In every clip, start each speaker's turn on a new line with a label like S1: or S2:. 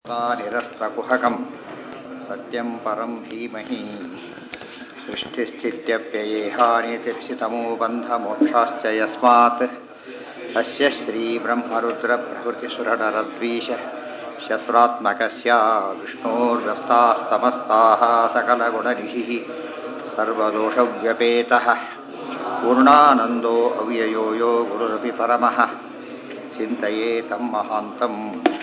S1: निरस्तकुहकं सत्यं परं धीमहि सृष्टिश्चित्यप्ययेहानितिर्षितमो बन्धमोक्षाश्च यस्मात् अस्य श्रीब्रह्मरुद्रप्रभृतिसुरनरद्वीष शत्रुत्मकस्य विष्णोर्व्यस्तास्तमस्ताः सकलगुणनिधिः सर्वदोषव्यपेतः पूर्णानन्दो अव्ययो यो गुरुरपि परमः चिन्तये तं महान्तम्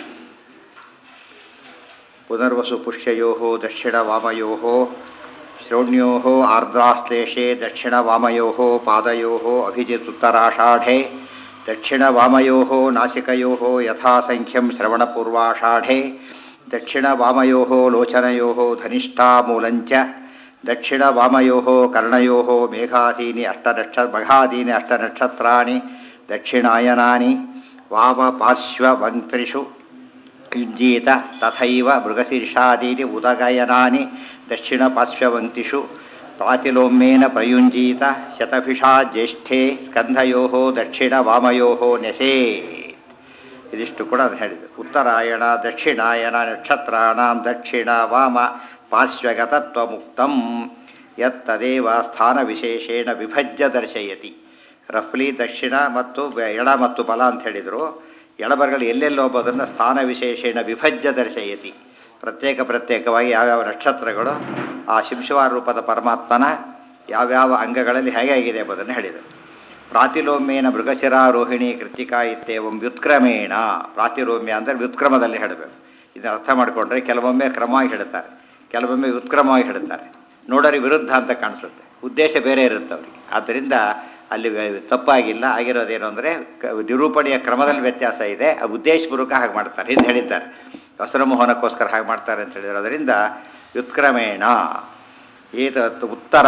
S1: पुनर्वसु पुष्ययोः दक्षिणवामयोः श्रोण्योः आर्द्राश्लेषे दक्षिणवामयोः पादयोः अभिजितुत्तराषाढे दक्षिणवामयोः नासिकयोः यथासङ्ख्यं श्रवणपूर्वाषाढे दक्षिणवामयोः लोचनयोः धनिष्ठामूलञ्च दक्षिणवामयोः कर्णयोः मेघादीनि अष्टनक्ष मघादीनि अष्टनक्षत्राणि दक्षिणायनानि वामपार्श्ववङ्क्त्रिषु युञ्जीत तथैव मृगशीर्षादीनि उदगयनानि दक्षिणपार्श्ववङ्क्तिषु ಪ್ರಾತಿಲೋಮ್ಯೇನ ಪ್ರಯುಂಜೀತ ಶತಭಿಷಾ ಜ್ಯೇಷ್ಠೆ ಸ್ಕಂಧಯೋಃ ದಕ್ಷಿಣವಾಮಯೋಃ ನೆಸೇ ಇದಿಷ್ಟು ಕೂಡ ಅದು ಹೇಳಿದರು ಉತ್ತರಾಯಣ ದಕ್ಷಿಣಾಯನ ನಕ್ಷತ್ರಾಣಾಂ ದಕ್ಷಿಣ ವಾಮ ಪಾರ್ಶ್ವಗತತ್ವ ಮುಕ್ತಂ ಯತ್ತದೇವ ಸ್ಥಾನ ವಿಶೇಷೇಣ ವಿಭಜ್ಯ ದರ್ಶಯತಿ ರಫ್ಲಿ ದಕ್ಷಿಣ ಮತ್ತು ಬ- ಎಡ ಮತ್ತು ಬಲ ಅಂತ ಹೇಳಿದರು ಎಡಬರಗಳು ಎಲ್ಲೆಲ್ಲಿ ಹೋಗೋದನ್ನು ಸ್ಥಾನ ವಿಶೇಷೇಣ ವಿಭಜ್ಯ ದರ್ಶಯತಿ ಪ್ರತ್ಯೇಕ ಪ್ರತ್ಯೇಕವಾಗಿ ಯಾವ್ಯಾವ ನಕ್ಷತ್ರಗಳು ಆ ಶಿಂಶುವಾರ ರೂಪದ ಪರಮಾತ್ಮನ ಯಾವ್ಯಾವ ಅಂಗಗಳಲ್ಲಿ ಹೇಗೆ ಆಗಿದೆ ಎಂಬುದನ್ನು ಹೇಳಿದರು ಪ್ರಾತಿಲೋಮ್ಯೇನ ಮೃಗಶಿರಾರೋಹಿಣಿ ಕೃತಿಕಾ ಇತ್ಯೇವಂ ವ್ಯುತ್ಕ್ರಮೇಣ ಪ್ರಾತಿಲೋಮ್ಯ ಅಂದರೆ ವ್ಯುತ್ಕ್ರಮದಲ್ಲಿ ಹೇಳಬೇಕು ಇದನ್ನು ಅರ್ಥ ಮಾಡಿಕೊಂಡ್ರೆ ಕೆಲವೊಮ್ಮೆ ಕ್ರಮವಾಗಿ ಹೇಳ್ತಾರೆ ಕೆಲವೊಮ್ಮೆ ವ್ಯುತ್ಕ್ರಮವಾಗಿ ಹೇಳ್ತಾರೆ ನೋಡೋರಿಗೆ ವಿರುದ್ಧ ಅಂತ ಕಾಣಿಸುತ್ತೆ ಉದ್ದೇಶ ಬೇರೆ ಇರುತ್ತೆ ಅವರಿಗೆ ಆದ್ದರಿಂದ ಅಲ್ಲಿ ವ್ಯ- ತಪ್ಪಾಗಿಲ್ಲ ಆಗಿರೋದೇನು ಅಂದರೆ ಕ- ನಿರೂಪಣೆಯ ಕ್ರಮದಲ್ಲಿ ವ್ಯತ್ಯಾಸ ಇದೆ ಆ ಉದ್ದೇಶಪೂರ್ವಕ ಹಾಗೆ ಮಾಡ್ತಾರೆ ಹಿಂದೆ ಹೇಳಿದ್ದಾರೆ ವಸ್ತ್ರಮೋಹನಕ್ಕೋಸ್ಕರ ಹಾಗೆ ಮಾಡ್ತಾರೆ ಅಂತ ಹೇಳಿದ್ರು ಅದರಿಂದ ವ್ಯುತ್ಕ್ರಮೇಣ ಏತತ್ ಉತ್ತರ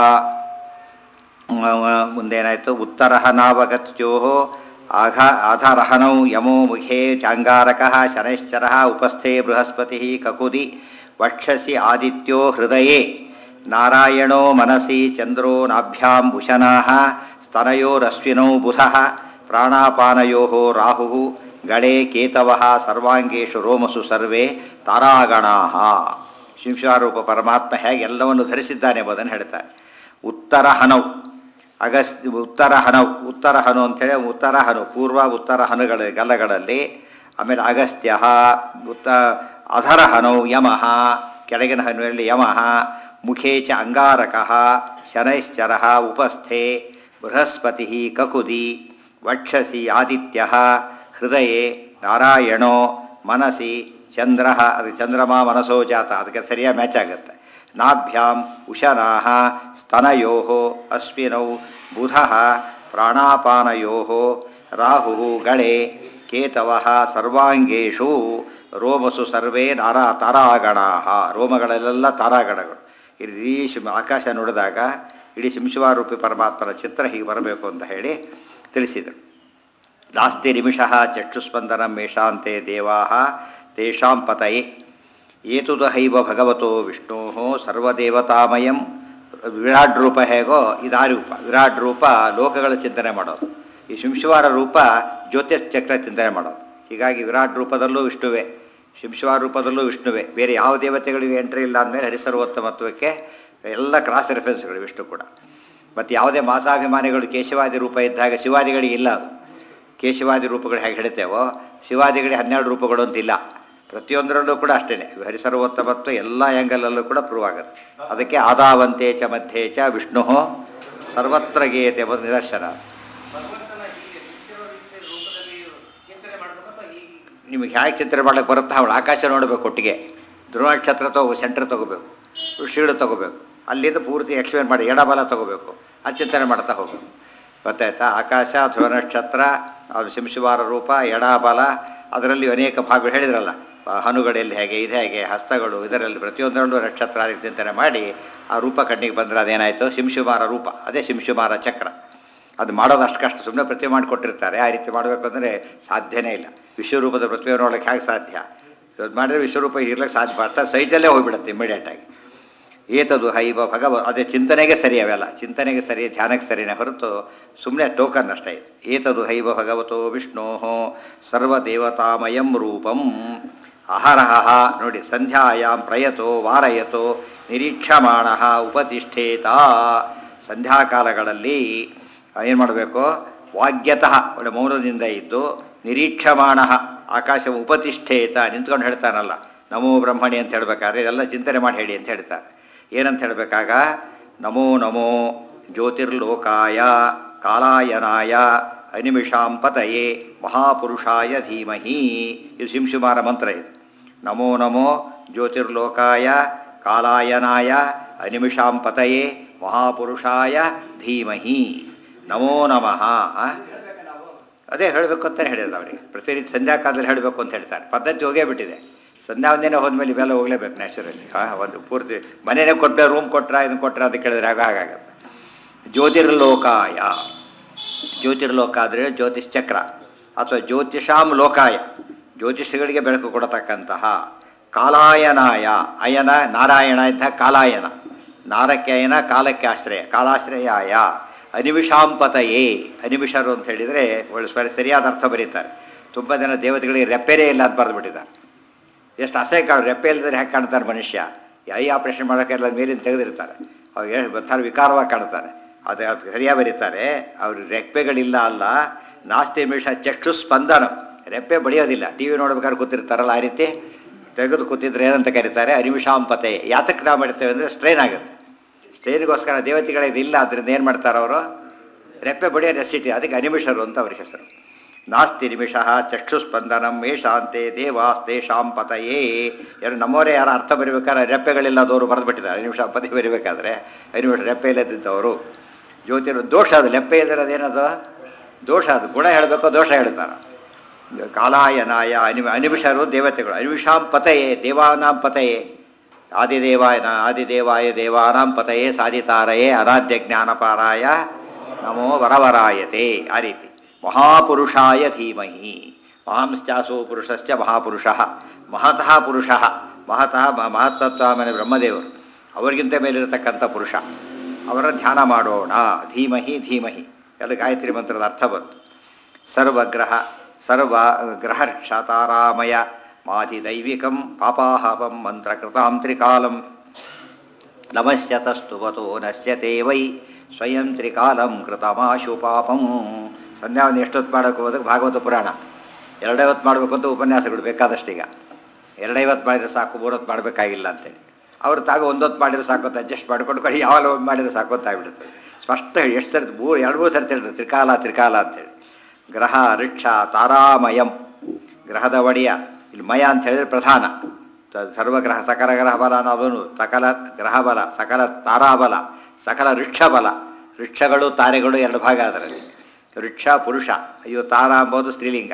S1: ಮುಂದೇನಾಯಿತು ಉತ್ತರ ನಾವಗತ್ಯೋ ಆಘ ಆಧಾರಹನೌ ಯಮೋ ಮುಖೇ ಚಾಂಗಾರಕ ಶನೈಶ್ಚರ ಉಪಸ್ಥೆ ಬೃಹಸ್ಪತಿ ಕಕುದಿ ವಕ್ಷಸಿ ಆದಿತ್ಯೋ ಹೃದಯೇ ನಾರಾಯಣೋ ಮನಸಿ ಚಂದ್ರೋ ನಾಭ್ಯಾಂ ಭುಷನಾ ಸ್ತನಯೋರಶ್ವಿನೌ ಬುಧಃ ಪ್ರಾಣಾಪಾನಯೋ ರಾಹು ಗಳೆ ಕೇತವ ಸರ್ವಾಂಗೇಶು ರೋಮಸು ಸರ್ವೇ ತಾರಾಗಣಾ ಶಿಂಶಾರೂಪ ಪರಮಾತ್ಮ ಹೇಗೆ ಎಲ್ಲವನ್ನು ಧರಿಸಿದ್ದಾನೆ ಎಂಬುದನ್ನು ಹೇಳ್ತಾರೆ ಉತ್ತರ ಹನೌ ಅಗಸ್ ಉತ್ತರ ಹನವು ಉತ್ತರ ಹನು ಅಂತೇಳಿ ಉತ್ತರ ಹನು ಪೂರ್ವ ಉತ್ತರ ಹನುಗಳ ಗಲ್ಲಗಳಲ್ಲಿ ಆಮೇಲೆ ಅಗಸ್ತ್ಯ ಉತ್ತ ಅಧರ ಹನೌ ಯಮಃ ಕೆಳಗಿನ ಹನುವಲ್ಲಿ ಯಮಃ ಮುಖೇ ಚ ಅಂಗಾರಕ ಶನೈಶ್ಚರ ಉಪಸ್ಥೆ ಬೃಹಸ್ಪತಿ ಕಕುದಿ ವಕ್ಷಸಿ ಆದಿತ್ಯ ಹೃದಯೇ ನಾರಾಯಣೋ ಮನಸಿ ಚಂದ್ರ ಅದು ಚಂದ್ರಮ ಮನಸೋ ಜಾತ ಅದಕ್ಕೆ ಸರಿಯಾಗಿ ಮ್ಯಾಚ್ ಆಗುತ್ತೆ ನಾಭ್ಯಾಂ ಉಶನಾ ಸ್ತನಯೋ ಅಶ್ವಿನೌ ಬುಧ ಪ್ರಾಣಾಪಾನಯೋ ರಾಹು ಗಳೆ ಕೇತವ ಸರ್ವಾಂಗೇಶು ರೋಮಸು ಸರ್ವೇ ನಾರಾ ತಾರಾಗಣಾ ರೋಮಗಳಲ್ಲೆಲ್ಲ ತಾರಾಗಣಗಳು ಇಡೀ ಶಿಂ ಆಕಾಶ ನೋಡಿದಾಗ ಇಡೀ ಶಿಂಶುವಾರೂಪಿ ಪರಮಾತ್ಮನ ಚಿತ್ರ ಹೀಗೆ ಬರಬೇಕು ಅಂತ ಹೇಳಿ ತಿಳಿಸಿದರು ನಾಸ್ತಿ ನಿಮಿಷ ಚಕ್ಷುಸ್ಪಂದನ ಮೇಷಾಂತೆ ದೇವಾ ತೇಷಾಂ ಪತಯೇ ಏತುದಹೈವ ಭಗವತೋ ವಿಷ್ಣೋ ಸರ್ವದೇವತಾಮಯಂ ವಿರಾಟ್ ರೂಪ ಹೇಗೋ ಇದಾ ರೂಪ ವಿರಾಟ್ ರೂಪ ಲೋಕಗಳ ಚಿಂತನೆ ಮಾಡೋದು ಈ ಶಿಂಶುವಾರ ರೂಪ ಜ್ಯೋತಿಷ್ ಚಕ್ರ ಚಿಂತನೆ ಮಾಡೋದು ಹೀಗಾಗಿ ವಿರಾಟ್ ರೂಪದಲ್ಲೂ ವಿಷ್ಣುವೇ ಶಿಂಶುವಾರ ರೂಪದಲ್ಲೂ ವಿಷ್ಣುವೇ ಬೇರೆ ಯಾವ ದೇವತೆಗಳಿವೆ ಎಂಟ್ರಿ ಇಲ್ಲ ಅಂದಮೇಲೆ ಹರಿಸರ್ವೋತ್ತಮತ್ವಕ್ಕೆ ಎಲ್ಲ ಕ್ರಾಸ್ ರೆಫರೆನ್ಸ್ಗಳು ವಿಷ್ಣು ಕೂಡ ಮತ್ತು ಯಾವುದೇ ಮಾಸಾಭಿಮಾನಿಗಳು ಕೇಶವಾದಿ ರೂಪ ಇದ್ದಾಗ ಶಿವಾದಿಗಳಿಗೆ ಇಲ್ಲ ಅದು ಕೇಶವಾದಿ ರೂಪಗಳು ಹೇಗೆ ಹೇಳ್ತೇವೋ ಶಿವಾದಿಗಳಿಗೆ ಹನ್ನೆರಡು ರೂಪಗಳು ಅಂತಿಲ್ಲ ಪ್ರತಿಯೊಂದರಲ್ಲೂ ಕೂಡ ಅಷ್ಟೇ ಹರಿಸರ್ವೋತ್ತಮತ್ವ ಎಲ್ಲ ಆ್ಯಂಗಲಲ್ಲೂ ಕೂಡ ಪ್ರೂವ್ ಆಗುತ್ತೆ ಅದಕ್ಕೆ ಆದಾವಂತೆ ಚ ಮಧ್ಯೆ ಚ ವಿಷ್ಣು ಸರ್ವತ್ರ ಗೀಯತೆ ಎಂಬ ನಿದರ್ಶನ
S2: ಭಗವಂತನ ಹೀಗೆ ನಿತ್ಯರೋ ನಿತ್ಯ ರೂಪದಲ್ಲಿ ಚಿಂತನೆ ಮಾಡ್ಬೇಕಂತ ಈ
S1: ನಿಮಗೆ ಹೇಗೆ ಚಿತ್ರ ಮಾಡಕ್ಕೆ ಬರುತ್ತಾ ಅವಳು ಆಕಾಶ ನೋಡಬೇಕು ಒಟ್ಟಿಗೆ ಧ್ರುವ ನಕ್ಷತ್ರ ತಗೋ ಸೆಂಟ್ರ್ ತೊಗೋಬೇಕು ಋಷಿಗಳು ತೊಗೋಬೇಕು ಅಲ್ಲಿಂದ ಪೂರ್ತಿ ಎಕ್ಸ್ಪ್ಲೇನ್ ಮಾಡಿ ಎಡಬಲ ತೊಗೋಬೇಕು ಅದು ಚಿಂತನೆ ಮಾಡ್ತಾ ಹೋಗಬೇಕು ಗೊತ್ತಾಯ್ತಾ ಆಕಾಶ ಧ್ರುವ ನಕ್ಷತ್ರ ಅದು ಶಿಂಶುವಾರ ರೂಪ ಎಡಬಲ ಅದರಲ್ಲಿ ಅನೇಕ ಭಾಗಗಳು ಹೇಳಿದ್ರಲ್ಲ ಆ ಹನುಗಳೆಲ್ಲಿ ಹೇಗೆ ಇದು ಹೇಗೆ ಹಸ್ತಗಳು ಇದರಲ್ಲಿ ಪ್ರತಿಯೊಂದರಲ್ಲೂ ನಕ್ಷತ್ರ ಅದಕ್ಕೆ ಚಿಂತನೆ ಮಾಡಿ ಆ ರೂಪ ಕಣ್ಣಿಗೆ ಬಂದರೆ ಅದೇನಾಯಿತು ಶಿಂಶುಮಾರ ರೂಪ ಅದೇ ಶಿಂಶುಮಾರ ಚಕ್ರ ಅದು ಮಾಡೋದು ಅಷ್ಟು ಕಷ್ಟ ಸುಮ್ಮನೆ ಪ್ರತಿಮೆ ಮಾಡಿಕೊಟ್ಟಿರ್ತಾರೆ ಆ ರೀತಿ ಮಾಡಬೇಕು ಅಂದರೆ ಸಾಧ್ಯನೇ ಇಲ್ಲ ವಿಶ್ವರೂಪದ ಪ್ರತಿಮೆ ನೋಡೋಕ್ಕೆ ಹೇಗೆ ಸಾಧ್ಯ ಇವತ್ತು ಮಾಡಿದ್ರೆ ವಿಶ್ವರೂಪ ಇರ್ಲಿಕ್ಕೆ ಸಾಧ್ಯ ಅರ್ಥ ಸೈತಲ್ಲೇ ಹೋಗ್ಬಿಡುತ್ತೆ ಇಮಿಡಿಯೇಟಾಗಿ ಏತದು ಹೈವ ಭಗವ ಅದೇ ಚಿಂತನೆಗೆ ಸರಿ ಅವೆಲ್ಲ ಚಿಂತನೆಗೆ ಸರಿ ಧ್ಯಾನಕ್ಕೆ ಸರಿನೇ ಹೊರತು ಸುಮ್ಮನೆ ಟೋಕನ್ ಅಷ್ಟೇ ಇದು ಏತದು ಹೈವ ಭಗವತೋ ವಿಷ್ಣೋ ಸರ್ವದೇವತಾಮಯಂ ರೂಪಂ ಅಹರಹ ನೋಡಿ ಸಂಧ್ಯಾಯಾಮ್ ಪ್ರಯತೋ ವಾರಯತೋ ನಿರೀಕ್ಷಮಾಣ ಉಪತಿಷ್ಠೇತ ಸಂಧ್ಯಾಕಾಲಗಳಲ್ಲಿ ಏನು ಮಾಡಬೇಕು ವಾಗ್ಯತಃ ಒಳ್ಳೆ ಮೌನದಿಂದ ಇದ್ದು ನಿರೀಕ್ಷಮಾಣ ಆಕಾಶ ಉಪತಿಷ್ಠೇತ ನಿಂತ್ಕೊಂಡು ಹೇಳ್ತಾನಲ್ಲ ನಮೋ ಬ್ರಹ್ಮಣಿ ಅಂತ ಹೇಳ್ಬೇಕಾದ್ರೆ ಇದೆಲ್ಲ ಚಿಂತನೆ ಮಾಡಿ ಹೇಳಿ ಅಂತ ಹೇಳ್ತಾರೆ ಏನಂತ ಹೇಳಬೇಕಾಗ ನಮೋ ನಮೋ ಜ್ಯೋತಿರ್ಲೋಕಾಯ ಕಾಲಾಯನಾಯ ಅನಿಮಿಷಾಂ ಪತಯೇ ಮಹಾಪುರುಷಾಯ ಧೀಮಹಿ ಇದು ಶಿಂಶುಮಾರ ಮಂತ್ರ ಇದು ನಮೋ ನಮೋ ಜ್ಯೋತಿರ್ಲೋಕಾಯ ಕಾಲಾಯನಾಯ ಅನಿಮಿಷಾಂ ಪತಯೇ ಮಹಾಪುರುಷಾಯ ಧೀಮಹಿ ನಮೋ ನಮಃ ಆ? ಅದೇ ಹೇಳಬೇಕು ಅಂತಲೇ ಹೇಳಿದ್ರು ಅವರಿಗೆ ಪ್ರತಿನಿತ್ಯ ಸಂಧ್ಯಾಕಾಲದಲ್ಲಿ ಹೇಳಬೇಕು ಅಂತ ಹೇಳ್ತಾರೆ ಪದ್ಧತಿ ಹೋಗೇ ಬಿಟ್ಟಿದೆ ಸಂಧ್ಯಾ ಒಂದಿನ ಹೋದ್ಮೇಲೆ ಇವೆಲ್ಲ ಹೋಗಲೇಬೇಕು ನ್ಯಾಚುರಲಿ ಹಾಂ ಒಂದು ಪೂರ್ತಿ ಮನೇನೆ ಕೊಟ್ಟರೆ ರೂಮ್ ಕೊಟ್ರ ಇದನ್ನು ಕೊಟ್ರ ಅಂತ ಕೇಳಿದ್ರೆ ಆಗ ಹಾಗಾಗತ್ತೆ ಜ್ಯೋತಿರ್ಲೋಕಾಯ ಜ್ಯೋತಿರ್ಲೋಕ ಆದರೆ ಜ್ಯೋತಿಷ್ ಚಕ್ರ ಅಥವಾ ಜ್ಯೋತಿಷಾಂ ಲೋಕಾಯ ಜ್ಯೋತಿಷಗಳಿಗೆ ಬೆಳಕು ಕೊಡತಕ್ಕಂತಹ ಕಾಲಾಯನಾಯ ಅಯನ ನಾರಾಯಣ ಇದ್ದ ಕಾಲಾಯನ ನಾರಕ್ಕೆ ಅಯನ ಕಾಲಕ್ಕೆ ಆಶ್ರಯ ಕಾಲಾಶ್ರಯಾಯ ಅನಿಮಿಷಾಂಪತಯೇ ಅನಿಮಿಷರು ಅಂತ ಹೇಳಿದರೆ ಒಳ್ಳೆ ಸರಿ ಸರಿಯಾದ ಅರ್ಥ ಬರೀತಾರೆ ತುಂಬ ಜನ ದೇವತೆಗಳಿಗೆ ರೆಪ್ಪೆರೇ ಇಲ್ಲ ಅಂತ ಬರೆದುಬಿಟ್ಟಿದ್ದಾರೆ ಎಷ್ಟು ಅಸಹ್ಯ ಕಾಣು ರೆಪ್ಪೆ ಇಲ್ಲದ್ರೆ ಹೇಗೆ ಕಾಣ್ತಾರೆ ಮನುಷ್ಯ ಐ ಆಪರೇಷನ್ ಮಾಡೋಕ್ಕೆಲ್ಲ ಮೇಲಿಂದ ತೆಗೆದಿರ್ತಾರೆ ಅವ್ರು ಏನು ಬರ್ತಾರೆ ವಿಕಾರವಾಗಿ ಕಾಣ್ತಾರೆ ಅದು ಅದು ಸರಿಯಾಗಿ ಬರೀತಾರೆ ಅವ್ರ ರೆಪ್ಪೆಗಳಿಲ್ಲ ಅಲ್ಲ ನಾಸ್ತಿ ನಿಮಿಷ ಚಕ್ಷು ಸ್ಪಂದನ ರೆಪ್ಪೆ ಬಡಿಯೋದಿಲ್ಲ ಟಿ ವಿ ನೋಡ್ಬೇಕಾದ್ರೆ ಕೂತಿರ್ತಾರಲ್ಲ ಆ ರೀತಿ ತೆಗೆದು ಕೂತಿದ್ರೆ ಏನಂತ ಕರೀತಾರೆ ಅನಿಮಿಷಾಂಪತೆ ಯಾತಕ್ಕೆ ನಾವು ಮಾಡ್ತೇವೆ ಅಂದರೆ ಸ್ಟ್ರೈನ್ ಆಗುತ್ತೆ ಸ್ಟ್ರೈನ್ಗೋಸ್ಕರ ದೇವತೆಗಳಿಗೆ ಇಲ್ಲ ಅದರಿಂದ ಏನು ಮಾಡ್ತಾರೆ ಅವರು ರೆಪ್ಪೆ ಬಡಿಯೋ ನೆಸಿಟಿ ಅದಕ್ಕೆ ಅನಿಮಿಷರು ಅಂತ ಅವ್ರ ಹೆಸರು ನಾಸ್ತಿ ನಿಮಿಷ ಚಕ್ಷುಸ್ಪಂದನಂ ಮೇಷಾಂತೆ ದೇವಾಸ್ತೇಷಾಂ ಪತಯೇ ಯಾರು ನಮ್ಮವರೇ ಯಾರು ಅರ್ಥ ಬರೀಬೇಕಾದ್ರೆ ರೆಪ್ಪೆಗಳಿಲ್ಲದವರು ಬರೆದ್ಬಿಟ್ಟಿದ್ದಾರೆ ನಿಮಿಷ ಪತಿ ಬರೀಬೇಕಾದ್ರೆ ನಿಮಿಷ ರೆಪ್ಪೆ ಇಲ್ಲದಿದ್ದವರು ಜ್ಯೋತಿರು ದೋಷ ಅದು ಲೆಪ್ಪೆ ಇಲ್ಲದಿರೋದೇನದು ದೋಷ ಅದು ಗುಣ ಹೇಳಬೇಕು ದೋಷ ಹೇಳ್ತಾರೆ ಕಾಲಾಯನಾಯ ಅನಿ ಅನಿಮಿಷರು ದೇವತೆಗಳು ಅನಿಮಿಷಾಂ ಪತಯೇ ದೇವಾನಾಂ ಪತಯೇ ಆದಿದೇವಾಯ ಆದಿದೇವಾಯ ದೇವಾನಾಂ ಪತಯೇ ಸಾಧಿತಾರಯೇ ಅನಾದ್ಯ ಜ್ಞಾನಪಾರಾಯ ನಮೋ ವರವರಾಯತೆ ಆ ರೀತಿ ಮಹಾಪುರುಷಾಯ ಧೀಮಹಿ ಮಹಾಂಶ್ಚಾಸೋ ಪುರುಷಶ್ಚ ಮಹಾಪುರುಷ ಮಹತಃ ಪುರುಷ ಮಹತಃ ಮ- ಮಹತ್ತತ್ವ ಬ್ರಹ್ಮದೇವರು ಅವರಿಗಿಂತ ಮೇಲಿರತಕ್ಕಂಥ ಪುರುಷ ಅವರ ಧ್ಯಾನ ಮಾಡೋಣ ಧೀಮಹಿ ಧೀಮಹಿ ಎಲ್ಲ ಗಾಯತ್ರಿ ಮಂತ್ರದ ಅರ್ಥ ಬಂತು ಸರ್ವಗ್ರಹ ಸರ್ವ ಗ್ರಹರ್ಷತಾರಾಮಯ ಮಾತಿದೈವಿಕಂ ಪಾಪಾಹಪಂ ಮಂತ್ರಕೃತಾಂ ತ್ರಿಕಾಲಂ ನಮಸ್ಯತಸ್ತುವತೋ ನಶ್ಯತೆ ವೈ ಸ್ವಯಂ ತ್ರಿಕಾಲಂ ಕೃತಮಾಶು ಪಾಪಂ ಸಂಧ್ಯಾವನ್ನು ಎಷ್ಟೊತ್ತು ಮಾಡೋಕೆ ಹೋದಾಗ ಭಾಗವತ ಪುರಾಣ ಎರಡೇ ಹೊತ್ತು ಮಾಡಬೇಕು ಅಂತ ಉಪನ್ಯಾಸಗಳು ಬೇಕಾದಷ್ಟೀಗ ಎರಡೇ ಹೊತ್ತು ಮಾಡಿದ್ರೆ ಸಾಕು ಮೂರು ಹೊತ್ತು ಮಾಡಬೇಕಾಗಿಲ್ಲ ಅಂತೇಳಿ ಅವರು ತಾವೇ ಒಂದೊತ್ತು ಮಾಡಿದ್ರೆ ಸಾಕು ಅಂತ ಅಡ್ಜಸ್ಟ್ ಮಾಡ್ಕೊಂಡು ಕಡೆ ಯಾವಾಗ ಒಂದು ಮಾಡಿದ್ರೆ ಸಾಕು ಅಂತ ಆಗ್ಬಿಡುತ್ತೆ ಸ್ಪಷ್ಟ ಎಷ್ಟು ಸರ್ತಿ ಮೂರು ಎರಡು ಮೂರು ಸರ್ತಿ ಹೇಳ್ತಾರೆ ತ್ರಿಕಾಲ ತ್ರಿಕಾಲ ಅಂತೇಳಿ ಗ್ರಹ ರಿಕ್ಷ ತಾರಾಮಯಂ ಗ್ರಹದ ಒಡೆಯ ಇಲ್ಲಿ ಮಯ ಅಂತ ಹೇಳಿದ್ರೆ ಪ್ರಧಾನ ತ- ಸರ್ವಗ್ರಹ ಸಕಲ ಗ್ರಹ ಬಲ ಅನ್ನೋದನ್ನು ಸಕಲ ಗ್ರಹ ಬಲ ಸಕಲ ತಾರಾಬಲ ಸಕಲ ವೃಕ್ಷ ಬಲ ವೃಕ್ಷಗಳು ತಾರೆಗಳು ಎರಡು ಭಾಗ ಅದರಲ್ಲಿ ವೃಕ್ಷ ಪುರುಷ ಅಯ್ಯೋ ತಾರಾ ಎಂಬುದು ಸ್ತ್ರೀಲಿಂಗ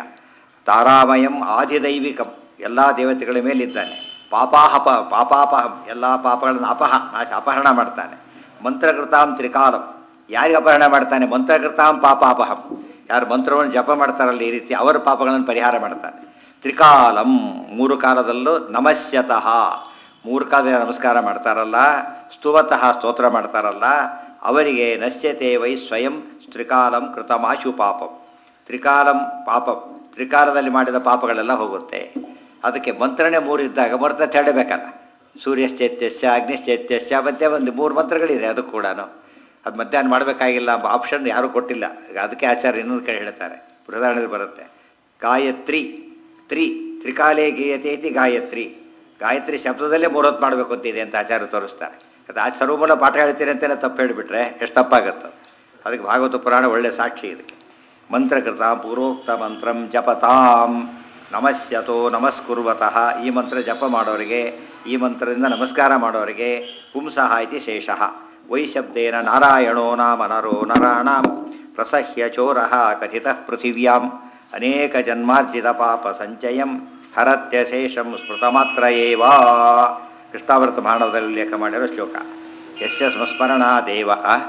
S1: ತಾರಾಮಯಂ ಆದಿದೈವಿಕಂ ಎಲ್ಲ ದೇವತೆಗಳ ಮೇಲಿದ್ದಾನೆ ಪಾಪಾಹಪ ಪಾಪಾಪಹಂ ಎಲ್ಲ ಪಾಪಗಳನ್ನು ಅಪಹ ನಾಶ ಅಪಹರಣ ಮಾಡ್ತಾನೆ ಮಂತ್ರಕೃತಾಂ ತ್ರಿಕಾಲಂ ಯಾರಿಗೆ ಅಪಹರಣ ಮಾಡ್ತಾನೆ ಮಂತ್ರಕೃತಾಂ ಪಾಪಾಪಹಂ ಯಾರು ಮಂತ್ರವನ್ನು ಜಪ ಮಾಡ್ತಾರಲ್ಲ ಈ ರೀತಿ ಅವರ ಪಾಪಗಳನ್ನು ಪರಿಹಾರ ಮಾಡ್ತಾನೆ ತ್ರಿಕಾಲಂ ಮೂರು ಕಾಲದಲ್ಲೂ ನಮಸ್ಯತಃ ಮೂರು ಕಾಲದಲ್ಲಿ ನಮಸ್ಕಾರ ಮಾಡ್ತಾರಲ್ಲ ಸ್ತುವತಃ ಸ್ತೋತ್ರ ಮಾಡ್ತಾರಲ್ಲ ಅವರಿಗೆ ನಶ್ಯತೆ ವೈ ಸ್ವಯಂ ತ್ರಿಕಾಲಂ ಕೃತಮಾಶು ಪಾಪಂ ತ್ರಿಕಾಲಂ ಪಾಪಂ ತ್ರಿಕಾಲದಲ್ಲಿ ಮಾಡಿದ ಪಾಪಗಳೆಲ್ಲ ಹೋಗುತ್ತೆ ಅದಕ್ಕೆ ಮಂತ್ರನೇ ಮೂರು ಇದ್ದಾಗ ಮಂತ್ರ ಹೇಳಬೇಕಲ್ಲ ಸೂರ್ಯಶ್ಚೈತ್ಯಸ್ಯ ಅಗ್ನಿಶ್ಚೈತ್ಯಸ್ಯ ಮತ್ತೆ ಒಂದು ಮೂರು ಮಂತ್ರಗಳಿದೆ ಅದಕ್ಕೆ ಕೂಡ ಅದು ಮಧ್ಯಾಹ್ನ ಮಾಡಬೇಕಾಗಿಲ್ಲ ಎಂಬ ಆಪ್ಷನ್ ಯಾರೂ ಕೊಟ್ಟಿಲ್ಲ ಈಗ ಅದಕ್ಕೆ ಆಚಾರ್ಯ ಇನ್ನೊಂದು ಕಡೆ ಹೇಳ್ತಾರೆ ಬೃಹದಾರಣದಲ್ಲಿ ಬರುತ್ತೆ ಗಾಯತ್ರಿ ತ್ರಿ ತ್ರಿಕಾಲೇ ಗೀಯತೆ ಇತಿ ಗಾಯತ್ರಿ ಗಾಯತ್ರಿ ಶಬ್ದದಲ್ಲೇ ಮೂರೊತ್ತು ಮಾಡಬೇಕು ಅಂತಿದೆ ಅಂತ ಆಚಾರ್ಯ ತೋರಿಸ್ತಾರೆ ಅದು ಆ ಸರ್ವಮೂಲ ಪಾಠ ಹೇಳ್ತೀರಿ ಅಂತೆಲ್ಲ ತಪ್ಪು ಹೇಳಿಬಿಟ್ರೆ ಎಷ್ಟು ತಪ್ಪಾಗುತ್ತೆ ಅದಕ್ಕೆ ಭಾಗವತ ಪುರಾಣ ಒಳ್ಳೆ ಸಾಕ್ಷಿ ಇದಕ್ಕೆ ಮಂತ್ರಕೃತ ಪೂರ್ವೋಕ್ತ ಮಂತ್ರಂ ಜಪತಾಂ ನಮಸ್ಯತೋ ನಮಸ್ಕುರ್ವತಃ ಈ ಮಂತ್ರ ಜಪ ಮಾಡೋರಿಗೆ ಈ ಮಂತ್ರದಿಂದ ನಮಸ್ಕಾರ ಮಾಡೋರಿಗೆ ಪುಂಸಃ ಇತಿ ಶೇಷಃ ವೈಶಬ್ದೇನ ನಾರಾಯಣೋ ನಾಮ ನರೋ ನರಾಣಾಂ ಪ್ರಸಹ್ಯ ಚೋರಃ ಕಥಿತಃ ಪೃಥಿವ್ಯಾಂ ಅನೇಕ ಜನ್ಮಾರ್ಜಿತ ಪಾಪ ಸಂಚಯಂ ಹರತ್ಯ ಶೇಷಂ ಸ್ಮೃತಮಾತ್ರ ಏವಾ ಕೃಷ್ಣಾವೃತ ಮಾನವದಲ್ಲಿ ಉಲ್ಲೇಖ ಮಾಡಿರೋ ಶ್ಲೋಕ ಯಸ್ಯ ಸಂಸ್ಮರಣಾ ದೇವ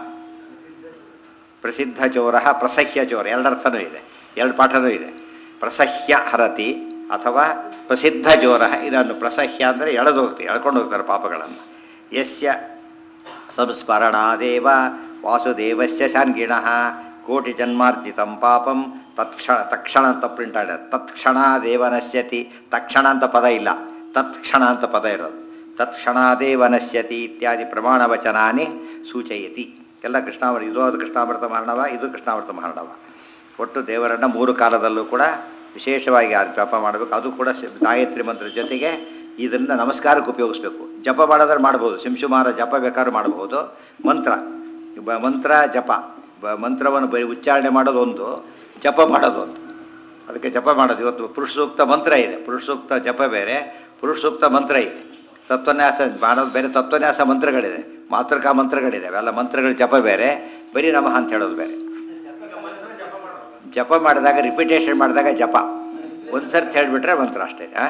S1: ಪ್ರಸಿದ್ಧ ಚೋರ ಪ್ರಸಹ್ಯ ಚೋರ ಎರಡರ್ಥನೂ ಇದೆ ಎರಡು ಪಾಠನೂ ಇದೆ ಪ್ರಸಹ್ಯ ಹರತಿ ಅಥವಾ ಪ್ರಸಿದ್ಧ ಚೋರ ಇದನ್ನು ಪ್ರಸಹ್ಯ ಅಂದರೆ ಎಳೆದು ಹೋಗ್ತೀವಿ ಎಳ್ಕೊಂಡು ಹೋಗ್ತಾರೆ ಪಾಪಗಳನ್ನು ಯಸ್ಯ ಸಂಸ್ಮರಣಾದೇವ ವಾಸುದೇವಸ್ಯ ಶಾನ್ಗಿಣಃ ಕೋಟಿ ಜನ್ಮಾರ್ಜಿತಂ ಪಾಪಂ ತತ್ಕ್ಷಣ ತಕ್ಷಣ ಅಂತ ಪ್ರಿಂಟ್ ಆಡ ತತ್ಕ್ಷಣ ದೇವನಶ್ಯತಿ ತಕ್ಷಣ ಅಂತ ಪದ ಇಲ್ಲ ತತ್ಕ್ಷಣ ಅಂತ ಪದ ಇರೋದು ತತ್ಕ್ಷಣಾದೇವ ನಶ್ಯತಿ ಇತ್ಯಾದಿ ಪ್ರಮಾಣ ವಚನಾನಿ ಸೂಚಯತಿ ಎಲ್ಲ ಕೃಷ್ಣಾವರ ಇದು ಅದು ಕೃಷ್ಣಾಮೃತ ಮರಣವ ಇದು ಕೃಷ್ಣಾಮೃತ ಮರಣವ ಒಟ್ಟು ದೇವರನ್ನು ಮೂರು ಕಾಲದಲ್ಲೂ ಕೂಡ ವಿಶೇಷವಾಗಿ ಆ ಜಪ ಮಾಡಬೇಕು ಅದು ಕೂಡ ಶ- ಗಾಯತ್ರಿ ಮಂತ್ರದ ಜೊತೆಗೆ ಇದನ್ನು ನಮಸ್ಕಾರಕ್ಕೆ ಉಪಯೋಗಿಸ್ಬೇಕು ಜಪ ಮಾಡೋದ್ರೆ ಮಾಡ್ಬೋದು ಶಿಂಶುಮಾರ ಜಪ ಬೇಕಾದ್ರೂ ಮಾಡಬಹುದು ಮಂತ್ರ ಬ- ಮಂತ್ರ ಜಪ ಬ- ಮಂತ್ರವನ್ನು ಬರೀ ಉಚ್ಚಾರಣೆ ಮಾಡೋದು ಒಂದು ಜಪ ಮಾಡೋದು ಒಂದು ಅದಕ್ಕೆ ಜಪ ಮಾಡೋದು ಇವತ್ತು ಪುರುಷ ಸೂಕ್ತ ಮಂತ್ರ ಇದೆ ಪುರುಷ ಸೂಕ್ತ ಜಪ ಬೇರೆ ಪುರುಷ ಸೂಕ್ತ ಮಂತ್ರ ಇದೆ ತತ್ವನ್ಯಾಸ ಮಾಡೋದು ಬೇರೆ ತತ್ವನ್ಯಾಸ ಮಂತ್ರಗಳಿದೆ ಮಾತೃಕಾ ಮಂತ್ರಗಳಿದೆ ಅವೆಲ್ಲ ಮಂತ್ರಗಳ ಜಪ ಬೇರೆ ಬರೀ ನಮಃ ಅಂತ ಹೇಳೋದು ಬೇರೆ ಜಪ ಮಾಡಿದಾಗ ರಿಪಿಟೇಷನ್ ಮಾಡಿದಾಗ ಜಪ ಒಂದು ಸರ್ತಿ ಹೇಳಿಬಿಟ್ರೆ ಮಂತ್ರ ಅಷ್ಟೇ ಆ?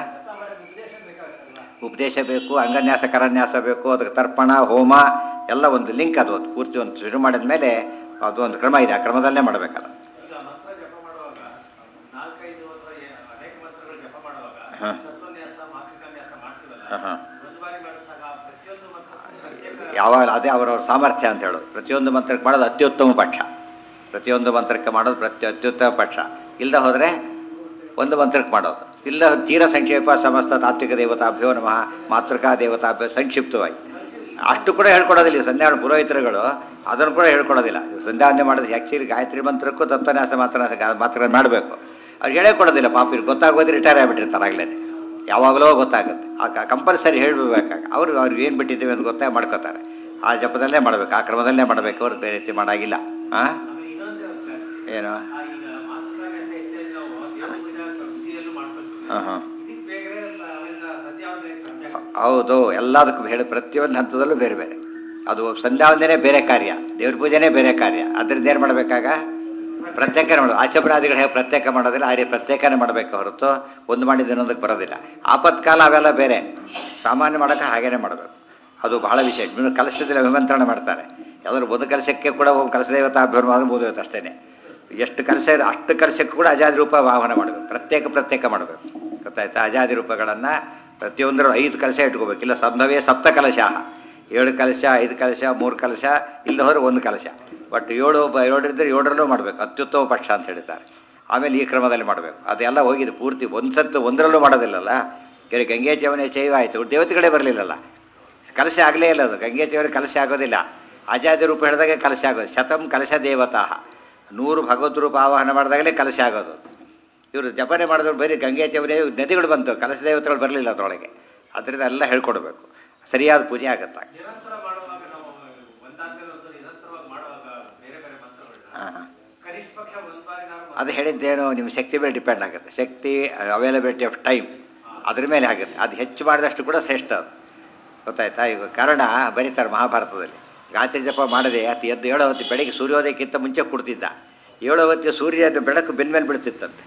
S1: ಉಪದೇಶ ಬೇಕು ಅಂಗನ್ಯಾಸ ಕರನ್ಯಾಸ ಬೇಕು ಅದಕ್ಕೆ ತರ್ಪಣ ಹೋಮ ಎಲ್ಲ ಒಂದು ಲಿಂಕ್ ಅದು ಒಂದು ಪೂರ್ತಿ ಒಂದು ಶುರು ಮಾಡಿದ ಮೇಲೆ ಅದು ಒಂದು ಕ್ರಮ ಇದೆ ಆ ಕ್ರಮದಲ್ಲೇ ಮಾಡಬೇಕಲ್ಲ
S2: ಈಗ ಮಂತ್ರ ಜಪ ಮಾಡುವಾಗ ನಾಲ್ಕೈದು ಅಥವಾ ಏ- ಅನೇಕ ಮಂತ್ರಗಳು ಜಪ ಮಾಡುವಾಗ
S1: ಹಾ.
S2: ತತ್ವನ್ಯಾಸ ಮಾತೃಕನ್ಯಾಸ ಮಾಡ್ತೀವಲ್ಲ
S1: ಹಾಂ ಹಾಂ
S2: ಒಂದು ಬಾರಿ ಮಾಡಿದಾಗ ಆ ಪ್ರತಿಯೊಂದು ಮಂತ್ರಕ್ಕೂ ಪ್ರತ್ಯೇಕ
S1: ಯಾವಾಗ ಅದೇ ಅವರವ್ರ ಸಾಮರ್ಥ್ಯ ಅಂತ ಹೇಳೋದು ಪ್ರತಿಯೊಂದು ಮಂತ್ರಕ್ಕೆ ಮಾಡೋದು ಅತ್ಯುತ್ತಮ ಪಕ್ಷ ಪ್ರತಿಯೊಂದು ಮಂತ್ರಕ್ಕೆ ಮಾಡೋದು ಪ್ರತಿ ಅತ್ಯುತ್ತಮ ಪಕ್ಷ ಇಲ್ಲದೆ ಹೋದರೆ ಒಂದು ಮಂತ್ರಕ್ಕೆ ಮಾಡೋದು ಇಲ್ಲ ತೀರ ಸಂಕ್ಷೇಪ ಸಮಸ್ತ ತಾತ್ವಿಕ ದೇವತಾಭ್ಯೋ ನಮಃ ಮಾತೃಕಾ ದೇವತಾಭ್ಯೋ ಸಂಕ್ಷಿಪ್ತವಾಗಿ ಅಷ್ಟು ಕೂಡ ಹೇಳ್ಕೊಡೋದಿಲ್ಲ ಈ ಸಂಧ್ಯಾವನ ಪುರೋಹಿತರುಗಳು ಅದನ್ನು ಕೂಡ ಹೇಳ್ಕೊಡೋದಿಲ್ಲ ಸಂಧ್ಯಾವನೆ ಮಾಡೋದು ಆ್ಯಕ್ಚುಲಿ ಗಾಯತ್ರಿ ಮಂತ್ರಕ್ಕೂ ತತ್ವನ್ಯಾಸ ಮಾತ್ರ ಮಾತ್ರ ಮಾಡಬೇಕು ಅವ್ರು ಹೇಳೇ ಕೊಡೋದಿಲ್ಲ ಪಾಪ ಇವ್ರು ಗೊತ್ತಾಗೋದು ರಿಟೈರ್ ಆಗಿಬಿಟ್ಟಿರ್ತಾರೆ ಆಗಲೇ ಯಾವಾಗಲೋ ಗೊತ್ತಾಗುತ್ತೆ ಆ ಕಂಪಲ್ಸರಿ ಹೇಳ್ಬೇಕಾಗ ಅವರು ಅವ್ರಿಗೆ ಏನು ಬಿಟ್ಟಿದ್ದೀವಿ ಅಂತ ಗೊತ್ತಾಗ ಮಾಡ್ಕೋತಾರೆ ಆ ಜಪದಲ್ಲೇ ಮಾಡಬೇಕು ಆ ಕ್ರಮದಲ್ಲೇ ಮಾಡಬೇಕು ಅವ್ರು ಬೇರೆ ರೀತಿ ಮಾಡೋಂಗಿಲ್ಲ ಹಾಂ
S2: ಆಮೇಲೆ ಇನ್ನೊಂದು ಸರ್,
S1: ಏನು
S2: ಆ ಈಗ ಮಾತೃಕನ್ಯಾಸ ಇದ್ದರೆ ನಾವು ದೇವ್ರ ಪೂಜಾ ವಿಧಿಯಲ್ಲೂ ಮಾಡ್ಕೊಳ್ತೀವಿ
S1: ಹಾಂ ಹಾಂ
S2: ಇದಕ್ಕೆ ಬೇರೆ ಅವೆಲ್ಲ ಸಂಧ್ಯಾವಂದನೆ ಪ್ರತ್ಯೇಕ
S1: ಹೌದು ಎಲ್ಲದಕ್ಕೂ ಹೇಳಿ ಪ್ರತಿಯೊಂದು ಹಂತದಲ್ಲೂ ಬೇರೆ ಬೇರೆ ಅದು ಸಂಧ್ಯಾವಂದನೆ ಬೇರೆ ಕಾರ್ಯ ದೇವ್ರ ಪೂಜೆನೇ ಬೇರೆ ಕಾರ್ಯ ಅದರಿಂದ ಏನು ಮಾಡಬೇಕಾಗ ಪ್ರತ್ಯೇಕ ಮಾಡೋದು ಆಚಮನಾದಿಗಳು ಹೇಗೆ ಪ್ರತ್ಯೇಕ ಮಾಡೋದಿಲ್ಲ ಆ ರೀತಿ ಪ್ರತ್ಯೇಕನೇ ಮಾಡಬೇಕು ಹೊರತು ಒಂದು ಮಾಡಿದ ಇನ್ನೊಂದಕ್ಕೆ ಬರೋದಿಲ್ಲ ಆಪತ್ಕಾಲ ಅವೆಲ್ಲ ಬೇರೆ ಸಾಮಾನ್ಯ ಮಾಡೋಕೆ ಹಾಗೇನೆ ಮಾಡಬೇಕು ಅದು ಬಹಳ ವಿಶೇಷ ಇನ್ನು ಕಲಶದಲ್ಲಿ ಅಭಿಮಂತ್ರಣ ಮಾಡ್ತಾರೆ ಎಲ್ಲರೂ ಒಂದು ಕಲಶಕ್ಕೆ ಕೂಡ ಒಬ್ಬ ಕಲಶ ದೇವತಾ ಅಭಿಮಾನ ಬೋಧವತ್ತು ಅಷ್ಟೇ ಎಷ್ಟು ಕಲಶ ಇದೆ ಅಷ್ಟು ಕಲಶಕ್ಕೂ ಕೂಡ ಅಜಾದಿ ರೂಪ ವಾಹನ ಮಾಡಬೇಕು ಪ್ರತ್ಯೇಕ ಪ್ರತ್ಯೇಕ ಮಾಡಬೇಕು ಗೊತ್ತಾಯ್ತಾ ಅಜಾದಿ ರೂಪಗಳನ್ನು ಪ್ರತಿಯೊಂದರ ಐದು ಕಲಶ ಇಟ್ಕೋಬೇಕು ಇಲ್ಲ ಸಂಭವೇ ಸಪ್ತ ಕಲಶ ಏಳು ಕಲಶ ಐದು ಕಲಶ ಮೂರು ಕಲಶ ಇಲ್ಲ ಹೋದ್ರೆ ಒಂದು ಕಲಶ ಬಟ್ ಏಳು ಬ ಏಳರಿದ್ದರೆ ಏಳರಲ್ಲೂ ಮಾಡಬೇಕು ಅತ್ಯುತ್ತಮ ಪಕ್ಷ ಅಂತ ಹೇಳ್ತಾರೆ ಆಮೇಲೆ ಈ ಕ್ರಮದಲ್ಲಿ ಮಾಡಬೇಕು ಅದೆಲ್ಲ ಹೋಗಿದೆ ಪೂರ್ತಿ ಒಂದು ಸತ್ತು ಒಂದರಲ್ಲೂ ಮಾಡೋದಿಲ್ಲಲ್ಲ ಕೆರೆ ಗಂಗೆ ಚವನೆ ಚೈವ ಆಯಿತು ದೇವತೆಗಳೇ ಬರಲಿಲ್ಲಲ್ಲ ಕಲಶ ಆಗಲೇ ಇಲ್ಲ ಅದು ಗಂಗೆ ಚವನೆ ಕಲಶ ಆಗೋದಿಲ್ಲ ಅಜಾದಿ ರೂಪ ಹೇಳಿದಾಗ ಕಲಶ ಆಗೋದು ಶತಂ ಕಲಶ ದೇವತಾ ನೂರು ಭಗವದ್ ರೂಪ ಆವಾಹನ ಮಾಡಿದಾಗಲೇ ಕಲಶ ಆಗೋದು ಇವರು ಜಪನೆ ಮಾಡಿದ್ರು ಬರೀ ಗಂಗೆ ಚವನೆ ನದಿಗಳು ಬಂತು ಕಲಶ ದೇವತೆಗಳು ಬರಲಿಲ್ಲ ಅದರೊಳಗೆ ಅದರಿಂದ ಎಲ್ಲ ಹೇಳ್ಕೊಡ್ಬೇಕು ಸರಿಯಾದ ಪೂಜೆ ಆಗುತ್ತೆ
S2: ನಿರಂತರ ಮಾಡುವಾಗ ನಾವು ಒಂದಾದ್ಮೇಲೆ ಒಂದು ನಿರಂತರವಾಗಿ ಮಾಡುವಾಗ ಬೇರೆ ಬೇರೆ ಮಂತ್ರಗಳನ್ನ
S1: ಹಾಂ ಹಾಂ
S2: ಕನಿಷ್ಠ ಪಕ್ಷ ಒಂದು ಬಾರಿ ನಾವು
S1: ಅದು ಹೇಳಿದ್ದೇನು ನಿಮ್ಮ ಶಕ್ತಿ ಮೇಲೆ ಡಿಪೆಂಡ್ ಆಗುತ್ತೆ ಶಕ್ತಿ ಅವೈಲಬಿಲಿಟಿ ಆಫ್ ಟೈಮ್ ಅದ್ರ ಮೇಲೆ ಆಗುತ್ತೆ ಅದು ಹೆಚ್ಚು ಮಾಡಿದಷ್ಟು ಕೂಡ ಶ್ರೇಷ್ಠ ಅದು ಗೊತ್ತಾಯ್ತಾ ಈಗ ಕರ್ಣ ಬರೀತಾರೆ ಮಹಾಭಾರತದಲ್ಲಿ ಗಾಯತ್ರಿ ಜಪ ಮಾಡದೆ ಅತಿ ಎದ್ದು ಏಳೋ ಹೊತ್ತು ಬೆಳಗ್ಗೆ ಸೂರ್ಯೋದಯಕ್ಕಿಂತ ಮುಂಚೆ ಕೊಡ್ತಿದ್ದ ಏಳೋ ಹೊತ್ತಿಗೆ ಸೂರ್ಯನ ಬೆಳಕು ಬೆನ್ನ ಮೇಲೆ ಬೀಳ್ತಿತ್ತಂತೆ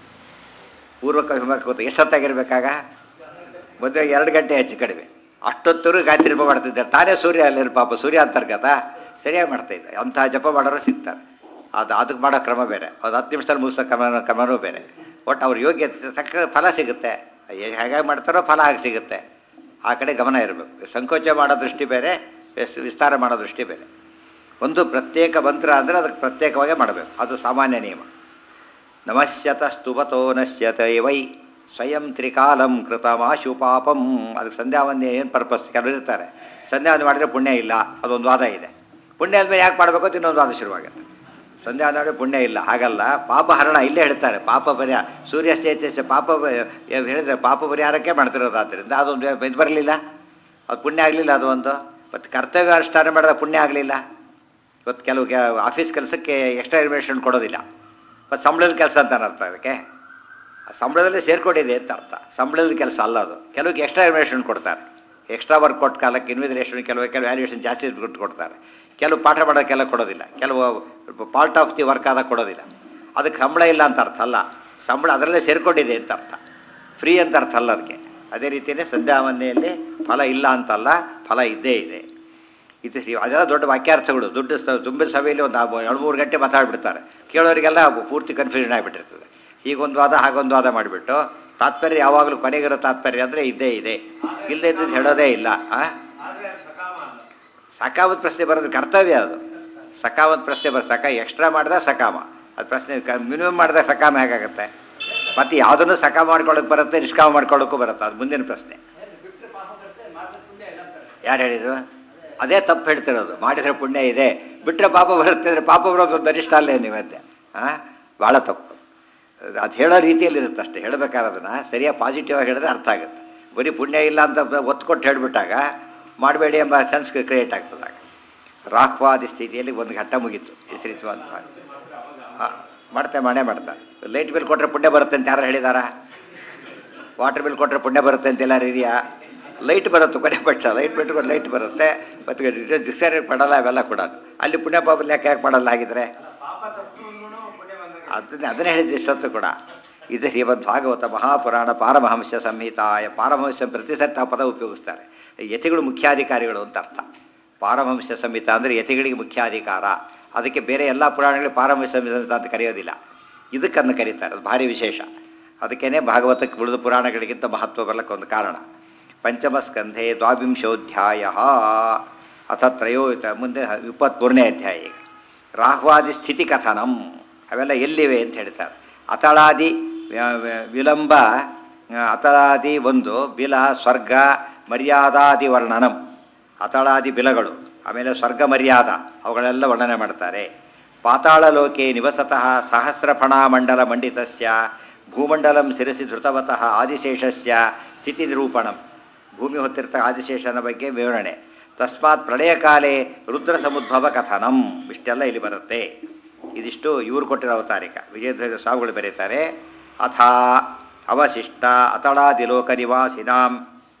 S1: ಪೂರ್ವಕ ಹಿಮಕ್ಕೆ ಗೊತ್ತು ಎಷ್ಟೊತ್ತಾಗಿರ್ಬೇಕಾಗ ಮದುವೆ ಎರಡು ಗಂಟೆ ಹೆಚ್ಚು ಕಡಿಮೆ ಅಷ್ಟೊತ್ತರೂ ಗಾಯತ್ರಿ ಜಪ ಮಾಡ್ತಿದ್ದಾರೆ ತಾನೇ ಸೂರ್ಯ ಅಲ್ಲಿರು ಪಾಪ ಸೂರ್ಯ ಅಂತರ್ಗತ ಸರಿಯಾಗಿ ಮಾಡ್ತಾಯಿದ್ದ ಅಂಥ ಜಪ ಮಾಡೋರು ಸಿಗ್ತಾರೆ ಅದು ಅದಕ್ಕೆ ಮಾಡೋ ಕ್ರಮ ಬೇರೆ ಅದು ಹತ್ತು ನಿಮಿಷದಲ್ಲಿ ಮುಗಿಸೋ ಕ್ರಮ ಕ್ರಮನೂ ಬೇರೆ ಒಟ್ಟು ಅವ್ರ ಯೋಗ್ಯತೆ ತಕ್ಕ ಫಲ ಸಿಗುತ್ತೆ ಏ- ಹೇಗಾಗಿ ಮಾಡ್ತಾರೋ ಫಲ ಆಗಿ ಸಿಗುತ್ತೆ ಆ ಕಡೆ ಗಮನ ಇರಬೇಕು ಸಂಕೋಚ ಮಾಡೋ ದೃಷ್ಟಿ ಬೇರೆ ವಿಸ್- ವಿಸ್ತಾರ ಮಾಡೋ ದೃಷ್ಟಿ ಬೇರೆ ಒಂದು ಪ್ರತ್ಯೇಕ ಮಂತ್ರ ಅಂದರೆ ಅದಕ್ಕೆ ಪ್ರತ್ಯೇಕವಾಗೇ ಮಾಡಬೇಕು ಅದು ಸಾಮಾನ್ಯ ನಿಯಮ ನಮಸ್ಯತ ಸ್ತುಪತೋ ನಶ್ಯತ ವೈ ಸ್ವಯಂ ತ್ರಿಕಾಲಂ ಕೃತಮಾಶು ಪಾಪಂ ಅದಕ್ಕೆ ಸಂಧ್ಯಾವಂದನೆ ಏನು ಪರ್ಪಸ್ ಕೆಲವರು ಇರ್ತಾರೆ ಸಂಧ್ಯಾವಂದನೆ ಮಾಡಿದ್ರೆ ಪುಣ್ಯ ಇಲ್ಲ ಅದೊಂದು ವಾದ ಇದೆ ಪುಣ್ಯ ಆದಮೇಲೆ ಯಾಕೆ ಮಾಡಬೇಕು ಅಂತ ಇನ್ನೊಂದು ವಾದ ಶುರುವಾಗುತ್ತೆ ಸಂಧ್ಯಾವಂದನೆ ಮಾಡಿದ್ರೆ ಪುಣ್ಯ ಇಲ್ಲ ಹಾಗಲ್ಲ ಪಾಪ ಹರಣ ಇಲ್ಲೇ ಹೇಳ್ತಾರೆ ಪಾಪ ಪರಿಹಾರ ಸೂರ್ಯಾಸ್ತೇಜಸ್ಸ ಪಾಪ ಪ- ಹೇಳಿದ್ರೆ ಪಾಪ ಪರಿಹಾರಕ್ಕೆ ಮಾಡ್ತಿರೋದು ಆದ್ದರಿಂದ ಅದೊಂದು ಇದು ಬರಲಿಲ್ಲ ಅದು ಪುಣ್ಯ ಆಗಲಿಲ್ಲ ಅದು ಒಂದು ಮತ್ತು ಕರ್ತವ್ಯ ಅನುಷ್ಠಾನ ಮಾಡಿದ ಪುಣ್ಯ ಆಗಲಿಲ್ಲ ಇವತ್ತು ಕೆಲವು ಕೆ ಆಫೀಸ್ ಕೆಲಸಕ್ಕೆ ಎಕ್ಸ್ಟ್ರಾ ಇನ್ವೆಸ್ಟ್ಮೆಂಟ್ ಕೊಡೋದಿಲ್ಲ ಮತ್ತು ಸಂಬಳದ ಕೆಲಸ ಅಂತ ಅರ್ಥ ಅದಕ್ಕೆ ಆ ಸಂಬಳದಲ್ಲೇ ಸೇರ್ಕೊಂಡಿದೆ ಅಂತ ಅರ್ಥ ಸಂಬಳದ ಕೆಲಸ ಅಲ್ಲ ಅದು ಕೆಲವಕ್ಕೆ ಎಕ್ಸ್ಟ್ರಾ ಇನ್ವೆಸ್ಟ್ಮೆಂಟ್ ಕೊಡ್ತಾರೆ ಎಕ್ಸ್ಟ್ರಾ ವರ್ಕ್ ಕೊಟ್ಟ ಕಾಲಕ್ಕೆ ಇನ್ವಿಜಿಲೇಷನ್ ಕೆಲವು ಕೆಲವು ವ್ಯಾಲ್ಯೂಯೇಷನ್ ಜಾಸ್ತಿ ಕೊಟ್ಟು ಕೊಡ್ತಾರೆ ಕೆಲವು ಪಾಠ ಮಾಡೋಕ್ಕೆಲ್ಲ ಕೊಡೋದಿಲ್ಲ ಕೆಲವು ಪಾರ್ಟ್ ಆಫ್ ದಿ ವರ್ಕ್ ಆದಾಗ ಕೊಡೋದಿಲ್ಲ ಅದಕ್ಕೆ ಸಂಬಳ ಇಲ್ಲ ಅಂತ ಅರ್ಥ ಅಲ್ಲ ಸಂಬಳ ಅದರಲ್ಲೇ ಸೇರ್ಕೊಂಡಿದೆ ಅಂತ ಅರ್ಥ ಫ್ರೀ ಅಂತ ಅರ್ಥ ಅಲ್ಲ ಅದಕ್ಕೆ ಅದೇ ರೀತಿಯೇ ಸಂಧ್ಯಾವಂದನೆಯಲ್ಲಿ ಫಲ ಇಲ್ಲ ಅಂತಲ್ಲ ಫಲ ಇದ್ದೇ ಇದೆ ಇದು ಶ್ರೀ- ಅದೆಲ್ಲ ದೊಡ್ಡ ವಾಕ್ಯಾರ್ಥಗಳು ದುಡ್ಡು ಸ ತುಂಬಿದ ಸಭೆಯಲ್ಲಿ ಒಂದು ಆ ಎರಡು ಮೂರು ಗಂಟೆ ಮಾತಾಡ್ಬಿಡ್ತಾರೆ ಕೇಳೋರಿಗೆಲ್ಲ ಪೂರ್ತಿ ಕನ್ಫ್ಯೂಷನ್ ಆಗಿಬಿಟ್ಟಿರ್ತದೆ ಹೀಗೊಂದು ವಾದ ಹಾಗೊಂದು ವಾದ ಮಾಡಿಬಿಟ್ಟು ತಾತ್ಪರ್ಯ ಯಾವಾಗಲೂ ಕೊನೆಗಿರೋ ತಾತ್ಪರ್ಯ ಅಂದರೆ ಇದ್ದೇ ಇದೆ ಇಲ್ಲದೆ ಇದ್ದದ್ದು ಹೇಳೋದೇ ಇಲ್ಲ ಆ
S2: ಆದರೆ ಅದು ಸಕಾಮ ಅಲ್ಲ
S1: ಸಕಾಮತ್ ಪ್ರಶ್ನೆ ಬರೋದು ಕರ್ತವ್ಯ ಅದು ಸಕಾಮತ್ ಪ್ರಶ್ನೆ ಬರೋ ಸಕ ಎಕ್ಸ್ಟ್ರಾ ಮಾಡಿದ ಸಕಾಮ ಅದು ಪ್ರಶ್ನೆ ಮಿನಿಮಮ್ ಮಾಡಿದಾಗ ಸಕಾಮ ಹೇಗಾಗುತ್ತೆ ಮತ್ತು ಯಾವುದನ್ನು ಸಕಾಮ ಮಾಡ್ಕೊಳ್ಳೋಕೆ ಬರುತ್ತೆ ನಿಷ್ಕಾಮ ಮಾಡ್ಕೊಳ್ಳೋಕ್ಕೂ ಬರುತ್ತೆ ಅದು ಮುಂದಿನ ಪ್ರಶ್ನೆ
S2: ಬಿಟ್ಟರೆ ಪಾಪ ಬರುತ್ತೆ ಮಾಡಿದ್ರೆ ಪುಣ್ಯ ಇಲ್ಲ ಅಂತಾರೆ
S1: ಯಾರು ಹೇಳಿದರು ಅದೇ ತಪ್ಪು ಹೇಳ್ತಿರೋದು ಮಾಡಿದರೆ ಪುಣ್ಯ ಇದೆ ಬಿಟ್ಟರೆ ಪಾಪ ಬರುತ್ತೆ ಅಂದರೆ ಪಾಪ ಬರೋದು ಒಂದು ಅರಿಷ್ಟ ಅಲ್ಲೇ ನೀವತ್ತೆ ಹಾಂ ಭಾಳ ತಪ್ಪು ಅದು ಹೇಳೋ ರೀತಿಯಲ್ಲಿ ಇರುತ್ತೆ ಅಷ್ಟೇ ಹೇಳಬೇಕಾದದನ್ನು ಸರಿಯಾಗಿ ಪಾಸಿಟಿವ್ ಆಗಿ ಹೇಳಿದ್ರೆ ಅರ್ಥ ಆಗುತ್ತೆ ಬರೀ ಪುಣ್ಯ ಇಲ್ಲ ಅಂತ ಒತ್ತು ಕೊಟ್ಟು ಹೇಳಿಬಿಟ್ಟಾಗ ಮಾಡಬೇಡಿ ಎಂಬ ಸೆನ್ಸ್ ಕ್ರಿಯೇಟ್ ಆಗ್ತದಾಗ ರಾಕ್ವಾದಿ ಸ್ಥಿತಿಯಲ್ಲಿ ಒಂದು ಘಟ್ಟ ಮುಗೀತು ಹೆಸರಿತು ಅಂತ ಹಾಂ ಮಾಡ್ತೆ ಮಾಡೇ ಮಾಡ್ತಾರೆ ಲೈಟ್ ಬಿಲ್ ಕೊಟ್ಟರೆ ಪುಣ್ಯ ಬರುತ್ತೆ ಅಂತ ಯಾರು ಹೇಳಿದಾರಾ ವಾಟರ್ ಬಿಲ್ ಕೊಟ್ಟರೆ ಪುಣ್ಯ ಬರುತ್ತೆ ಅಂತ ಎಲ್ಲಾರು ಇದೆಯಾ ಲೈಟ್ ಬರುತ್ತೆ ಕೊನೆ ಪಕ್ಷ ಲೈಟ್ ಬಿಟ್ಟು ಲೈಟ್ ಬರುತ್ತೆ ಮತ್ತು ಡಿಕ್ಷನರಿ ಪಡಲ್ಲ ಅವೆಲ್ಲ ಕೂಡ ಅಲ್ಲಿ ಪುಣ್ಯ ಪಾಪ ಲೆಕ್ಕ ಯಾಕೆ ಮಾಡಲ್ಲ ಹಾಗಿದ್ರೆ
S2: ಪಾಪ ತಪ್ಪು ಪುಣ್ಯ ಬಂದಾಗ
S1: ಅದನ್ನೇ ಅದನ್ನೇ ಹೇಳಿದ್ದು ಇಷ್ಟೊತ್ತು ಕೂಡ ಇದು ಶ್ರೀಮದ್ ಭಾಗವತ ಮಹಾಪುರಾಣ ಪಾರಮಹಂಸ ಸಂಹಿತಾಯ ಪಾರಮಹಂಸ ಪ್ರತಿ ಸತ್ತ ಪದ ಉಪಯೋಗಿಸ್ತಾರೆ ಯತಿಗಳು ಮುಖ್ಯಾಧಿಕಾರಿಗಳು ಅಂತ ಅರ್ಥ ಪಾರಮಹಂಸ ಸಂಹಿತ ಅಂದರೆ ಯತಿಗಳಿಗೆ ಮುಖ್ಯಾಧಿಕಾರ ಅದಕ್ಕೆ ಬೇರೆ ಎಲ್ಲ ಪುರಾಣಗಳಿಗೆ ಪಾರಮಹಂಸ ಸಂಹಿತ ಅಂತ ಕರೆಯೋದಿಲ್ಲ ಇದಕ್ಕನ್ನು ಕರೀತಾರೆ ಅದು ಭಾರಿ ವಿಶೇಷ ಅದಕ್ಕೇನೆ ಭಾಗವತಕ್ಕೆ ಉಳಿದ ಪುರಾಣಗಳಿಗಿಂತ ಮಹತ್ವ ಬರಲಿಕ್ಕೆ ಒಂದು ಕಾರಣ ಪಂಚಮಸ್ಕಂಧೆ ದ್ವಾವಿಂಶೋಧ್ಯಾಯ ಅಥ ತ್ರಯೋಯುತ ಮುಂದೆ ಇಪ್ಪತ್ತ್ಮೂರನೇ ಅಧ್ಯಾಯ ಈಗ ರಾಹ್ವಾದಿ ಸ್ಥಿತಿ ಕಥನಂ ಅವೆಲ್ಲ ಎಲ್ಲಿವೆ ಅಂತ ಹೇಳ್ತಾರೆ ಅತಳಾದಿ ವ- ವ- ವಿಲಂಬ ಆ, ಅತಳಾದಿ ಒಂದು ಬಿಲ ಸ್ವರ್ಗ ಮರ್ಯಾದಾದಿ ವರ್ಣನಂ ಅತಳಾದಿ ಬಿಲಗಳು ಆಮೇಲೆ ಸ್ವರ್ಗ ಮರ್ಯಾದ ಅವುಗಳೆಲ್ಲ ವರ್ಣನೆ ಮಾಡ್ತಾರೆ ಪಾತಾಳ ಲೋಕೆ ನಿವಸತಃ ಸಹಸ್ರಫಣಾಮಂಡಲ ಮಂಡಿತಸ್ಯ ಭೂಮಂಡಲಂ ಶಿರಸಿ ಧೃತವತಃ ಆದಿಶೇಷಸ್ಯ ಸ್ಥಿತಿ ನಿರೂಪಣಂ ಭೂಮಿ ಹೊತ್ತಿರ್ತ ಆದಿಶೇಷನ ಬಗ್ಗೆ ವಿವರಣೆ ತಸ್ಮಾತ್ ಪ್ರಳಯ ಕಾಲೇ ರುದ್ರ ಸಮುದ್ಭವ ಕಥನಂ ಇಷ್ಟೆಲ್ಲ ಇಲ್ಲಿ ಬರುತ್ತೆ ಇದಿಷ್ಟು ಇವರು ಕೊಟ್ಟಿರೋ ಅವತಾರಿಕ ವಿಜಯಧ್ವಜ ಸ್ವಾಮಿಗಳು ಬರೀತಾರೆ ಅಥ ಅವಶಿಷ್ಟ ಅತಳಾದಿಲೋಕ ನಿವಾಸಿನಾಂ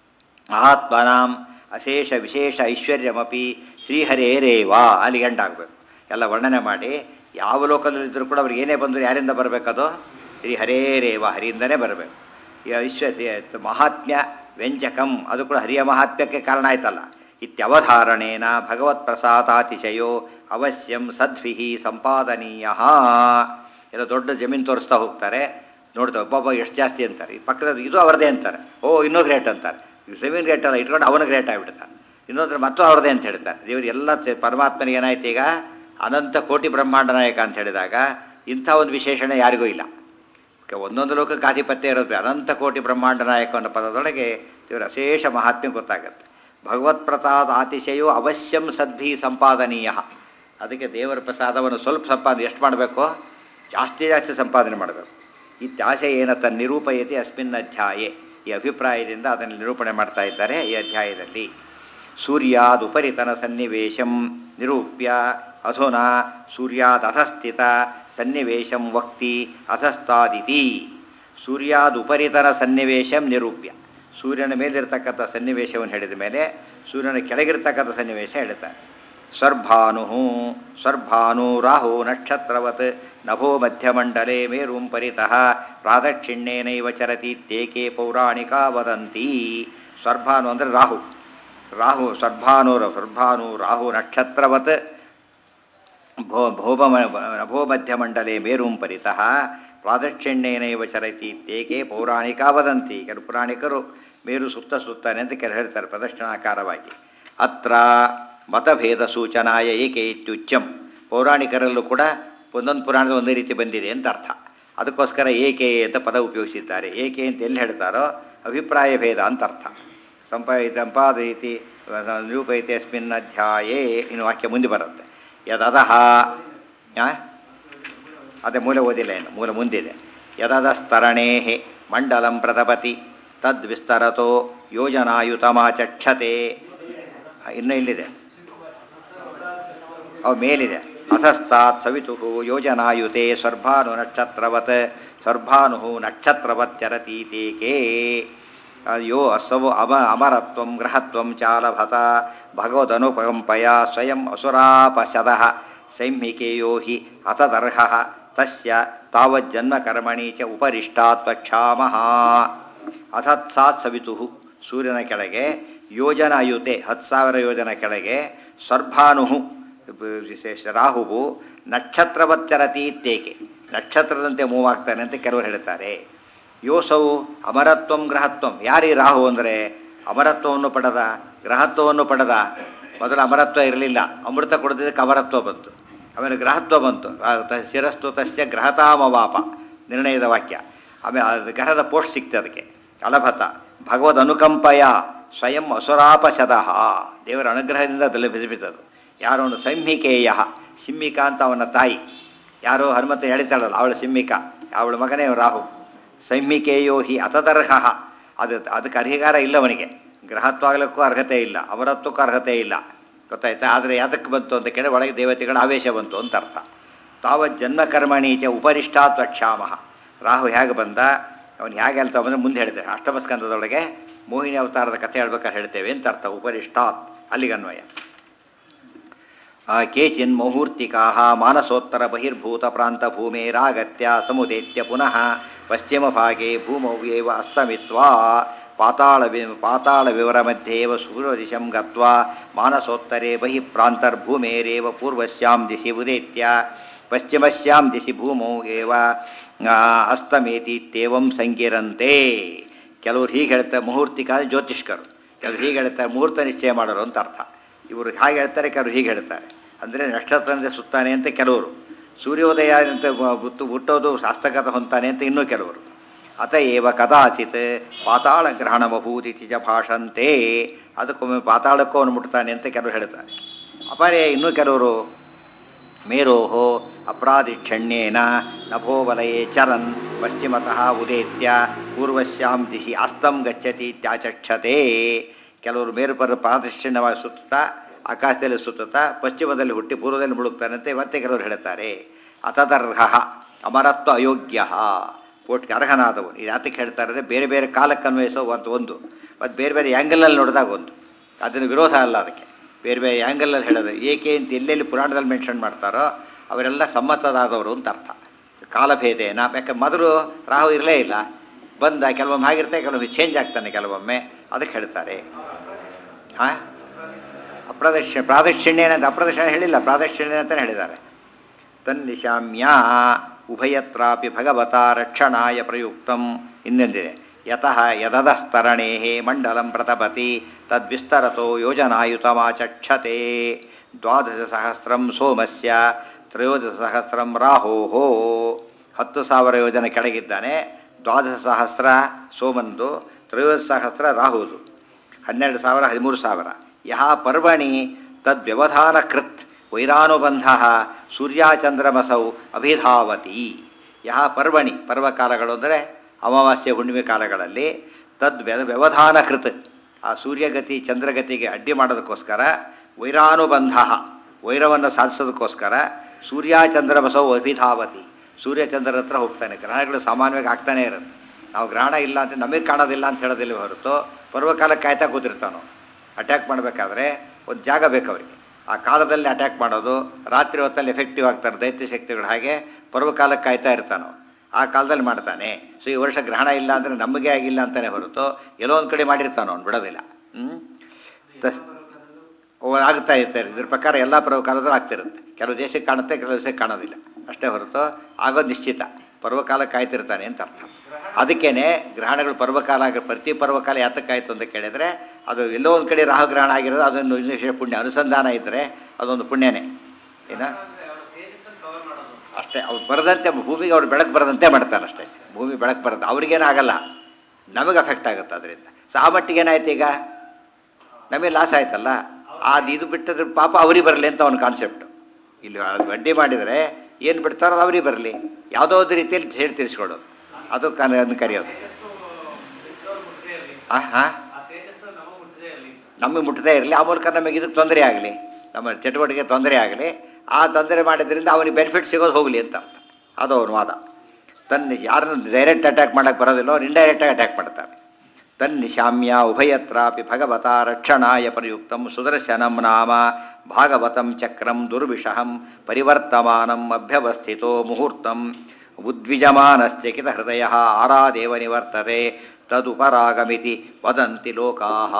S1: ಮಹಾತ್ಮನಾಂ ಅಶೇಷ ವಿಶೇಷ ಐಶ್ವರ್ಯಮಪಿ ಶ್ರೀಹರೇರೇವ ಅಲ್ಲಿ ಎಂಡಾಗಬೇಕು ಎಲ್ಲ ವರ್ಣನೆ ಮಾಡಿ ಯಾವ ಲೋಕದಲ್ಲಿದ್ದರೂ ಕೂಡ ಅವ್ರಿಗೆ ಏನೇ ಬಂದರೂ ಯಾರಿಂದ ಬರಬೇಕದು ಶ್ರೀ ಹರೇರೇವ ಹರಿಯಿಂದನೇ ಬರಬೇಕು ಈ ಐಶ್ವರ್ಯ ಮಹಾತ್ಮ್ಯ ವ್ಯಂಜಕಂ ಅದು ಕೂಡ ಹರಿಯ ಮಹಾತ್ಮ್ಯಕ್ಕೆ ಕಾರಣ ಆಯ್ತಲ್ಲ ಇತ್ಯವಧಾರಣೇನ ಭಗವತ್ ಪ್ರಸಾದಾತಿಶಯೋ ಅವಶ್ಯಂ ಸದ್ವಿಹಿ ಸಂಪಾದನೀಯ ಎಲ್ಲ ದೊಡ್ಡ ಜಮೀನು ತೋರಿಸ್ತಾ ಹೋಗ್ತಾರೆ ನೋಡ್ತಾ ಒಬ್ಬೊಬ್ಬ ಎಷ್ಟು ಜಾಸ್ತಿ ಅಂತಾರೆ ಈ ಪಕ್ಕದ ಇದು ಅವರದೇ ಅಂತಾರೆ ಓ ಇನ್ನೂ ಗ್ರೇಟ್ ಅಂತಾರೆ ಜಮೀನು ಗ್ರೇಟ್ ಅಲ್ಲ ಇಟ್ಕೊಂಡು ಅವನು ಗ್ರೇಟ್ ಆಗಿಬಿಡ್ತಾನೆ ಇನ್ನೊಂದ್ರ ಮತ್ತು ಅವ್ರದೇ ಅಂತ ಹೇಳ್ತಾರೆ ದೇವರು ಎಲ್ಲ ಚ- ಪರಮಾತ್ಮನಿಗೆ ಏನಾಯ್ತು ಈಗ ಅನಂತ ಕೋಟಿ ಬ್ರಹ್ಮಾಂಡ ನಾಯಕ ಅಂತ ಹೇಳಿದಾಗ ಇಂಥ ಒಂದು ವಿಶೇಷಣೆ ಯಾರಿಗೂ ಇಲ್ಲ ಕ- ಒಂದೊಂದು ಲೋಕಕ್ಕೆ ಆಧಿಪತ್ಯ ಇರೋದು ಅನಂತ ಕೋಟಿ ಬ್ರಹ್ಮಾಂಡ ನಾಯಕ ಅನ್ನೋ ಪದದೊಳಗೆ ದೇವರ ಅಶೇಷ ಮಹಾತ್ಮ್ಯ ಗೊತ್ತಾಗುತ್ತೆ ಭಗವತ್ ಪ್ರಸಾದ ಆತಿಶಯೋ ಅವಶ್ಯಂ ಸದ್ಭಿ ಸಂಪಾದನೀಯ ಅದಕ್ಕೆ ದೇವರ ಪ್ರಸಾದವನ್ನು ಸ್ವಲ್ಪ ಸಂಪಾದನೆ ಎಷ್ಟು ಮಾಡಬೇಕು ಜಾಸ್ತಿ ಜಾಸ್ತಿ ಸಂಪಾದನೆ ಮಾಡಬೇಕು ಇತ್ಯಾಶಯೇನ ತನ್ನ ನಿರೂಪಯತಿ ಅಸ್ಮಿನ್ ಅಧ್ಯಾಯೇ ಈ ಅಭಿಪ್ರಾಯದಿಂದ ಅದನ್ನು ನಿರೂಪಣೆ ಮಾಡ್ತಾ ಇದ್ದಾರೆ ಈ ಅಧ್ಯಾಯದಲ್ಲಿ ಸೂರ್ಯಾದುಪರಿತನ ಸನ್ನಿವೇಶಂ ನಿರೂಪ್ಯ ಅಧುನಾ ಸೂರ್ಯಾದಧಸ್ಥಿತ ಸನ್ನಿವೇಶಂ ವಕ್ತಿ ಅಧಸ್ತಾದಿತಿ ಸೂರ್ಯಾದುಪರಿತನ ಸನ್ನಿವೇಶಂ ನಿರೂಪ್ಯ ಸೂರ್ಯನ ಮೇಲಿರ್ತಕ್ಕಂಥ ಸನ್ನಿವೇಶವನ್ನು ಹೇಳಿದ ಮೇಲೆ ಸೂರ್ಯನ ಕೆಳಗಿರ್ತಕ್ಕಂಥ ಸನ್ನಿವೇಶ ಹೇಳ್ತಾರೆ ಸ್ವರ್ಭಾನು ಸ್ವರ್ಭಾನು ರಾಹು ನಕ್ಷತ್ರವತ್ ನಭೋ ಮಧ್ಯಮಂಡಲೆ ಮೇರುಂ ಪರಿತಃ ಪ್ರಾದಕ್ಷಿಣ್ಯೇನೈವ ಚರತೀತ್ಯೇಕೆ ಪೌರಾಣಿಕಾ ವದಂತಿ ಸ್ವರ್ಭಾನು ಅಂದರೆ ರಾಹು ರಾಹು ಸ್ವರ್ಭಾನು ಸ್ವರ್ಭಾನು ರಾಹು ನಕ್ಷತ್ರವತ್ ಭೋ ಭೋಮ ನಭೋ ಮಧ್ಯಮಂಡಲೆ ಮೇರುಂ ಪರಿತಃ ಪ್ರಾದಕ್ಷಿಣ್ಯೇನೈವ ಚರತಿ ತೇಕೆ ಪೌರಾಣಿಕ ವದಂತಿ ಕೆಲವು ಪುರಾಣಿಕರು ಮೇರು ಸುತ್ತ ಸುತ್ತಾನೆ ಅಂತ ಕೆಲವು ಹೇಳ್ತಾರೆ ಪ್ರದಕ್ಷಿಣಾಕಾರವಾಗಿ ಅತ್ರ ಮತಭೇದ ಸೂಚನಾಯ ಏಕೆ ಇತ್ಯುಚ್ಯಂ ಪೌರಾಣಿಕರಲ್ಲೂ ಕೂಡ ಒಂದೊಂದು ಪುರಾಣದ ಒಂದೇ ರೀತಿ ಬಂದಿದೆ ಅಂತ ಅರ್ಥ ಅದಕ್ಕೋಸ್ಕರ ಏಕೆ ಅಂತ ಪದ ಉಪಯೋಗಿಸಿದ್ದಾರೆ ಏಕೆ ಅಂತ ಎಲ್ಲಿ ಹೇಳ್ತಾರೋ ಅಭಿಪ್ರಾಯ ಭೇದ ಅಂತ ಅರ್ಥ ಸಂಪಾದ ಸಂಪಾದಯತಿ ನಿರೂಪಯತಿ ಅಸ್ಮಿನ್ ಅಧ್ಯಾಯೇ ಇನ್ನು ವಾಕ್ಯ ಮುಂದೆ ಬರುತ್ತೆ ಯದದಹ ಆ? ಅದೇ ಮೂಲ ಓದಿಲ್ಲ ಏನು ಮೂಲ ಮುಂದಿದೆ ಯದದಸ್ತರಣೇ ಮಂಡಲಂ ಪ್ರತಪತಿ ತದ್ವಿಸ್ತರತೋ ಯೋಜನಾಯುತಮಾಚಕ್ಷತೆ ಇನ್ನೂ ಇಲ್ಲಿದೆ ಅವು ಮೇಲಿದೆ ಅಧಸ್ತಾತ್ ಸವಿತು ಯೋಜನಾಯುತೆ ಸ್ವರ್ಭಾನು ನಕ್ಷತ್ರವತ್ ಸ್ವರ್ಭಾನು ನಕ್ಷತ್ರವತ್ ಚರತೀತೇಕೆ ಯೋ ಅಸವು ಅಮ ಅಮರತ್ವಂ ಗ್ರಹತ್ವಂ ಚಾಲಭತ ಭಗವದನುಪಕಂಪಯ ಸ್ವಯಂ ಅಸುರಾಪಶದ ಸಂಹಿಕೆಯೋ ಹಿ ಅತದರ್ಹ ತಸ್ಯ ತಾವಜ್ಜನ್ಮಕರ್ಮಣಿ ಚ ಉಪರಿಷ್ಟಾತ್ ವಕ್ಷಾಮಃ ಅಥತ್ಸಾತ್ ಸವಿತು ಸೂರ್ಯನ ಕೆಳಗೆ ಯೋಜನಾಯುತೆ ಹತ್ತು ಸಾವಿರ ಯೋಜನ ಕೆಳಗೆ ಸ್ವರ್ಭಾನು ವಿಶೇಷ ರಾಹುವು ನಕ್ಷತ್ರವಚ್ಚರತಿ ಇತ್ತೇಕೆ ನಕ್ಷತ್ರದಂತೆ ಮೂವ್ ಆಗ್ತಾನೆ ಅಂತ ಕೆಲವರು ಹೇಳ್ತಾರೆ ಯೋಸವು ಅಮರತ್ವಂ ಗ್ರಹತ್ವಂ ಯಾರೀ ರಾಹು ಅಂದರೆ ಅಮರತ್ವವನ್ನು ಪಡೆದ ಗ್ರಹತ್ವವನ್ನು ಪಡೆದ ಮೊದಲು ಅಮರತ್ವ ಇರಲಿಲ್ಲ ಅಮೃತ ಕೊಡದಿದ್ದಕ್ಕೆ ಅಮರತ್ವ ಬಂತು ಆಮೇಲೆ ಗ್ರಹತ್ವ ಬಂತು ಆ ತ- ಶಿರಸ್ತು ತಸ್ಯ ಗ್ರಹತಾಮವಾಪ ನಿರ್ಣಯದ ವಾಕ್ಯ ಆಮೇಲೆ ಅದು ಗ್ರಹದ ಪೋಸ್ಟ್ ಸಿಕ್ತು ಅದಕ್ಕೆ ಅಲಭತ ಭಗವದ್ ಅನುಕಂಪಯ ಸ್ವಯಂ ಅಸುರಾಪಶದಃ ದೇವರ ಅನುಗ್ರಹದಿಂದ ಲಭಿಸಿಬಿಟ್ಟದು ಯಾರೋ ಒಂದು ಸಂಹಿಕೇಯ ಸಿಮ್ಮಿಕಾ ಅಂತ ಅವನ ತಾಯಿ ಯಾರೋ ಹನುಮಂತ ಎಳಿತಾಳಲ್ಲ ಅವಳು ಸಿಮ್ಮಿಕಾ ಅವಳ ಮಗನೇ ರಾಹು ಸಂಹಿಕೇಯೋ ಹಿ ಅತದರ್ಹ ಅದು ಅದಕ್ಕೆ ಅಧಿಕಾರ ಇಲ್ಲ ಅವನಿಗೆ ಗ್ರಹತ್ವಾಗಲಿಕ್ಕೂ ಅರ್ಹತೆ ಇಲ್ಲ ಅಮರತ್ವಕ್ಕೂ ಅರ್ಹತೆ ಇಲ್ಲ ಗೊತ್ತಾಯ್ತಾ ಆದರೆ ಯಾತಕ್ಕೆ ಬಂತು ಅಂತ ಕೇಳಿ ಒಳಗೆ ದೇವತೆಗಳ ಆವೇಶ ಬಂತು ಅಂತ ಅರ್ಥ ತಾವ ಜನ್ಮ ಕರ್ಮಣೀಚ ಉಪರಿಷ್ಟಾತ್ ವಕ್ಷಾಮಹ ರಾಹು ಹೇಗೆ ಬಂದ ಅವನು ಹೇಗೆ ಹೇಳ್ತಾ ಬಂದರೆ ಮುಂದೆ ಹೇಳ್ತೇವೆ ಅಷ್ಟಮ ಸ್ಕಂದದೊಳಗೆ ಮೋಹಿನಿ ಅವತಾರದ ಕಥೆ ಹೇಳ್ಬೇಕಾದ್ರೆ ಹೇಳ್ತೇವೆ ಅಂತ ಅರ್ಥ ಉಪರಿಷ್ಟಾತ್ ಅಲ್ಲಿಗನ್ವಯ ಆ ಕೇಚಿನ್ ಮುಹೂರ್ತಿಕಾ ಮಾನಸೋತ್ತರ ಬಹಿರ್ಭೂತ ಪ್ರಾಂತ ಭೂಮೇರಾಗತ್ಯ ಸಮುದೇತ್ಯ ಪುನಃ ಪಶ್ಚಿಮ ಭಾಗೆ ಭೂಮೌ ಏವ ಅಸ್ತಮಿತ್ವಾ ಪಾತಾಳ ವಿ ಪಾತಾಳ ವಿವರ ಮಧ್ಯೇವ ಸೂರ್ಯದಿಶಂ ಗತ್ವಾ ಮಾನಸೋತ್ತರೆ ಬಹಿಃ ಪ್ರಾಂತರ್ಭೂಮೇರೇವ ಪೂರ್ವಸ್ಯಾಂ ದಿಶಿ ಉದೇತ್ಯ ಪಶ್ಚಿಮಸ್ಯಾಂ ದಿಶಿ ಭೂಮೌ ಏವ ಆ, ಅಸ್ತಮೇತೀತ್ಯೇವಂ ಸಂಗಿರಂತೆ ಕೆಲವರು ಹೀಗೆ ಹೇಳ್ತಾರೆ ಮುಹೂರ್ತಿಕ ಅಂದರೆ ಜ್ಯೋತಿಷ್ಕರು ಕೆಲವರು ಹೀಗೆ ಹೇಳ್ತಾರೆ ಮುಹೂರ್ತ ನಿಶ್ಚಯ ಮಾಡೋರು ಅಂತ ಅರ್ಥ ಇವರು ಹಾಗೆ ಹೇಳ್ತಾರೆ ಕೆಲವರು ಹೀಗೆ ಹೇಳ್ತಾರೆ ಅಂದರೆ ನಕ್ಷತ್ರದ ಸುತ್ತಾನೆ ಅಂತ ಕೆಲವರು ಸೂರ್ಯೋದಯ ಅಂತ ಹುಟ್ಟು ಹುಟ್ಟೋದು ಶಾಸ್ತಗತ ಹೊಂತಾನೆ ಅಂತ ಇನ್ನೂ ಕೆಲವರು ಅತ ಏವ ಕದಾಚಿತ್ ಪಾತಾಳ ಗ್ರಹಣ ಬಭೂತಿ ಚ ಭಾಷಂತೆ ಅದಕ್ಕೊಮ್ಮೆ ಪಾತಾಳಕ್ಕೂ ಅವನು ಮುಟ್ತಾನೆ ಅಂತ ಕೆಲವರು ಹೇಳ್ತಾರೆ ಅಪರೇ ಇನ್ನೂ ಕೆಲವರು ಮೇರೋಹೋ ಅಪರಾಧಿಕ್ಷಣ್ಯೇನ ನಭೋಬಲಯೇ ಚರನ್ ಪಶ್ಚಿಮತಃ ಉದೇತ್ಯ ಪೂರ್ವಶ್ಯಾಂ ದಿಶಿ ಅಸ್ತಂ ಗಚ್ಚತಿ ಇತ್ಯಾಚಕ್ಷತೆ ಕೆಲವರು ಮೇರು ಪರ ಪ್ರಾದಕ್ಷಿಣ್ಯವಾಗಿ ಸುತ್ತುತ್ತಾ ಆಕಾಶದಲ್ಲಿ ಸುತ್ತುತ್ತಾ ಪಶ್ಚಿಮದಲ್ಲಿ ಹುಟ್ಟಿ ಪೂರ್ವದಲ್ಲಿ ಮುಳುಗ್ತಾನಂತೆ ಮತ್ತೆ ಕೆಲವರು ಹೇಳ್ತಾರೆ ಅತದರ್ಹ ಅಮರತ್ವ ಅಯೋಗ್ಯ ಕೋಟ್ಗೆ ಅರ್ಹನಾದವನು ಇದು ಯಾತಕ್ಕೆ ಹೇಳ್ತಾರೆ ಅಂದರೆ ಬೇರೆ ಬೇರೆ ಕಾಲಕ್ಕೆ ಅನ್ವಯಿಸೋ ಒಂದು ಒಂದು ಮತ್ತು ಬೇರೆ ಬೇರೆ ಆ್ಯಂಗಲಲ್ಲಿ ನೋಡಿದಾಗ ಒಂದು ಅದನ್ನು ವಿರೋಧ ಅಲ್ಲ ಅದಕ್ಕೆ ಬೇರೆ ಬೇರೆ ಆ್ಯಂಗಲಲ್ಲಿ ಹೇಳೋದು ಏಕೆ ಅಂತ ಎಲ್ಲೆಲ್ಲಿ ಪುರಾಣದಲ್ಲಿ ಮೆನ್ಷನ್ ಮಾಡ್ತಾರೋ ಅವರೆಲ್ಲ ಸಮ್ಮತದಾದವರು ಅಂತ ಅರ್ಥ ಕಾಲಭೇದೇನ ಯಾಕೆ ಮೊದಲು ರಾಹು ಇರಲೇ ಇಲ್ಲ ಬಂದ ಕೆಲವೊಮ್ಮೆ ಆಗಿರ್ತಾರೆ ಕೆಲವೊಮ್ಮೆ ಚೇಂಜ್ ಆಗ್ತಾನೆ ಕೆಲವೊಮ್ಮೆ ಅದಕ್ಕೆ ಹೇಳ್ತಾರೆ ಹಾಂ ಅಪ್ರದಕ್ಷಿಣ ಪ್ರಾದಕ್ಷಿಣ್ಯ ಏನಂತ ಅಪ್ರದಕ್ಷಿಣ ಹೇಳಿಲ್ಲ ಪ್ರಾದಕ್ಷಿಣ್ಯ ಅಂತಲೇ ಹೇಳಿದ್ದಾರೆ ತನ್ನಿಶಾಮ್ಯ ಉಭಯತ್ರಾಪಿ ಭಗವತ ರಕ್ಷಣಾಯ ಪ್ರಯುಕ್ತಂ ಇನ್ನೆಂದಿದೆ ಯತಃ ಯದದಸ್ತರಣೇ ಮಂಡಲಂ ಪ್ರತಪತಿ ತದ್ವಿಸ್ತರತೋ ಯೋಜನಾಯುತಮಾಚಕ್ಷತೆ ದ್ವಾದಶಸಹಸ್ರಂ ಸೋಮಸ್ಯ ತ್ರಯೋದಶಸಹಸ್ರಂ ರಾಹೋಹೋ ಹತ್ತು ಸಾವಿರ ಯೋಜನೆ ಕೆಳಗಿದ್ದಾನೆ ದ್ವಾದಶ ಸಹಸ್ರ ಸೋಮಂದು ತ್ರಯೋದಶ ಸಹಸ್ರ ರಾಹುದು ಹನ್ನೆರಡು ಸಾವಿರ ಹದಿಮೂರು ಸಾವಿರ ಯಹ ಪರ್ವಣಿ ತದ್ವ್ಯವಧಾನ ಕೃತ್ ವೈರಾನುಬಂಧ ಸೂರ್ಯಾಚಂದ್ರಮಸೌ ಅಭಿಧಾವತಿ ಯಹ ಪರ್ವಣಿ ಪರ್ವಕಾಲಗಳು ಅಂದರೆ ಅಮಾವಾಸ್ಯೆ ಹುಣ್ಣಿಮೆ ಕಾಲಗಳಲ್ಲಿ ತದ್ ವ್ಯ ವ್ಯವಧಾನ ಕೃತ್ ಆ ಸೂರ್ಯಗತಿ ಚಂದ್ರಗತಿಗೆ ಅಡ್ಡಿ ಮಾಡೋದಕ್ಕೋಸ್ಕರ ವೈರಾನುಬಂಧ ವೈರವನ್ನು ಸಾಧಿಸೋದಕ್ಕೋಸ್ಕರ ಸೂರ್ಯಾಚಂದ್ರಮಸೌ ಅಭಿಧಾವತಿ ಸೂರ್ಯಚಂದ್ರರ ಹತ್ರ ಹೋಗ್ತಾನೆ ಗ್ರಹಣಗಳು ಸಾಮಾನ್ಯವಾಗಿ ಆಗ್ತಾನೇ ಇರುತ್ತೆ ನಾವು ಗ್ರಹಣ ಇಲ್ಲ ಅಂತ ನಮಗೆ ಕಾಣೋದಿಲ್ಲ ಅಂತ ಹೇಳೋದಿಲ್ಲ ಹೊರತು ಪರ್ವಕಾಲಕ್ಕೆ ಕಾಯ್ತಾ ಕೂತಿರ್ತಾನೋ ಅಟ್ಯಾಕ್ ಮಾಡಬೇಕಾದ್ರೆ ಒಂದು ಜಾಗ ಬೇಕು ಅವರಿಗೆ ಆ ಕಾಲದಲ್ಲಿ ಅಟ್ಯಾಕ್ ಮಾಡೋದು ರಾತ್ರಿ ಹೊತ್ತಲ್ಲಿ ಎಫೆಕ್ಟಿವ್ ಆಗ್ತಾರೆ ದೈತ್ಯ ಶಕ್ತಿಗಳು ಹಾಗೆ ಪರ್ವಕಾಲಕ್ಕೆ ಕಾಯ್ತಾ ಇರ್ತಾನೋ ಆ ಕಾಲದಲ್ಲಿ ಮಾಡ್ತಾನೆ ಸೊ ಈ ವರ್ಷ ಗ್ರಹಣ ಇಲ್ಲ ಅಂದರೆ ನಮಗೆ ಆಗಿಲ್ಲ ಅಂತಾನೆ ಹೊರತು ಎಲ್ಲೋ ಒಂದು ಕಡೆ ಮಾಡಿರ್ತಾನೋ ಅವ್ನು ಬಿಡೋದಿಲ್ಲ ಹ್ಞೂ ತಸ್ ಓ ಆಗ್ತಾ ಇರ್ತಾರೆ ಇದ್ರ ಪ್ರಕಾರ ಎಲ್ಲ ಪರ್ವಕಾಲದಲ್ಲೂ ಆಗ್ತಿರುತ್ತೆ ಕೆಲವು ದೇಶಕ್ಕೆ ಕಾಣುತ್ತೆ ಕೆಲವು ದೇಶಕ್ಕೆ ಕಾಣೋದಿಲ್ಲ ಅಷ್ಟೇ ಹೊರತು ಆಗೋದು ನಿಶ್ಚಿತ ಪರ್ವಕಾಲ ಕಾಯ್ತಿರ್ತಾನೆ ಅಂತ ಅರ್ಥ ಅದಕ್ಕೇನೆ ಗ್ರಹಣಗಳು ಪರ್ವಕಾಲ ಆಗಿ ಪ್ರತಿ ಪರ್ವಕಾಲ ಯಾತಕ್ಕಾಯ್ತು ಅಂತ ಕೇಳಿದರೆ ಅದು ಎಲ್ಲೋ ಒಂದು ಕಡೆ ರಾಹುಗ್ರಹಣ ಆಗಿರೋದು ಅದೊಂದು ವಿಶೇಷ ಪುಣ್ಯ ಅನುಸಂಧಾನ ಇದ್ದರೆ ಅದೊಂದು ಪುಣ್ಯನೇ ಏನ
S2: ಅಂದ್ರೆ ಅವ್ರ ತೇಜಸ್ಸನ್ನು ಕವರ್ ಮಾಡೋದು
S1: ಅಷ್ಟೇ ಅವ್ರು ಬರದಂತೆ ಭೂಮಿಗೆ ಅವ್ರು ಬೆಳಕು ಬರದಂತೆ ಮಾಡ್ತಾನೆ ಅಷ್ಟೇ ಭೂಮಿ ಬೆಳಕು ಬರುತ್ತೆ ಅವ್ರಿಗೇನಾಗಲ್ಲ ನಮಗೆ ಅಫೆಕ್ಟ್ ಆಗುತ್ತೆ ಅದರಿಂದ ಸೊ ಆ ಮಟ್ಟಿಗೆ ಏನಾಯ್ತು ಈಗ ನಮಗೆ ಲಾಸ್ ಆಯ್ತಲ್ಲ ಅದು ಇದು ಬಿಟ್ಟದ್ರ ಪಾಪ ಅವ್ರಿಗೆ ಬರಲಿ ಅಂತ ಅವನ ಕಾನ್ಸೆಪ್ಟು ಇಲ್ಲಿ ಅಡ್ಡಿ ಮಾಡಿದರೆ ಏನು ಬಿಡ್ತಾರೋ ಅದು ಅವ್ರಿಗೆ ಬರಲಿ ಯಾವುದೋ ಒಂದು ರೀತಿಯಲ್ಲಿ ಹೇಳಿ ತಿಳಿಸ್ಕೊಡೋದು ಅದು ಕನ್ ಅದನ್ನ ಕರೆಯೋದು
S2: ತೇಜಸ್ಸು ಬಿದ್ದವ್ರು ಮುಟ್ಟದೇ ಇರಲಿ
S1: ಹಾಂ ಹಾಂ
S2: ಆ ತೇಜಸ್ಸು ನಮಗೆ ಮುಟ್ಟದೇ ಇರಲಿ
S1: ನಮಗೆ ಮುಟ್ಟದೇ ಇರಲಿ ಆ ಮೂಲಕ ನಮಗೆ ಇದಕ್ಕೆ ತೊಂದರೆ ಆಗಲಿ ನಮ್ಮ ಚಟುವಟಿಕೆ ತೊಂದರೆ ಆಗಲಿ ಆ ತೊಂದರೆ ಮಾಡಿದ್ರಿಂದ ಅವನಿಗೆ ಬೆನಿಫಿಟ್ ಸಿಗೋದು ಹೋಗಲಿ ಅಂತ ಅರ್ಥ ಅದು ಅವನ ವಾದ ತನ್ನ ಯಾರನ್ನು ಡೈರೆಕ್ಟ್ ಅಟ್ಯಾಕ್ ಮಾಡೋಕ್ಕೆ ಬರೋದಿಲ್ಲೋ ಅವ್ರು ಇಂಡೈರೆಕ್ಟಾಗಿ ಅಟ್ಯಾಕ್ ಮಾಡ್ತಾರೆ ತನ್ನಿಶಾಮ್ಯ ಉಭಯತ್ರಾಪಿ ಭಗವತ ರಕ್ಷಣಾಯ ಪ್ರಯುಕ್ತಂ ಸುದರ್ಶನಂ ನಾಮ ಭಾಗವತಂ ಚಕ್ರಂ ದುರ್ವಿಷಹಂ ಪರಿವರ್ತಮಾನಂ ಅಭ್ಯವಸ್ಥಿತೋ ಮುಹೂರ್ತಂ ಉದ್ವಿಜಮಾನಶ್ಚಕಿತ ಹೃದಯ ಆರಾದೇವ ನಿವರ್ತತೆ ತದುಪರಾಗಮಿತಿ ವದಂತಿ ಲೋಕಾಹ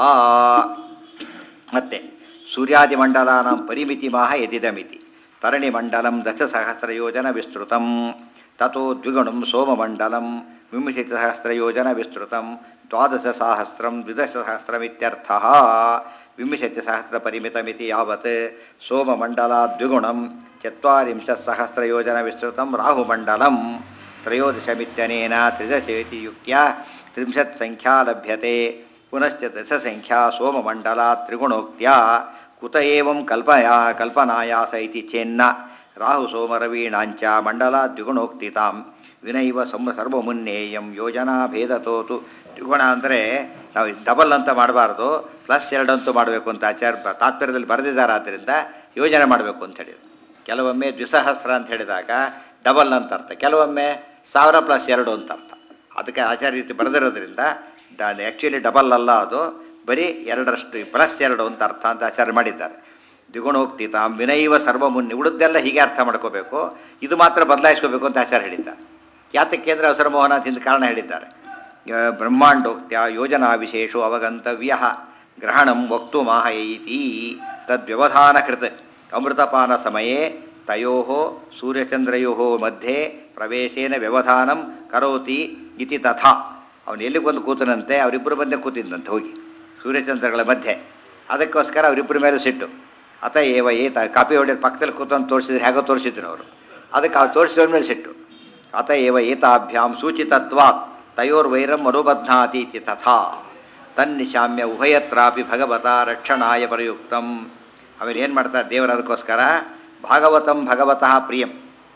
S1: ಮತ್ತೆ ಸೂರ್ಯಾದಿಮಂಡಲಾನಾಂ ಪರಿಮಿತಿ ಮಾಹ ಯದಿದಮಿತಿ ತರಣಿಮಂಡಲಂ ದಶಸಹಸ್ರಯೋಜನ ವಿಸ್ತೃತಂ ತಥೋ ದ್ವಿಗುಣಂ ಸೋಮಮಂಡಲಂ ವಿಂಶತಿಸಹಸ್ರಯೋಜನ ವಿಸ್ತೃತಂ ದ್ವಾದಶಸಹಸ್ರಂ ದ್ವಿದಶಸಹಸ್ರಮಿತ್ಯರ್ಥಃ ವಿಂಶತಿ ಸಹಸ್ರ ಪರಿಮಿತಮಿತಿ ಯಾವತ್ ಸೋಮಮಂಡಲ ದ್ವಿಗುಣಂ ಚತ್ವರಿಂಶತ್ ಸಹಸ್ರ ಯೋಜನ ವಿಸ್ತೃತಂ ರಾಹುಮಂಡಲಂ ತ್ರಯೋದಶಮಿತ್ಯನೇನ ತ್ರಿದಶೇತಿ ಯುಕ್ತ್ಯ ತ್ರಿಂಶತ್ ಸಂಖ್ಯಾ ಲಭ್ಯತೆ ಪುನಶ್ಚ ದಶಸಂಖ್ಯಾ ಸೋಮಮಂಡಲ ತ್ರಿಗುಣೋಕ್ತ್ಯ ಕುತ ಏವಂ ಕಲ್ಪಯಾ ಕಲ್ಪನಾಯಾಸ ಇತಿ ಚೇನ್ನ ರಾಹು ಸೋಮರವೀಣಾಂಚ ಮಂಡಲ ದ್ವಿಗುಣೋಕ್ತಿತಾಂ ವಿನೈವ ಸಮ ಸರ್ವಮುನ್ನೇಯಂ ಯೋಜನಾ ಭೇದತೋತು ದ್ವಿಗುಣ ಅಂದರೆ ನಾವು ಡಬಲ್ ಅಂತ ಮಾಡಬಾರ್ದು ಪ್ಲಸ್ ಎರಡು ಅಂತೂ ಮಾಡಬೇಕು ಅಂತ ಆಚಾರ್ಯ ತಾತ್ಪರ್ಯದಲ್ಲಿ ಬರೆದಿದ್ದಾರೆ ಆದ್ದರಿಂದ ಯೋಜನೆ ಮಾಡಬೇಕು ಅಂತ ಹೇಳಿದ್ರು ಕೆಲವೊಮ್ಮೆ ದ್ವಿಸಹಸ್ರ ಅಂತ ಹೇಳಿದಾಗ ಡಬಲ್ ಅಂತ ಅರ್ಥ ಕೆಲವೊಮ್ಮೆ ಸಾವಿರ ಪ್ಲಸ್ ಎರಡು ಅಂತ ಅರ್ಥ ಅದಕ್ಕೆ ಆಚಾರ್ಯ ರೀತಿ ಬರೆದಿರೋದ್ರಿಂದ ಆ್ಯಕ್ಚುಲಿ ಡಬಲ್ ಅಲ್ಲ ಅದು ಬರೀ ಎರಡರಷ್ಟು ಪ್ಲಸ್ ಎರಡು ಅಂತ ಅರ್ಥ ಅಂತ ಆಚಾರ್ಯ ಮಾಡಿದ್ದಾರೆ ದ್ವಿಗುಣೋಕ್ತಿ ತಾಂ ವಿನೈವ ಸರ್ವಮುನ್ನಿ ಉಳಿದೆಲ್ಲ ಹೀಗೆ ಅರ್ಥ ಮಾಡ್ಕೋಬೇಕು ಇದು ಮಾತ್ರ ಬದಲಾಯಿಸ್ಕೋಬೇಕು ಅಂತ ಆಚಾರ್ಯ ಹೇಳಿದ್ದಾರೆ ಯಾತಕ್ಕೆ ಅಂದರೆ ಅವಸರ ಮೋಹನಾಥಿಂದ ಕಾರಣ ಹೇಳಿದ್ದಾರೆ ಆ, ಬ್ರಹ್ಮಾಂಡೋಕ್ತ್ಯ ಯೋಜನಾ ವಿಶೇಷೋ ಅವಗಂತವ್ಯ ಗ್ರಹಣಂ ವಕ್ತು ಮಾಹಯೈತಿ ತದ್ವ್ಯವಧಾನ ಕೃತ್ ಅಮೃತಪಾನ ಸಮಯೇ ತಯೋ ಸೂರ್ಯಚಂದ್ರಯೋ ಮಧ್ಯೆ ಪ್ರವೇಶೇನ ವ್ಯವಧಾನಂ ಕರೋತಿ ಇತಿ ತಥಾ ಅವನು ಎಲ್ಲಿ ಬಂದು ಕೂತನಂತೆ ಅವರಿಬ್ಬರು ಬಂದೇ ಕೂತಿದ್ದಂತೆ ಹೋಗಿ ಸೂರ್ಯಚಂದ್ರಗಳ ಮಧ್ಯೆ ಅದಕ್ಕೋಸ್ಕರ ಅವರಿಬ್ಬರ ಮೇಲೆ ಸಿಟ್ಟು ಅತ ಏವ ಏತ ಕಾಪಿ ಹೊಡೆಯೋರು ಪಕ್ಕದಲ್ಲಿ ಕೂತಂದು ತೋರಿಸಿದ್ರೆ ಹೇಗೋ ತೋರಿಸಿದ್ರು ಅವರು ಅದಕ್ಕೆ ಅವ್ರು ತೋರಿಸಿದವ್ರ ಮೇಲೆ ಸಿಟ್ಟು ಅತ ಏವ ಏತಾಭ್ಯಾಂ ಸೂಚಿತತ್ವಾತ್ ತಯೋರ್ವೈರಂ ಅನುಬಧ್ನಾತಿ ಇತಿ ತಥಾ ತನ್ನಿಶಾಮ್ಯ ಉಭಯತ್ರಾಪಿ ಭಗವತ ರಕ್ಷಣಾಯ ಪ್ರಯುಕ್ತಂ ಆಮೇಲೆ ಏನು ಮಾಡ್ತಾರೆ ದೇವರು ಅದಕ್ಕೋಸ್ಕರ ಭಾಗವತಂ ಭಗವತಃ ಪ್ರಿಯಂ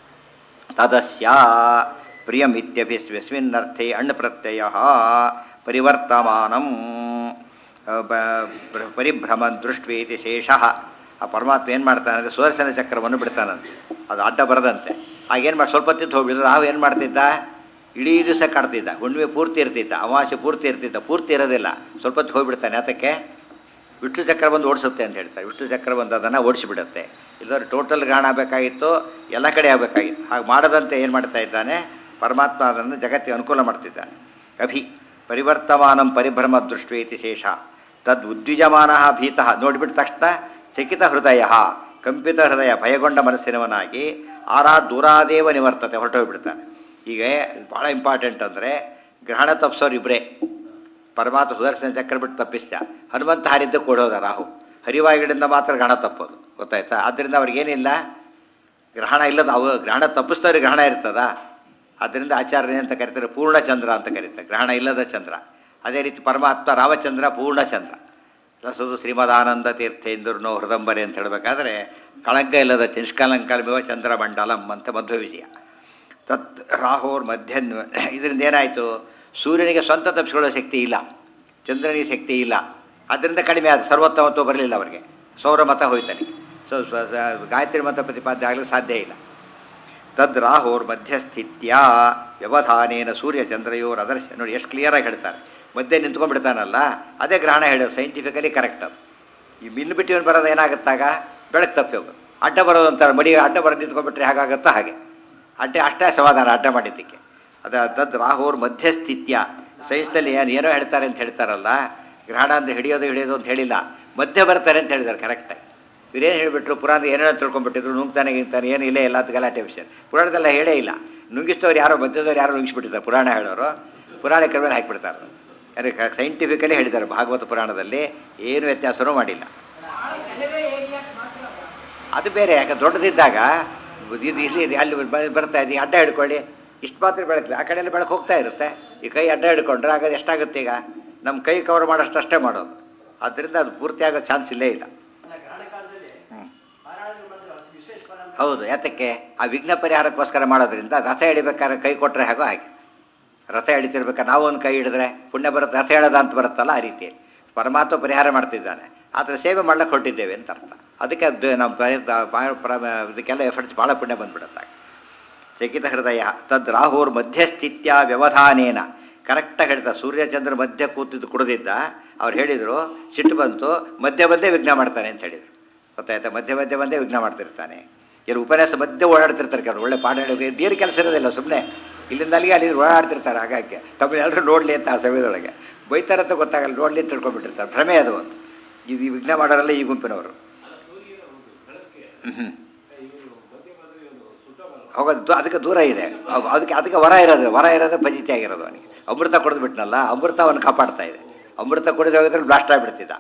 S1: ತದಸ್ಯ ಪ್ರಿಯಂ ಇತ್ಯಭಿಸ್ವಿನ್ನರ್ಥೆ ಅಣ್ಣ ಪ್ರತ್ಯಯ ಪರಿವರ್ತಮಾನಂ ಅ, ಬ- ಬ- ಪರಿಭ್ರಮ ದೃಷ್ಟ್ವೇತಿ ಶೇಷ ಆ ಪರಮಾತ್ಮ ಏನು ಮಾಡ್ತಾನೆ ಅಂದರೆ ಸುದರ್ಶನ ಚಕ್ರವನ್ನು ಬಿಡ್ತಾನಂತೆ ಅದು ಅಡ್ಡ ಬರದಂತೆ ಆಗೇನು ಮಾಡಿ ಸ್ವಲ್ಪ ಹೊತ್ತಿತ್ತು ಹೋಗ್ಬಿಡಿದ್ರೆ ನಾವು ಏನು ಮಾಡ್ತಿದ್ದ ಇಡೀ ದಿವಸ ಕಾಡ್ತಿದ್ದ ಹುಣ್ಣಿಮೆ ಪೂರ್ತಿ ಇರ್ತಿದ್ದ ಅಮಾವಾಸ್ಯೆ ಪೂರ್ತಿ ಇರ್ತಿದ್ದ ಪೂರ್ತಿ ಇರೋದಿಲ್ಲ ಸ್ವಲ್ಪ ಹೊತ್ತು ಹೋಗ್ಬಿಡ್ತಾನೆ ಅದಕ್ಕೆ ವಿಷ್ಣು ಚಕ್ರ ಬಂದು ಓಡಿಸುತ್ತೆ ಅಂತ ಹೇಳ್ತಾರೆ ವಿಷ್ಣು ಚಕ್ರ ಬಂದು ಅದನ್ನು ಓಡಿಸಿಬಿಡುತ್ತೆ ಇಲ್ಲದ್ರೆ ಟೋಟಲ್ ಗಾಣ ಆಗಬೇಕಾಗಿತ್ತು ಎಲ್ಲ ಕಡೆ ಆಗಬೇಕಾಗಿತ್ತು ಹಾಗೆ ಮಾಡದಂತೆ ಏನು ಮಾಡ್ತಾ ಇದ್ದಾನೆ ಪರಮಾತ್ಮ ಅದನ್ನು ಜಗತ್ತಿಗೆ ಅನುಕೂಲ ಮಾಡ್ತಿದ್ದಾನೆ ಅಭಿ ಪರಿವರ್ತಮಾನಂ ಪರಿಭ್ರಮ ದೃಷ್ಟಿ ಶೇಷ ತದ್ ಉದ್ವಿಜಮಾನ ಭೀತಃ ನೋಡಿಬಿಟ್ಟ ತಕ್ಷಣ ಚಕಿತ ಹೃದಯ ಕಂಪಿತ ಹೃದಯ ಭಯಗೊಂಡ ಮನಸ್ಸಿನವನಾಗಿ ಆರಾ ದೂರಾದೇವ ನಿವರ್ತತೆ ಹೊರಟೋಗ್ಬಿಡ್ತಾನೆ ಈಗ ಭಾಳ ಇಂಪಾರ್ಟೆಂಟ್ ಅಂದರೆ ಗ್ರಹಣ ತಪ್ಪಿಸೋರು ಇಬ್ಬರೇ ಪರಮಾತ್ಮ ಸುದರ್ಶನ ಚಕ್ರ ಬಿಟ್ಟು ತಪ್ಪಿಸ್ದ ಹನುಮಂತ ಹಾರಿದ್ದ ಕೊಡೋದ ರಾಹು ಹರಿವಾಯುಗಳಿಂದ ಮಾತ್ರ ಗ್ರಹಣ ತಪ್ಪೋದು ಗೊತ್ತಾಯ್ತಾ ಆದ್ದರಿಂದ ಅವ್ರಿಗೇನಿಲ್ಲ ಗ್ರಹಣ ಇಲ್ಲದ ಅವು ಗ್ರಹಣ ತಪ್ಪಿಸ್ತವ್ರಿಗೆ ಗ್ರಹಣ ಇರ್ತದ ಅದರಿಂದ ಆಚಾರ್ಯ ಅಂತ ಕರೀತಾರೆ ಪೂರ್ಣ ಚಂದ್ರ ಅಂತ ಕರೀತಾರೆ ಗ್ರಹಣ ಇಲ್ಲದ ಚಂದ್ರ ಅದೇ ರೀತಿ ಪರಮಾತ್ಮ ರಾಮಚಂದ್ರ ಪೂರ್ಣ ಚಂದ್ರ ರಸದು ಶ್ರೀಮದಾನಂದ ತೀರ್ಥೇಂದ್ರನೋ ಹೃದಂಬರಿ ಅಂತ ಹೇಳಬೇಕಾದ್ರೆ ಕಳಂಕ ಇಲ್ಲದ ನಿಷ್ಕಲಂಕಲ್ಮಿವ ಚಂದ್ರಮಂಡಲಂ ಅಂತ ಮಧ್ವ ವಿಜಯ ತತ್ ರಾಹೋರ್ ಮಧ್ಯ ಇದರಿಂದ ಏನಾಯಿತು ಸೂರ್ಯನಿಗೆ ಸ್ವಂತ ತಪ್ಪಿಸ್ಕೊಳ್ಳೋ ಶಕ್ತಿ ಇಲ್ಲ ಚಂದ್ರನಿಗೆ ಶಕ್ತಿ ಇಲ್ಲ ಅದರಿಂದ ಕಡಿಮೆ ಆದ ಸರ್ವೋತ್ತಮತ್ವ ಬರಲಿಲ್ಲ ಅವರಿಗೆ ಸೌರ ಮತ ಹೋಯ್ತಾನೆ ಸೊ ಸ್ವ- ಸ- ಗಾಯತ್ರಿ ಮತ ಪ್ರತಿಪಾದ್ಯ ಆಗಲಿಕ್ಕೆ ಸಾಧ್ಯ ಇಲ್ಲ ತದ್ ರಾಹೋರ್ ಮಧ್ಯಸ್ಥಿತ್ಯ ವ್ಯವಧಾನೇನ ಸೂರ್ಯ ಚಂದ್ರಯೋರ್ ಅದರ್ಶ ನೋಡಿ ಎಷ್ಟು ಕ್ಲಿಯರಾಗಿ ಹೇಳ್ತಾರೆ ಮಧ್ಯೆ ನಿಂತ್ಕೊಂಡ್ಬಿಡ್ತಾನಲ್ಲ ಅದೇ ಗ್ರಹಣ ಹೇಳೋದು ಸೈಂಟಿಫಿಕಲಿ ಕರೆಕ್ಟ್ ಅದು ಈ ಮಿನ್ನು ಬಿಟ್ಟಿವನು ಬರೋದು ಏನಾಗುತ್ತಾಗ ಬೆಳಕು ತಪ್ಪಿ ಹೋಗೋದು ಅಡ್ಡ ಬರೋದು ಅಂತಾರೆ ಮಡಿ ಅಡ್ಡ ಬರೋದು ನಿಂತ್ಕೊಂಡ್ಬಿಟ್ರೆ ಹೇಗಾಗುತ್ತೋ ಹಾಗೆ ಅಡ್ಡ ಅಷ್ಟೇ ಸಮಾಧಾನ ಅಡ್ಡ ಮಾಡಿದ್ದಕ್ಕೆ ಅದ ತದ್ ರಾಹೋರ್ ಮಧ್ಯಸ್ಥಿತ್ಯ ಸೈನ್ಸ್ನಲ್ಲಿ ಏನು ಏನೋ ಹೇಳ್ತಾರೆ ಅಂತ ಹೇಳ್ತಾರಲ್ಲ ಗ್ರಹಣ ಅಂದರೆ ಹಿಡಿಯೋದು ಹಿಡಿಯೋದು ಅಂತ ಹೇಳಿಲ್ಲ ಮಧ್ಯೆ ಬರ್ತಾರೆ ಅಂತ ಹೇಳಿದ್ದಾರೆ ಕರೆಕ್ಟಾಗಿ ಇವರೇನು ಹೇಳಿಬಿಟ್ರು ಪುರಾಣ ಏನೇನೋ ತಿಳ್ಕೊಂಡ್ಬಿಟ್ಟಿದ್ರು ನುಂಗ್ತಾನೆ ಗಿಂಗ್ತಾನೆ ಏನು ಇಲ್ಲೇ ಇಲ್ಲ ಅಂತ ಗಲಾಟೆ ವಿಷಯ ಪುರಾಣದಲ್ಲ ಹೇಳೇ ಇಲ್ಲ ನುಂಗಿಸ್ತವ್ರು ಯಾರೋ ಮಧ್ಯದವ್ರು ಯಾರೋ ನುಂಗಿಸ್ಬಿಟ್ಟಿದ್ದಾರೆ ಪುರಾಣ ಹೇಳೋರು ಪುರಾಣಿಕರ ಮೇಲೆ ಹಾಕಿಬಿಡ್ತಾರೆ ಅದಕ್ಕೆ ಸೈಂಟಿಫಿಕಲಿ ಹೇಳಿದ್ದಾರೆ ಭಾಗವತ ಪುರಾಣದಲ್ಲಿ ಏನು ವ್ಯತ್ಯಾಸನೂ ಮಾಡಿಲ್ಲ
S2: ಕೆಲವೇ ಏರಿಯಾಕ್ ಮಾತ್ರ
S1: ಅದು ಬೇರೆ ಯಾಕೆ ದೊಡ್ಡದಿದ್ದಾಗ ಇದು ಇಲ್ಲಿ ಇದೆ, ಅಲ್ಲಿ ಬ- ಬರ್ತಾ ಇದೆ ಅಡ್ಡ ಹಿಡ್ಕೊಳ್ಳಿ ಇಷ್ಟು ಮಾತ್ರ ಬೆಳಕಿಲ್ಲ ಆ ಕಡೆಯಲ್ಲಿ ಬೆಳಕು ಹೋಗ್ತಾ ಇರುತ್ತೆ ಈ ಕೈ ಅಡ್ಡ ಹಿಡ್ಕೊಂಡ್ರೆ ಆಗ ಎಷ್ಟಾಗುತ್ತೆ ಈಗ ನಮ್ಮ ಕೈ ಕವರ್ ಮಾಡೋಷ್ಟು ಅಷ್ಟೇ ಮಾಡೋದು ಆದ್ದರಿಂದ ಅದು ಪೂರ್ತಿ ಆಗೋ ಚಾನ್ಸ್ ಇಲ್ಲೇ ಇಲ್ಲ
S2: ಅಲ್ಲ ಗ್ರಹಣ ಕಾಲದಲ್ಲಿ
S1: ಹ್ಮ್.
S2: ಪಾರಾಯಣ ಮಾಡಿದ್ರೆ ಅಷ್ಟು ವಿಶೇಷ ಫಲ ಅಂತ
S1: ಹೌದು ಯಾತಕ್ಕೆ ಆ ವಿಘ್ನ ಪರಿಹಾರಕ್ಕೋಸ್ಕರ ಮಾಡೋದ್ರಿಂದ ರಥ ಹಿಡಿಬೇಕಾದ್ರೆ ಕೈ ಕೊಟ್ಟರೆ ಹಾಗೋ ಹಾಗೆ ರಥ ಹಿಡಿತಿರ್ಬೇಕಾದ್ರೆ ನಾವು ಒಂದು ಕೈ ಹಿಡಿದ್ರೆ ಪುಣ್ಯ ಬರುತ್ತೆ ರಥ ಹೇಳೋದ ಅಂತ ಬರುತ್ತಲ್ಲ ಆ ರೀತಿಯಲ್ಲಿ ಪರಮಾತ್ಮ ಪರಿಹಾರ ಮಾಡ್ತಿದ್ದಾನೆ ಆದರೆ ಸೇವೆ ಮಾಡ್ಲಿಕ್ಕೆ ಹೊರಟಿದ್ದೇವೆ ಅಂತ ಅರ್ಥ ಅದಕ್ಕೆ ಅದು ನಮ್ಮ ಪ- ದ- ಬಾ- ಪ್ರ- ಇದಕ್ಕೆಲ್ಲ ಎಫರ್ಟ್ಸ್ ಭಾಳ ಪುಣ್ಯ ಬಂದ್ಬಿಡುತ್ತೆ ಚಕಿತ ಹೃದಯ ತದ್ ರಾಹುರ್ ಮಧ್ಯಸ್ಥಿತ್ಯ ವ್ಯವಧಾನೇನ ಕರೆಕ್ಟಾಗಿ ಹೇಳ್ತಾರೆ ಸೂರ್ಯಚಂದ್ರ ಮಧ್ಯ ಕೂತಿದ್ದು ಕುಡಿದಿದ್ದ ಅವ್ರು ಹೇಳಿದರು ಸಿಟ್ಟು ಬಂತು ಮಧ್ಯೆ ಮಧ್ಯೆ ವಿಘ್ನ ಮಾಡ್ತಾನೆ ಅಂತ ಹೇಳಿದರು ಗೊತ್ತಾಯ್ತಾ ಮಧ್ಯೆ ಮಧ್ಯೆ ಮಧ್ಯೆ ವಿಘ್ನ ಮಾಡ್ತಿರ್ತಾನೆ ಕೆಲವು ಉಪನ್ಯಾಸ ಮಧ್ಯೆ ಓಡಾಡ್ತಿರ್ತಾರೆ ಕೆಲವು ಒಳ್ಳೆ ಪಾಠ ಹೇಳಿ ಏನು ಕೆಲಸ ಇರೋದಿಲ್ಲ ಸುಮ್ಮನೆ ಇಲ್ಲಿಂದ ಅಲ್ಲಿಗೆ ಅಲ್ಲಿ ಓಡಾಡ್ತಿರ್ತಾರೆ ಹಾಗಾಗಿ ತಮ್ಮ ಎಲ್ಲರೂ ನೋಡಲಿ ಅಂತ ಆ ಸಮಯದೊಳಗೆ ಬೈತಾರಂತ ಗೊತ್ತಾಗಲ್ಲ ನೋಡಲಿ ಅಂತ ತಿಳ್ಕೊಂಡ್ಬಿಟ್ಟಿರ್ತಾರೆ ಭ್ರಮೆ ಅದು ಒಂದು ಇದು ಈ ವಿಘ್ನ ಮಾಡೋರಲ್ಲ ಈ ಗುಂಪಿನವರು ಹ್ಞೂ ಹೋಗೋದು ದೂ- ಅದಕ್ಕೆ ದೂರ ಇದೆ ಅವ್- ಅದಕ್ಕೆ ಅದಕ್ಕೆ ವರ ಇರೋದು ವರ ಇರೋದು ಫಜಿತಿ ಆಗಿರೋದು ಅವನಿಗೆ ಅಮೃತ ಕುಡಿದು ಬಿಟ್ನಲ್ಲ ಅಮೃತ ಅವನು ಕಾಪಾಡ್ತಾ ಇದೆ ಅಮೃತ ಕುಡಿದು ಹೋಗಿದ್ರೆ ಬ್ಲಾಸ್ಟ್ ಆಗಿಬಿಡ್ತಿದ್ದ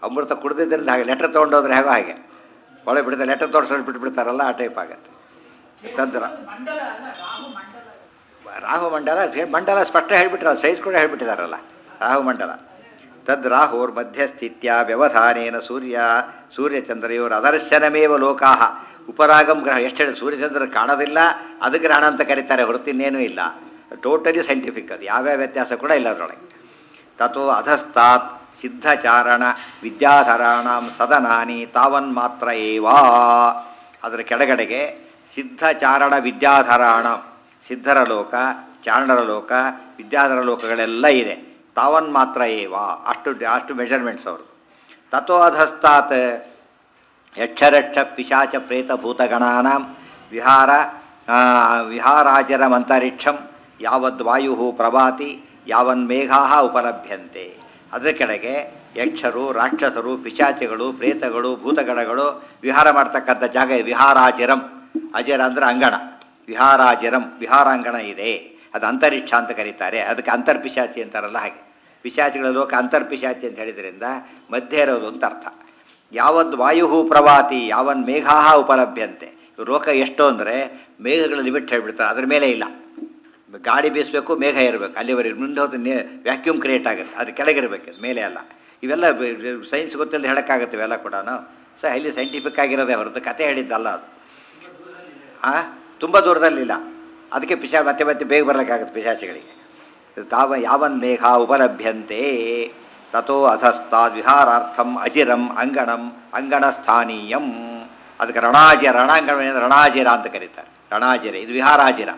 S1: ಅಮೃತ ಕುಡ್ದಿದ್ದರಿಂದ ಹಾಗೆ ಲೆಟ್ರ್ ತೊಗೊಂಡೋದ್ರೆ ಹೇಗೋ ಹಾಗೆ ಒಳಗೆ ಬಿಡ್ತಾರೆ ಲೆಟ್ರ್ ತೋರಿಸೋದು ಬಿಟ್ಬಿಡ್ತಾರಲ್ಲ ಆ ಟೈಪ್ ಆಗತ್ತೆ ತದ್ರ
S2: ಮಂಡಲ ಅಲ್ಲ ರಾಹು ಮಂಡಲ
S1: ರಾಹು ಮಂಡಲ ಹೇ- ಮಂಡಲ ಸ್ಪಷ್ಟ ಹೇಳ್ಬಿಟ್ರಲ್ಲ ಸೈಜ್ ಕೂಡ ಹೇಳ್ಬಿಟ್ಟಿದಾರಲ್ಲ ರಾಹು ಮಂಡಲ ತದ್ ರಾಹುರ್ ಮಧ್ಯಸ್ಥಿತ್ಯ ವ್ಯವಧಾನೇನ ಸೂರ್ಯ ಸೂರ್ಯಚಂದ್ರಯೋರ್ ಅದರ್ಶನಮೇವ ಲೋಕಾಹ ಉಪರಾಗಂ ಗ್ರಹ ಎಷ್ಟು ಹೇಳಿ ಸೂರ್ಯಚಂದ್ರ ಕಾಣೋದಿಲ್ಲ ಅದು ಗ್ರಹಣ ಅಂತ ಕರೀತಾರೆ ಹೊರತು ಇನ್ನೇನೂ ಇಲ್ಲ ಟೋಟಲಿ ಸೈಂಟಿಫಿಕ್ ಅದು ಯಾವ್ಯಾವ ವ್ಯತ್ಯಾಸ ಕೂಡ ಇಲ್ಲ ಅದರೊಳಗೆ ತಥೋ ಅಧಸ್ತಾತ್ ಸಿದ್ಧಚಾರಣ ವಿದ್ಯಾಧರಾಣಂ ಸದನಾನಿ ತಾವನ್ ಮಾತ್ರ ಏವಾ ಅದರ ಕೆಳಗಡೆಗೆ ಸಿದ್ಧಚಾರಣ ವಿದ್ಯಾಧರಾಣ ಸಿದ್ಧರ ಲೋಕ ಚಾರಣರ ಲೋಕ ವಿದ್ಯಾಧರ ಲೋಕಗಳೆಲ್ಲ ಇದೆ ತಾವನ್ ಮಾತ್ರ ಏವ ಅಷ್ಟು ಅಷ್ಟು ಮೆಷರ್ಮೆಂಟ್ಸ್ ಅವರು ತಥೋ ಅಧಸ್ತಾತ್ ಯಕ್ಷರಕ್ಷ ಪಿಶಾಚ ಪ್ರೇತ ಭೂತಗಣಾನಾಂ ವಿಹಾರ ಆ, ವಿಹಾರಾಚರಮಂತರಿಕ್ಷಂ ಯಾವದ್ವಾಯು ಪ್ರಭಾತಿ ಯಾವನ್ಮೇಘಾ ಉಪಲಭ್ಯಂತೆ ಅದರ ಕೆಳಗೆ ಯಕ್ಷರು ರಾಕ್ಷಸರು ಪಿಶಾಚಿಗಳು ಪ್ರೇತಗಳು ಭೂತಗಣಗಳು ವಿಹಾರ ಮಾಡ್ತಕ್ಕಂಥ ಜಾಗ ಇದೆ. ವಿಹಾರಾಚಿರಂ ಅಜರ ಅಂದ್ರೆ ಅಂಗಣ ವಿಹಾರಾಚಿರಂ ವಿಹಾರಾಂಗಣ ಇದೆ ಅದು ಅಂತರಿಕ್ಷ ಅಂತ ಕರೀತಾರೆ ಅದಕ್ಕೆ ಅಂತರ್ಪಿಶಾಚಿ ಅಂತಾರಲ್ಲ ಹಾಗೆ ಪಿಶಾಚಿಗಳ ಲೋಕ ಅಂತರ್ಪಿಶಾಚಿ ಅಂತ ಹೇಳಿದ್ರಿಂದ ಮಧ್ಯೆ ಇರೋದು ಅಂತ ಅರ್ಥ ಯಾವದ್ ವಾಯು ಪ್ರವಾತಿ ಯಾವನ್ ಮೇಘಾ ಉಪಲಭ್ಯಂತೆ ಇವ್ ಲೋಕ ಎಷ್ಟು ಅಂದರೆ ಮೇಘಗಳ ಲಿಮಿಟ್ ಹೇಳ್ಬಿಡ್ತಾರೆ ಅದ್ರ ಮೇಲೆ ಇಲ್ಲ ಗಾಳಿ ಬೀಸಬೇಕು ಮೇಘ ಇರಬೇಕು ಅಲ್ಲಿವರೆಗೆ ಮುಂದೆ ಹೋದ ವ್ಯಾಕ್ಯೂಮ್ ಕ್ರಿಯೇಟ್ ಆಗುತ್ತೆ ಅದು ಕೆಳಗಿರ್ಬೇಕು ಅದು ಮೇಲೆ ಅಲ್ಲ ಇವೆಲ್ಲ ಸೈನ್ಸ್ ಗೊತ್ತಿಲ್ಲದೆ ಹೇಳೋಕ್ಕಾಗುತ್ತೆ ಇವೆಲ್ಲ ಕೂಡ ಸೊ ಹೈಲಿ ಸೈಂಟಿಫಿಕ್ ಆಗಿರೋದೇ ಹೊರತು ಕತೆ ಹೇಳಿದ್ದಲ್ಲ ಅದು ಹಾಂ ತುಂಬ ದೂರದಲ್ಲಿಲ್ಲ ಅದಕ್ಕೆ ಪಿಶಾ ಮತ್ತೆ ಮತ್ತೆ ಬೇಗ ಬರಲಿಕ್ಕಾಗುತ್ತೆ ಪಿಶಾಚಿಗಳಿಗೆ ತಾವ ಯಾವನ್ ಮೇಘ ಉಪಲಭ್ಯಂತೆ ತಥೋ ಅಧಸ್ತಾದ್ ವಿಹಾರಾರ್ಥಂ ಅಜಿರಂ ಅಂಗಣಂ ಅಂಗಣ ಸ್ಥಾನೀಯಂ ಅದಕ್ಕೆ ರಣಾಜಿರ ರಣಾಂಗಣ ಅಂದ್ರೆ ರಣಾಜಿರ ಅಂತ ಕರೀತಾರೆ ರಣಾಜಿರ ಇದು ವಿಹಾರಾಜಿರ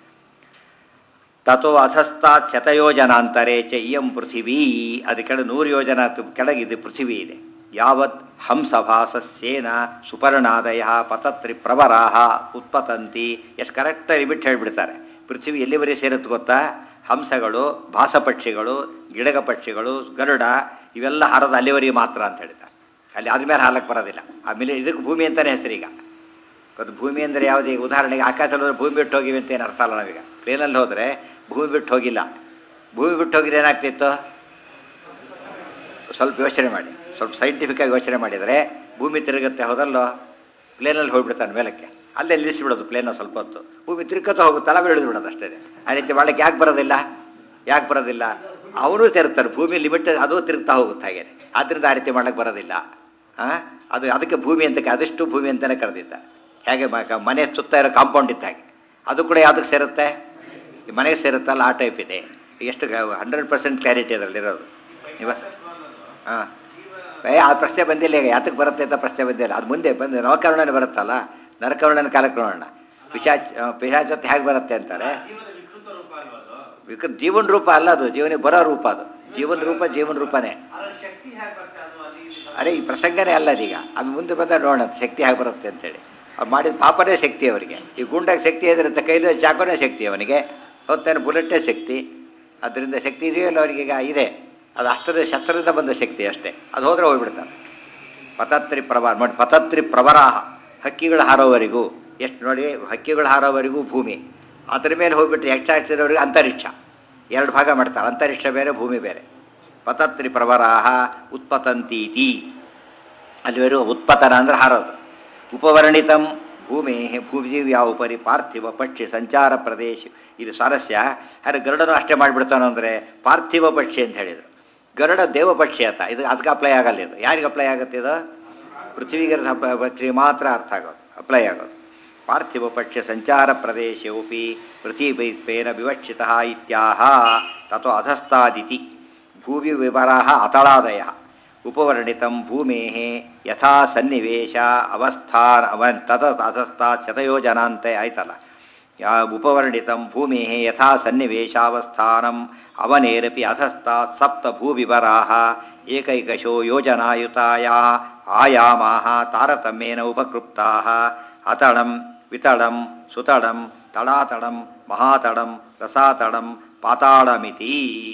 S1: ತಥೋ ಅಧಸ್ತಾತ್ ಶತಯೋಜನಾಂತರೆ ಚ ಇಯಂ ಪೃಥಿವೀ ಅದು ಕೆಳ ನೂರು ಯೋಜನ ತು- ಕೆಳಗೆ ಇದು ಪೃಥಿವಿ ಇದೆ ಯಾವತ್ ಹಂಸಭಾಸಸ್ಯೇನ ಸುಪರ್ಣಾದಯ ಪತತ್ರಿ ಪ್ರವರಾಹ ಉತ್ಪತಂತಿ ಎಷ್ಟು ಕರೆಕ್ಟಾಗಿ ಬಿಟ್ಟು ಹೇಳಿಬಿಡ್ತಾರೆ ಪೃಥ್ವಿ ಎಲ್ಲಿವರೆಗೆ ಸೇರುತ್ತೆ ಗೊತ್ತಾ ಹಂಸಗಳು ಭಾಸಪಕ್ಷಿಗಳು ಗಿಡಗ ಪಕ್ಷಿಗಳು ಗರುಡ ಇವೆಲ್ಲ ಹಾರೋದು ಅಲ್ಲಿವರೆಗೆ ಮಾತ್ರ ಅಂತ ಹೇಳ್ತಾರೆ ಅಲ್ಲಿ ಆದ್ಮೇಲೆ ಹಾಲಕ್ಕೆ ಬರೋದಿಲ್ಲ ಆಮೇಲೆ ಇದಕ್ಕೆ ಭೂಮಿ ಅಂತಲೇ ಹೆಸರು ಈಗ ಅದು ಭೂಮಿ ಅಂದರೆ ಯಾವುದೇ ಉದಾಹರಣೆಗೆ ಆಕಾಶದಲ್ಲಿ ಹೋದ್ರೆ ಭೂಮಿ ಬಿಟ್ಟು ಹೋಗಿವಿ ಅಂತ ಏನು ಅರ್ಥ ಅಲ್ಲ ನಾವೀಗ ಪ್ಲೇನಲ್ಲಿ ಹೋದರೆ ಭೂಮಿ ಬಿಟ್ಟು ಹೋಗಿಲ್ಲ ಭೂಮಿ ಬಿಟ್ಟು ಹೋಗಿದ್ರೆ ಏನಾಗ್ತಿತ್ತು ಸ್ವಲ್ಪ ಯೋಚನೆ ಮಾಡಿ ಸ್ವಲ್ಪ ಸೈಂಟಿಫಿಕ್ಕಾಗಿ ಯೋಚನೆ ಮಾಡಿದರೆ ಭೂಮಿ ತಿರುಗುತ್ತೆ ಹೋದಲ್ಲೋ ಪ್ಲೇನಲ್ಲಿ ಹೋಗ್ಬಿಡ್ತಾನೆ ಮೇಲಕ್ಕೆ ಅಲ್ಲೇ ನಿಲ್ಲಿಸಿಬಿಡೋದು ಪ್ಲೇನ ಸ್ವಲ್ಪ ಹೊತ್ತು ಭೂಮಿ ತಿರುಗತ್ತ ಹೋಗುತ್ತಲ್ಲ ಬೆಳೆದು ಬಿಡೋದು ಅಷ್ಟೇ ಆ ರೀತಿ ಮಾಡಕ್ಕೆ ಯಾಕೆ ಬರೋದಿಲ್ಲ ಯಾಕೆ ಬರೋದಿಲ್ಲ ಅವನು ತಿರುಗ್ತಾರೆ ಭೂಮಿ ಲಿಮಿಟ್ ಅದು ತಿರುಗ್ತಾ ಹೋಗುತ್ತೆ ಹಾಗೆ ಆದ್ದರಿಂದ ಆ ರೀತಿ ಮಾಡಕ್ಕೆ ಬರೋದಿಲ್ಲ ಆ? ಅದು ಅದಕ್ಕೆ ಭೂಮಿ ಅಂತ ಅದಷ್ಟು ಭೂಮಿ ಅಂತಲೇ ಕರೆದಿದ್ದ ಹೇಗೆ ಮ- ಮನೆ ಸುತ್ತ ಇರೋ ಕಾಂಪೌಂಡ್ ಇದ್ದ ಹಾಗೆ ಅದು ಕೂಡ ಯಾವುದಕ್ಕೆ ಸೇರುತ್ತೆ ಈ ಮನೆಗೆ ಸೇರುತ್ತಲ್ಲ ಆ ಟೈಪ್ ಇದೆ ಎಷ್ಟು ಹಂಡ್ರೆಡ್ ಪರ್ಸೆಂಟ್ ಕ್ಲಾರಿಟಿ ಅದರಲ್ಲಿರೋದು ಇವಸ್ ಹಾಂ ಏ ಆ ಪ್ರಶ್ನೆ ಬಂದಿಲ್ಲ ಈಗ ಯಾತಕ್ಕೆ ಬರುತ್ತೆ ಅಂತ ಪ್ರಶ್ನೆ ಬಂದಿಲ್ಲ ಅದು ಮುಂದೆ ಬಂದು ನವಕರ್ಣನೆ ಬರುತ್ತಲ್ಲ ನರಕರ್ಣನ ಕಾಲಕ್ಕೆ ನೋಡೋಣ ಪಿಶಾಚ್ ಆ, ಪಿಶಾಚತ್ ಹೇಗೆ ಬರುತ್ತೆ ಅಂತಾರೆ
S2: ಜೀವದ ವಿಕೃತ ರೂಪ ಅಲ್ವಾ ಅದು
S1: ವಿಕ ಜೀವನ ರೂಪ ಅಲ್ಲ ಅದು ಜೀವನಿಗೆ ಬರೋ ರೂಪ ಅದು ಜೀವನ ರೂಪ ಜೀವನ ರೂಪನೇ
S2: ಅದರ ಶಕ್ತಿ ಹೇಗೆ ಬರ್ತದೆ ಅದು ಅಲ್ಲಿ ಇಲ್ಲಿ ಬರ್ತದೆ?
S1: ಅರೆ ಈ ಪ್ರಸಂಗನೇ ಅಲ್ಲ ಅದೀಗ ಅದು ಮುಂದೆ ಬಂದಾಗ ನೋಡೋಣ ಅದು ಶಕ್ತಿ ಹೇಗೆ ಬರುತ್ತೆ ಅಂತೇಳಿ ಅವ್ರು ಮಾಡಿದ ಪಾಪನೇ ಶಕ್ತಿ ಅವರಿಗೆ ಈ ಗುಂಡಾಗ ಶಕ್ತಿ ಇದ್ರಂತ ಕೈಲಿ ಚಾಕೋನೇ ಶಕ್ತಿ ಅವನಿಗೆ ಹೊತ್ತೇನು ಬುಲೆಟೇ ಶಕ್ತಿ ಅದರಿಂದ ಶಕ್ತಿ ಇದೆಯಲ್ಲ ಅವರಿಗೆ ಈಗ ಇದೆ ಅದು ಅಷ್ಟರ ಶಸ್ತ್ರದಿಂದ ಬಂದ ಶಕ್ತಿ ಅಷ್ಟೇ ಅದು ಹೋದರೆ ಹೋಗ್ಬಿಡ್ತಾರೆ ಪತತ್ರಿ ಪ್ರಭಾ ನೋಡಿ ಪತತ್ರಿ ಪ್ರವರಾಹ ಹಕ್ಕಿಗಳು ಹಾರೋವರೆಗೂ ಎಷ್ಟು ನೋಡಿ ಹಕ್ಕಿಗಳು ಹಾರೋವರೆಗೂ ಭೂಮಿ ಅದ್ರ ಮೇಲೆ ಹೋಗ್ಬಿಟ್ರೆ ಹೆಚ್ಚಾಗ್ತಿರೋರಿಗೆ ಅಂತರಿಕ್ಷ ಎರಡು ಭಾಗ ಮಾಡ್ತಾರೆ ಅಂತರಿಕ್ಷ ಬೇರೆ ಭೂಮಿ ಬೇರೆ ಪತತ್ರಿ ಪ್ರವರಾಹ ಉತ್ಪತಂತೀತಿ ಅಲ್ಲಿವರೆಗೂ ಉತ್ಪತನ ಅಂದ್ರೆ ಹಾರೋದು ಉಪವರ್ಣಿತಂ ಭೂಮೇ ಭೂಜೀವ್ಯ ಉಪರಿ ಪಾರ್ಥಿವ ಪಕ್ಷಿ ಸಂಚಾರ ಪ್ರದೇಶ ಇದು ಸ್ವಾರಸ್ಯ ಆದರೆ ಗರುಡನು ಅಷ್ಟೇ ಮಾಡಿಬಿಡ್ತಾನೆ ಅಂದರೆ ಪಾರ್ಥಿವ ಪಕ್ಷಿ ಅಂತ ಹೇಳಿದರು ಗರುಡ ದೇವ ಪಕ್ಷಿ ಅಂತ ಇದು ಅದಕ್ಕೆ ಅಪ್ಲೈ ಆಗಲ್ಲ ಇದು ಯಾರಿಗೆ ಅಪ್ಲೈ ಆಗುತ್ತೆ ಇದು ಪೃಥ್ವಿಗೆ ಪಕ್ಷಿ ಮಾತ್ರ ಅರ್ಥ ಆಗೋದು ಅಪ್ಲೈ ಆಗೋದು ಪಾರ್ಥಿವ ಪಕ್ಷ ಸಂಚಾರ ಪ್ರದೇಶೋಪಿ ಪೃಥಿವೀಪೇನ ವಿವಕ್ಷಿತ ಇತ್ಯಾಹ ತಥೋ ಅಧಸ್ತಾದಿತಿ ಭೂವಿ ವಿವರಾಹ ಅತಳಾದಯ ಉಪವರ್ಣಿತಂ ಭೂಮೇ ಯಥಾ ಸನ್ನಿವೇಶ ಅವಸ್ಥಾನ ಅವನ್ ತದ ಅಧಸ್ತಾತ್ ಶತಯೋಜನಾಂತೆ ಆಯ್ತಲ್ಲ ಯಾ ಉಪವರ್ಣಿತಂ ಭೂಮೇ ಯಥಾ ಸನ್ನಿವೇಶಾವಸ್ಥಾನಂ ಅವನೇರಪಿ ಅಧಸ್ತಾತ್ ಸಪ್ತ ಭೂವಿವರಾಹ ಏಕೈಕಶೋ ಯೋಜನಾಯುತಾಯಾ ಆಯಾಮಾಹ ತಾರತಮ್ಯೇನ ಉಪಕೃಪ್ತಾಹ ಅತಳಂ ವಿತಳಂ ಸುತಳಂ ತಳಾತಳಂ ಮಹಾತಳಂ ರಸಾತಳಂ ಪಾತಾಳಮಿತಿ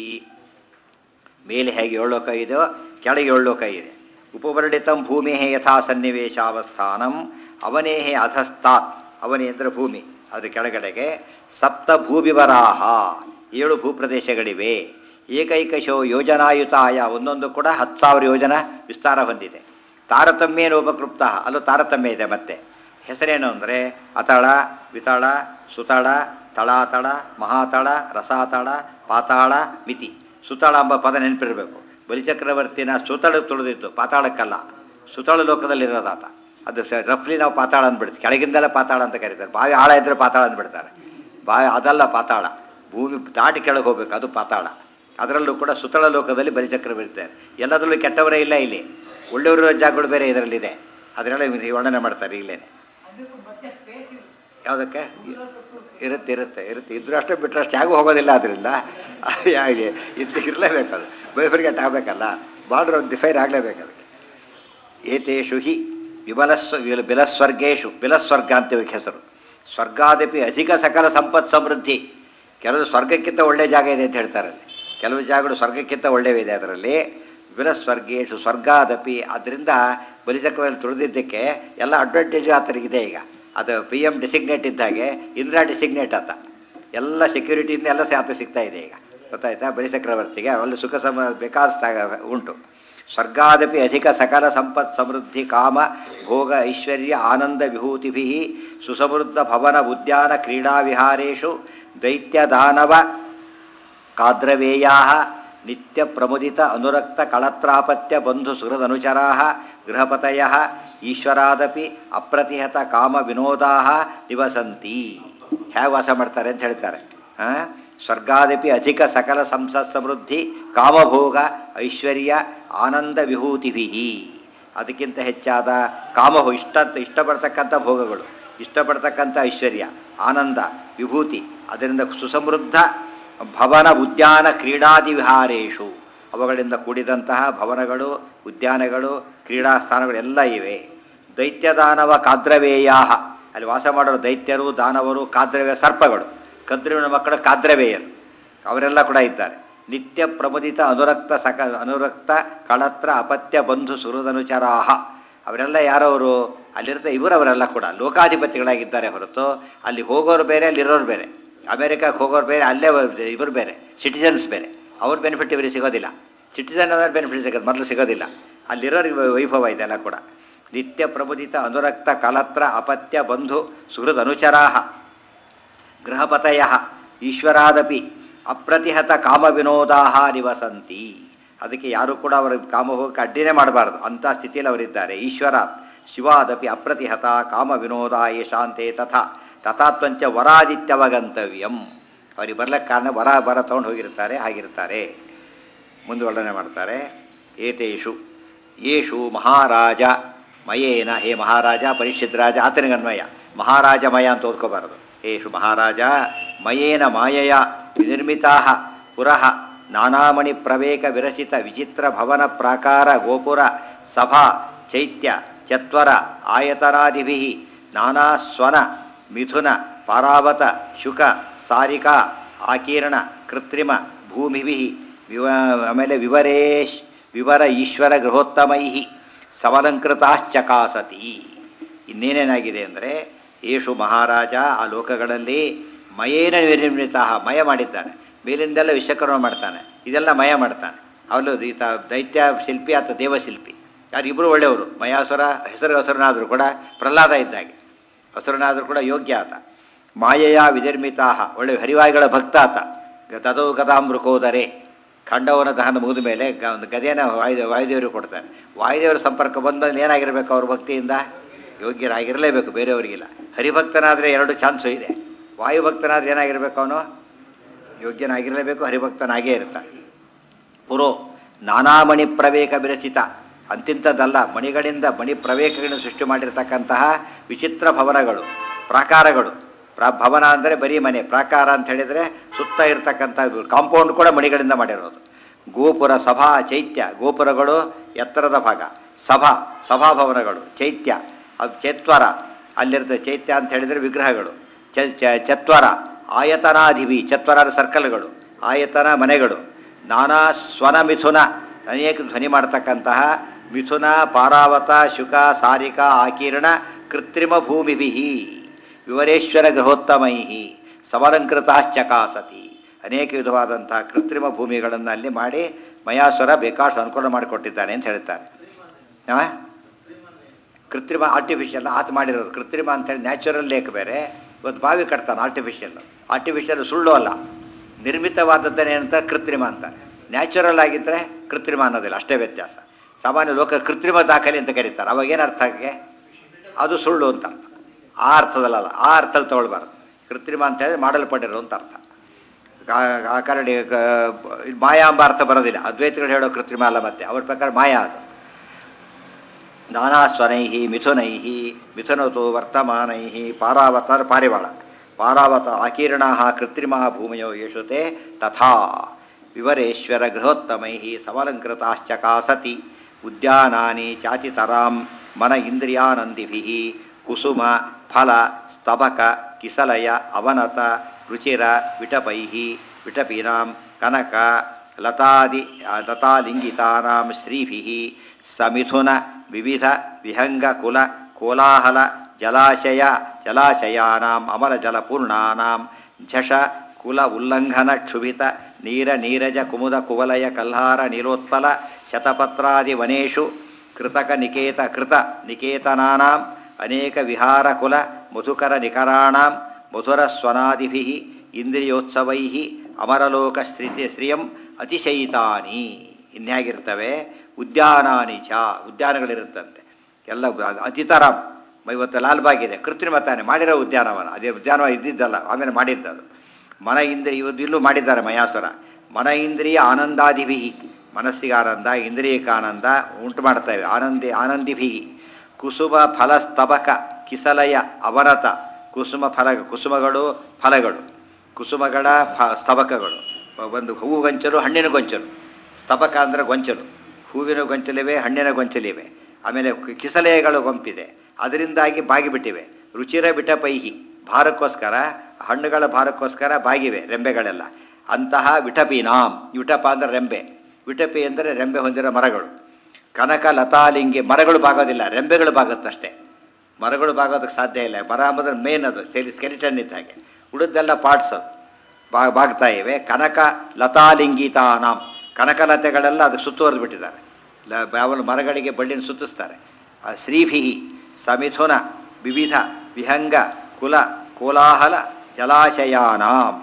S1: ಮೇಲೆ ಹೇಗೆ ಏಳು ಲೋಕ ಇದೆಯೋ ಕೆಳಗೆ ಏಳು ಲೋಕ ಇದೆ ಉಪವರ್ಣಿತಂ ಭೂಮಿ ಯಥಾ ಸನ್ನಿವೇಶಾವಸ್ಥಾನಂ ಅವನೇ ಅಧಸ್ತಾತ್ ಅವನೇ ಅಂದರೆ ಭೂಮಿ ಅದ್ರ ಕೆಳಗಡೆಗೆ ಸಪ್ತ ಭೂವಿವರಾಹ ಏಳು ಭೂಪ್ರದೇಶಗಳಿವೆ ಏಕೈಕಶೋ ಯೋಜನಾಯುತಾಯ ಒಂದೊಂದು ಕೂಡ ಹತ್ತು ಸಾವಿರ ಯೋಜನ ವಿಸ್ತಾರ ಹೊಂದಿದೆ ತಾರತಮ್ಯೇನ ಉಪಕೃಪ್ತ ಅಲ್ಲೂ ತಾರತಮ್ಯ ಇದೆ ಮತ್ತೆ ಹೆಸರೇನು ಅಂದರೆ ಅತಳ ವಿತಳ ಸುತಳ ತಳಾತಳ ಮಹಾತಳ ರಸಾತಳ ಪಾತಾಳ ಮಿತಿ ಸುತಳ ಎಂಬ ಪದ ನೆನಪಿರಬೇಕು ಬಲಿಚಕ್ರವರ್ತಿನ ಸುತಳ ತುಳಿದಿತ್ತು ಪಾತಾಳಕ್ಕಲ್ಲ ಸುತಳ ಲೋಕದಲ್ಲಿರೋದಾತ ಅದು ರಫ್ಲಿ ನಾವು ಪಾತಾಳ ಅಂದ್ಬಿಡ್ತೀವಿ ಕೆಳಗಿಂದಲೇ ಪಾತಾಳ ಅಂತ ಕರೀತಾರೆ ಬಾವಿ ಆಳ ಇದ್ದರೆ ಪಾತಾಳ ಅಂದ್ಬಿಡ್ತಾರೆ ಬಾವಿ ಅದಲ್ಲ ಪಾತಾಳ ಭೂಮಿ ದಾಟಿ ಕೆಳಗೆ ಹೋಗ್ಬೇಕು ಅದು ಪಾತಾಳ ಅದರಲ್ಲೂ ಕೂಡ ಸುತಳ ಲೋಕದಲ್ಲಿ ಬಲಿಚಕ್ರವರ್ತಿದ್ದಾರೆ ಎಲ್ಲದರಲ್ಲೂ ಕೆಟ್ಟವರೇ ಇಲ್ಲ ಇಲ್ಲಿ ಒಳ್ಳೆಯವರು ಜಾಗಗಳು ಬೇರೆ ಇದರಲ್ಲಿದೆ ಅದನ್ನೆಲ್ಲ ಇವ್ರು ವರ್ಣನೆ ಮಾಡ್ತಾರೆ ಇಲ್ಲೇನೆ
S2: ಅದಕ್ಕೂ ಮತ್ತೆ ಸ್ಪೇಸ್
S1: ಯಾವುದಕ್ಕೆ ಇರುತ್ತೆ ಇರುತ್ತೆ ಇರುತ್ತೆ ಇದ್ರೂ ಅಷ್ಟೇ ಬಿಟ್ಟರೆ ಅಷ್ಟು ಯಾಗೂ ಹೋಗೋದಿಲ್ಲ ಅದರಿಂದ ಯಾಕೆ ಇದು ಇರಲೇಬೇಕು ಅದು ಬೈಫರ್ಗೆಟ್ ಆಗಬೇಕಲ್ಲ ಬಾರ್ಡ್ರ್ ಒಂದು ಡಿಫೈನ್ ಆಗಲೇಬೇಕು ಅದಕ್ಕೆ ಏತೇಷು ಹಿ ವಿಮಲಸ್ವ ವಿಲ- ಬಿಲಸ್ವರ್ಗೇಶು ಬಿಲಸ್ವರ್ಗ ಅಂತ ಇವಕ್ಕೆ ಹೆಸರು ಸ್ವರ್ಗಾದಪಿ ಅಧಿಕ ಸಕಲ ಸಂಪತ್ ಸಮೃದ್ಧಿ ಕೆಲವು ಸ್ವರ್ಗಕ್ಕಿಂತ ಒಳ್ಳೆಯ ಜಾಗ ಇದೆ ಅಂತ ಹೇಳ್ತಾರೆ ಅಲ್ಲಿ ಕೆಲವು ಜಾಗಗಳು ಸ್ವರ್ಗಕ್ಕಿಂತ ಒಳ್ಳೆಯವಿದೆ ಅದರಲ್ಲಿ ವಿಲಸ್ವರ್ಗೇಶು ಸ್ವರ್ಗಾದಪಿ ಅದರಿಂದ ಬಲಿಚಕ್ರದಲ್ಲಿ ತುಳಿದಿದ್ದಕ್ಕೆ ಎಲ್ಲ ಅಡ್ವಾಂಟೇಜು ಆತನಿಗಿದೆ ಈಗ ಅದು ಪಿ ಎಮ್ ಡಿಸಿಗ್ನೇಟ್ ಇದ್ದಾಗೆ ಇಂದಿರಾ ಡಿಸಿಗ್ನೇಟ್ ಆತ ಎಲ್ಲ ಸೆಕ್ಯೂರಿಟಿಯಿಂದ ಎಲ್ಲ ಆತ ಸಿಗ್ತಾ ಇದೆ ಈಗ ಗೊತ್ತಾಯ್ತಾ ಬಲಿಚಕ್ರವರ್ತಿಗೆ ಅಲ್ಲಿ ಸುಖ ಸಮ ಬೇಕಾದ ಸ- ಉಂಟು ಸ್ವರ್ಗಾದಪಿ ಅಧಿಕ ಸಕಲ ಸಂಪತ್ ಸಮೃದ್ಧಿ ಕಾಮ ಭೋಗ ಐಶ್ವರ್ಯ ಆನಂದ ವಿಭೂತಿಭಿ ಸುಸಮೃದ್ಧ ಭವನ ಉದ್ಯಾನ ಕ್ರೀಡಾ ವಿಹಾರೇಶು ದೈತ್ಯ ದಾನವ ಕಾದ್ರವೇಯಾ ನಿತ್ಯ ಪ್ರಮುದಿತ ಅನುರಕ್ತ ಕಳತ್ರಾಪತ್ಯ ಬಂಧು ಸುಹೃದನುಚರಾ ಗೃಹಪತಯ ಈಶ್ವರಾದಪಿ ಅಪ್ರತಿಹತ ಕಾಮ ವಿನೋದಾ ನಿವಸಂತಿ ಹೇಗೆ ವಾಸ ಮಾಡ್ತಾರೆ ಅಂತ ಹೇಳ್ತಾರೆ ಆ? ಸ್ವರ್ಗಾದಪಿ ಅಧಿಕ ಸಕಲ ಸಂಸ ಸಮೃದ್ಧಿ ಕಾಮಭೋಗ ಐಶ್ವರ್ಯ ಆನಂದ ವಿಭೂತಿಭಿ ಅದಕ್ಕಿಂತ ಹೆಚ್ಚಾದ ಕಾಮಭೋ ಇಷ್ಟ ಇಷ್ಟಪಡ್ತಕ್ಕಂಥ ಭೋಗಗಳು ಇಷ್ಟಪಡ್ತಕ್ಕಂಥ ಐಶ್ವರ್ಯ ಆನಂದ ವಿಭೂತಿ ಅದರಿಂದ ಸುಸಮೃದ್ಧ ಭವನ ಉದ್ಯಾನ ಕ್ರೀಡಾದಿ ವಿಹಾರೇಶು ಅವುಗಳಿಂದ ಕೂಡಿದಂತಹ ಭವನಗಳು ಉದ್ಯಾನಗಳು ಕ್ರೀಡಾ ಸ್ಥಾನಗಳೆಲ್ಲ ಇವೆ ದೈತ್ಯದಾನವ ಕಾದ್ರವೇಯಾ ಅಲ್ಲಿ ವಾಸ ಮಾಡೋರು ದೈತ್ಯರು ದಾನವರು ಕಾದ್ರವೇಯ ಸರ್ಪಗಳು ಕದ್ರಿನ ಮಕ್ಕಳು ಕಾದ್ರವೇಯರು ಅವರೆಲ್ಲ ಕೂಡ ಇದ್ದಾರೆ ನಿತ್ಯ ಪ್ರಮುದಿತ ಅನುರಕ್ತ ಸಕ ಅನುರಕ್ತ ಕಳತ್ರ ಅಪತ್ಯ ಬಂಧು ಸುಹೃದನುಚರಾಹ ಅವರೆಲ್ಲ ಯಾರವರು ಅಲ್ಲಿರ್ತ ಇವರವರೆಲ್ಲ ಕೂಡ ಲೋಕಾಧಿಪತಿಗಳಾಗಿದ್ದಾರೆ ಹೊರತು ಅಲ್ಲಿ ಹೋಗೋರು ಬೇರೆ ಅಲ್ಲಿರೋರು ಬೇರೆ ಅಮೇರಿಕಕ್ಕೆ ಹೋಗೋರು ಬೇರೆ ಅಲ್ಲೇ ಇವರು ಬೇರೆ ಸಿಟಿಜನ್ಸ್ ಬೇರೆ ಅವ್ರ ಬೆನಿಫಿಟ್ ಇವರಿಗೆ ಸಿಗೋದಿಲ್ಲ ಸಿಟಿಜನ್ ಅದರ ಬೆನಿಫಿಟ್ ಸಿಗೋದು ಮೊದಲು ಸಿಗೋದಿಲ್ಲ ಅಲ್ಲಿರೋರಿಗೆ ವೈಭವ ಇದೆಲ್ಲ ಕೂಡ ನಿತ್ಯ ಪ್ರಬುದಿತ ಅನುರಕ್ತ ಕಲತ್ರ ಅಪತ್ಯ ಬಂಧು ಸುಹೃದ್ ಅನುಚರಾಹ ಗೃಹಪತಯ ಈಶ್ವರಾದಪಿ ಅಪ್ರತಿಹತ ಕಾಮ ವಿನೋದಾ ನಿವಸಂತಿ ಅದಕ್ಕೆ ಯಾರು ಕೂಡ ಅವರ ಕಾಮಭೋಗಕ್ಕೆ ಅಡ್ಡಿನೇ ಮಾಡಬಾರ್ದು ಅಂಥ ಸ್ಥಿತಿಯಲ್ಲಿ ಅವರಿದ್ದಾರೆ ಈಶ್ವರಾತ್ ಶಿವಾದಪಿ ಅಪ್ರತಿಹತ ಕಾಮ ವಿನೋದ ಯಶಾಂತೆ ತಥಾ ತಥಾತ್ವಂಚ ವರಾದಿತ್ಯವಗಂತವ್ಯಂ ಅವ್ರಿಗೆ ಬರ್ಲಿಕ್ಕೆ ಕಾರಣ ವರ ವರ ತೊಗೊಂಡು ಹೋಗಿರ್ತಾರೆ ಆಗಿರ್ತಾರೆ ಮುಂದುವರ್ಣನೆ ಮಾಡ್ತಾರೆ ಏತೇಷು ಯೇಷು ಮಹಾರಾಜ ಮಯೇನ ಹೇ ಮಹಾರಾಜ ಪರೀಕ್ಷಿತ್ ರಾಜ ಆತನಿಗನ್ವಯ ಮಹಾರಾಜ ಮಯ ಅಂತ ಓದ್ಕೋಬಾರದು ಏಷು ಮಹಾರಾಜ ಮಯೇನ ಮಾಯಯ ವಿನಿರ್ಮಿತಾ ಪುರಃ ನಾನಾಮಣಿ ಪ್ರವೇಕ ವಿರಚಿತ ವಿಚಿತ್ರ ಭವನ ಪ್ರಾಕಾರ ಗೋಪುರ ಸಭಾ ಚೈತ್ಯ ಚತ್ವರ ಆಯತನಾದಿಭಿ ನಾನಾ ಸ್ವನ ಮಿಥುನ ಪಾರಾವತ ಶುಕ ಸಾರಿಕಾ ಆಕೀರ್ಣ ಕೃತ್ರಿಮ ಭೂಮಿಭಿ ವಿವ ಆಮೇಲೆ ವಿವರೇಶ್ ವಿವರ ಈಶ್ವರ ಗೃಹೋತ್ತಮೈ ಸಮಲಂಕೃತಾಶ್ಚಕಾಸತಿ ಇನ್ನೇನೇನಾಗಿದೆ ಅಂದರೆ ಯೇಷು ಮಹಾರಾಜ ಆ ಲೋಕಗಳಲ್ಲಿ ಮಯೇನ ನಿರ್ಮಿತ ಮಯ ಮಾಡಿದ್ದಾನೆ ಮೇಲಿಂದೆಲ್ಲ ವಿಶ್ವಕರ್ಮ ಮಾಡ್ತಾನೆ ಇದೆಲ್ಲ ಮಯ ಮಾಡ್ತಾನೆ ಅವನು ಈತ ದೈತ್ಯ ಶಿಲ್ಪಿ ಆತ ದೇವಶಿಲ್ಪಿ ಯಾರು ಇಬ್ಬರು ಒಳ್ಳೆಯವರು ಮಯಾಸುರ ಹೆಸರು ಹೆಸರನಾದರೂ ಕೂಡ ಪ್ರಹ್ಲಾದ ಇದ್ದಾಗೆ ಹಸುರನಾದರೂ ಕೂಡ ಯೋಗ್ಯ ಆತ ಮಾಯೆಯ ವಿನಿರ್ಮಿತಾ ಒಳ್ಳೆ ಹರಿವಾಯುಗಳ ಭಕ್ತ ಆತ ತದೋ ಗದಾಮೃಕೋದರೆ ಖಂಡವನ ದಹನ ಮುಗಿದ ಮೇಲೆ ಗ ಒಂದು ಗದೆನ ವಾಯು ವಾಯುದೇವರು ಕೊಡ್ತಾನೆ ವಾಯುದೇವರ ಸಂಪರ್ಕ ಬಂದ್ಮೇಲೆ ಏನಾಗಿರಬೇಕು ಅವ್ರ ಭಕ್ತಿಯಿಂದ ಯೋಗ್ಯರಾಗಿರಲೇಬೇಕು ಬೇರೆಯವರಿಗಿಲ್ಲ ಹರಿಭಕ್ತನಾದರೆ ಎರಡು ಚಾನ್ಸು ಇದೆ ವಾಯುಭಕ್ತನಾದ್ರೆ ಏನಾಗಿರಬೇಕು ಅವನು ಯೋಗ್ಯನಾಗಿರಲೇಬೇಕು ಹರಿಭಕ್ತನಾಗೇ ಇರ್ತಾನೆ ಪುರೋ ನಾನಾ ಮಣಿ ಪ್ರವೇಕ ವಿರಚಿತ ಅಂತಿಂಥದ್ದಲ್ಲ ಮಣಿಗಳಿಂದ ಮಣಿ ಪ್ರವೇಕಗಳನ್ನು ಸೃಷ್ಟಿ ಮಾಡಿರ್ತಕ್ಕಂತಹ ವಿಚಿತ್ರ ಭವನಗಳು ಪ್ರಾಕಾರಗಳು ಪ್ರ ಭವನ ಅಂದರೆ ಬರೀ ಮನೆ ಪ್ರಾಕಾರ ಅಂತ ಹೇಳಿದರೆ ಸುತ್ತ ಇರತಕ್ಕಂಥ ಕಾಂಪೌಂಡ್ ಕೂಡ ಮಣಿಗಳಿಂದ ಮಾಡಿರೋದು ಗೋಪುರ ಸಭಾ ಚೈತ್ಯ ಗೋಪುರಗಳು ಎತ್ತರದ ಭಾಗ ಸಭಾ ಸಭಾಭವನಗಳು ಚೈತ್ಯ ಅದು ಚತ್ವರ ಅಲ್ಲಿರ್ತದೆ ಚೈತ್ಯ ಅಂತ ಹೇಳಿದರೆ ವಿಗ್ರಹಗಳು ಚ ಚ- ಚತ್ವರ ಆಯತನಾಧಿವಿ ಚತ್ವರ ಸರ್ಕಲ್ಗಳು ಆಯತನ ಮನೆಗಳು ನಾನಾ ಸ್ವನ ಮಿಥುನ ಅನೇಕ ಧ್ವನಿ ಮಾಡ್ತಕ್ಕಂತಹ ಮಿಥುನ ಪಾರಾವತ ಶುಕ ಸಾರಿಕ ಆಕೀರ್ಣ ಕೃತ್ರಿಮ ಭೂಮಿಭಿ ವಿವರೇಶ್ವರ ಗೃಹೋತ್ತಮೈ ಸಮಲಂಕೃತಾಶ್ಚಕಾಸತಿ ಅನೇಕ ವಿಧವಾದಂತಹ ಕೃತ್ರಿಮ ಭೂಮಿಗಳನ್ನು ಅಲ್ಲಿ ಮಾಡಿ ಮಯಾಸುರ ಬೇಕಾಷ್ಟು ಅನುಕೂಲ ಮಾಡಿಕೊಟ್ಟಿದ್ದಾನೆ ಅಂತ ಹೇಳ್ತಾರೆ ಆ? ಕೃತ್ರಿಮ ಆರ್ಟಿಫಿಷಿಯಲ್ ಆತ ಮಾಡಿರೋದು ಕೃತ್ರಿಮ ಅಂತೇಳಿ ನ್ಯಾಚುರಲ್ ಲೇಕ್ ಬೇರೆ ಇವತ್ತು ಬಾವಿ ಕಟ್ತಾನೆ ಆರ್ಟಿಫಿಷಿಯಲ್ ಆರ್ಟಿಫಿಷಿಯಲ್ ಸುಳ್ಳು ಅಲ್ಲ ನಿರ್ಮಿತವಾದದ್ದನ್ನೇ ಅಂತ ಕೃತ್ರಿಮ ಅಂತಾರೆ ನ್ಯಾಚುರಲ್ ಆಗಿದ್ದರೆ ಕೃತ್ರಿಮ ಅನ್ನೋದಿಲ್ಲ ಅಷ್ಟೇ ವ್ಯತ್ಯಾಸ ಸಾಮಾನ್ಯ ಲೋಕ ಕೃತ್ರಿಮ ದಾಖಲೆ ಅಂತ ಕರೀತಾರೆ ಅವಾಗ ಏನು ಅರ್ಥ ಆಗಿ ಅದು ಸುಳ್ಳು ಅಂತ ಅರ್ಥ ಆ ಅರ್ಥದಲ್ಲಲ್ಲ ಆ ಅರ್ಥದಲ್ಲಿ ತಗೊಳ್ಬಾರ್ದು ಕೃತ್ರಿಮ ಅಂತ ಹೇಳಿದ್ರೆ ಮಾಡಲ್ಪಟ್ಟಿರೋ ಅಂತ ಅರ್ಥ ಆ- ಆ ಕಾರಣ ಗ- ಮಾಯಾ ಎಂಬ ಅರ್ಥ ಬರೋದಿಲ್ಲ ಅದ್ವೈತಗಳು ಹೇಳೋ ಕೃತ್ರಿಮ ಅಲ್ಲ ಮತ್ತೆ ಅವ್ರ ಪ್ರಕಾರ ಮಾಯಾ ಅದು ನಾನಾಸ್ವನೈ ಮಿಥುನೈ ಮಿಥುನತು ವರ್ತಮಾನೈ ಪಾರಾವತ ಪಾರಿವಾಳ ಪಾರಾವತ ಆಕೀರ್ಣಾ ಕೃತ್ರಿಮಾ ಭೂಮಯೋ ಯೇಷುತೆ ತಥಾ ವಿವರೇಶ್ವರ ಗೃಹೋತ್ತಮೈ ಸಮಲಂಕೃತಾಶ್ಚಕಾಸತಿ ಉದ್ಯಾನಾನಿ ಚಾತಿತರಾಂ ಮನ ಇಂದ್ರಿಯಾನಂದಿಭಿ ಕುಸುಮ ಫಲ ಸ್ತಬಕ ಕಿಸಲಯ ಅವನತ ರುಚಿರ ವಿಟಪೈ ವಿಟಪೀನಾಂ ಕನಕ ಲತಾದಿ ಲತಾಲಿಂಗಿತಾನಾಂ ಶ್ರೀಭಿಃ ಸಮಿಥುನ ವಿವಿಧ ವಿಹಂಗ ಕುಲ ಕೋಲಾಹಲ ಜಲಾಶಯ ಜಲಾಶಯಾನಾಂ ಅಮಲ ಜಲಪೂರ್ಣಾನಾಂ ಝಷ ಕುಲ ಉಲ್ಲಂಘನ ಕ್ಷುಭಿತ ನೀರ ನೀರಜ ಕುಮುದ ಕುವಲಯ ಕಲ್ಹಾರ ನೀಲೋತ್ಪಲ ಶತಪತ್ರಾದಿ ವನೇಷು ಕೃತಕ ನಿಕೇತ ಕೃತ ನಿಕೇತನಾನಾಂ ಅನೇಕ ವಿಹಾರ ಕುಲ ಮಧುಕರ ನಿಕರಾಣಾಂ ಮಧುರ ಸ್ವನಾದಿಭಿ ಇಂದ್ರಿಯೋತ್ಸವೈ ಅಮರಲೋಕ ಸ್ಥಿತಿ ಶ್ರಿಯಂ ಅತಿಶಯಿತಾನಿ ಇನ್ಯಾಗಿರ್ತವೆ ಉದ್ಯಾನಾನಿ ಚ ಉದ್ಯಾನಗಳಿರುತ್ತಂತೆ ಎಲ್ಲ ಅತಿತರಾಮ್ ಇವತ್ತು ಲಾಲ್ಬಾಗ್ ಇದೆ ಕೃತ್ರಿಮ ತಾನೆ ಮಾಡಿರೋ ಉದ್ಯಾನವನ ಅದೇ ಉದ್ಯಾನವನ ಇದ್ದಿದ್ದಲ್ಲ ಆಮೇಲೆ ಮಾಡಿದ್ದದು ಮನ ಇಂದ್ರಿಯ ಇವತ್ತು ಇಲ್ಲೂ ಮಾಡಿದ್ದಾರೆ ಮಯಾಸುರ ಮನ ಇಂದ್ರಿಯ ಆನಂದಾದಿಭಿ ಮನಸ್ಸಿಗೆ ಆನಂದ ಇಂದ್ರಿಯಕ್ಕೆ ಆನಂದ ಉಂಟು ಮಾಡ್ತೇವೆ ಆನಂದಿ ಆನಂದಿಭಿ ಕುಸುಮ ಫಲ ಸ್ತಬಕ ಕಿಸಲಯ ಅವನತ ಕುಸುಮ ಫಲ ಕುಸುಮಗಳು ಫಲಗಳು ಕುಸುಮಗಳ ಫ ಸ್ತಬಕಗಳು ಒಂದು ಹೂವು ಗೊಂಚಲು ಹಣ್ಣಿನ ಗೊಂಚಲು ಸ್ತಬಕ ಅಂದರೆ ಗೊಂಚಲು ಹೂವಿನ ಗೊಂಚಲಿವೆ ಹಣ್ಣಿನ ಗೊಂಚಲಿವೆ ಆಮೇಲೆ ಕಿ- ಕಿಸಲೆಗಳು ಗೊಂಪಿದೆ ಅದರಿಂದಾಗಿ ಬಾಗಿಬಿಟ್ಟಿವೆ ರುಚಿರ ಬಿಟ ಪೈಹಿ ಭಾರಕ್ಕೋಸ್ಕರ ಹಣ್ಣುಗಳ ಭಾರಕ್ಕೋಸ್ಕರ ಬಾಗಿವೆ ರೆಂಬೆಗಳೆಲ್ಲ ಅಂತಹ ವಿಟಪೀನಾಂ ವಿಟಪ ಅಂದರೆ ರೆಂಬೆ ವಿಟಪಿ ಅಂದರೆ ರೆಂಬೆ ಹೊಂದಿರೋ ಮರಗಳು ಕನಕ ಲತಾಲಿಂಗಿ ಮರಗಳು ಬಾಗೋದಿಲ್ಲ ರೆಂಬೆಗಳು ಬಾಗುತ್ತಷ್ಟೇ ಮರಗಳು ಬಾಗೋದಕ್ಕೆ ಸಾಧ್ಯ ಇಲ್ಲ ಮರ ಅಂಬುದ್ರೆ ಮೇನ್ ಅದು ಸೆಲಿ ಸ್ಕೆಲಿಟನ್ ಇದ್ದ ಹಾಗೆ ಉಳಿದೆಲ್ಲ ಪಾರ್ಟ್ಸ್ ಅದು ಬಾ ಬಾಗ್ತಾ ಇವೆ ಕನಕ ಲತಾಲಿಂಗಿತಾನಾಂ ಕನಕಲತೆಗಳೆಲ್ಲ ಅದಕ್ಕೆ ಸುತ್ತುವರೆದು ಬಿಟ್ಟಿದ್ದಾರೆ ಲ ಯಾವನು ಮರಗಳಿಗೆ ಬಳ್ಳಿನ ಸುತ್ತಿಸ್ತಾರೆ ಆ ಶ್ರೀಭಿ ಸಮಿಥುನ ವಿವಿಧ ವಿಹಂಗ ಕುಲ ಕೋಲಾಹಲ ಜಲಾಶಯಾನಾಂ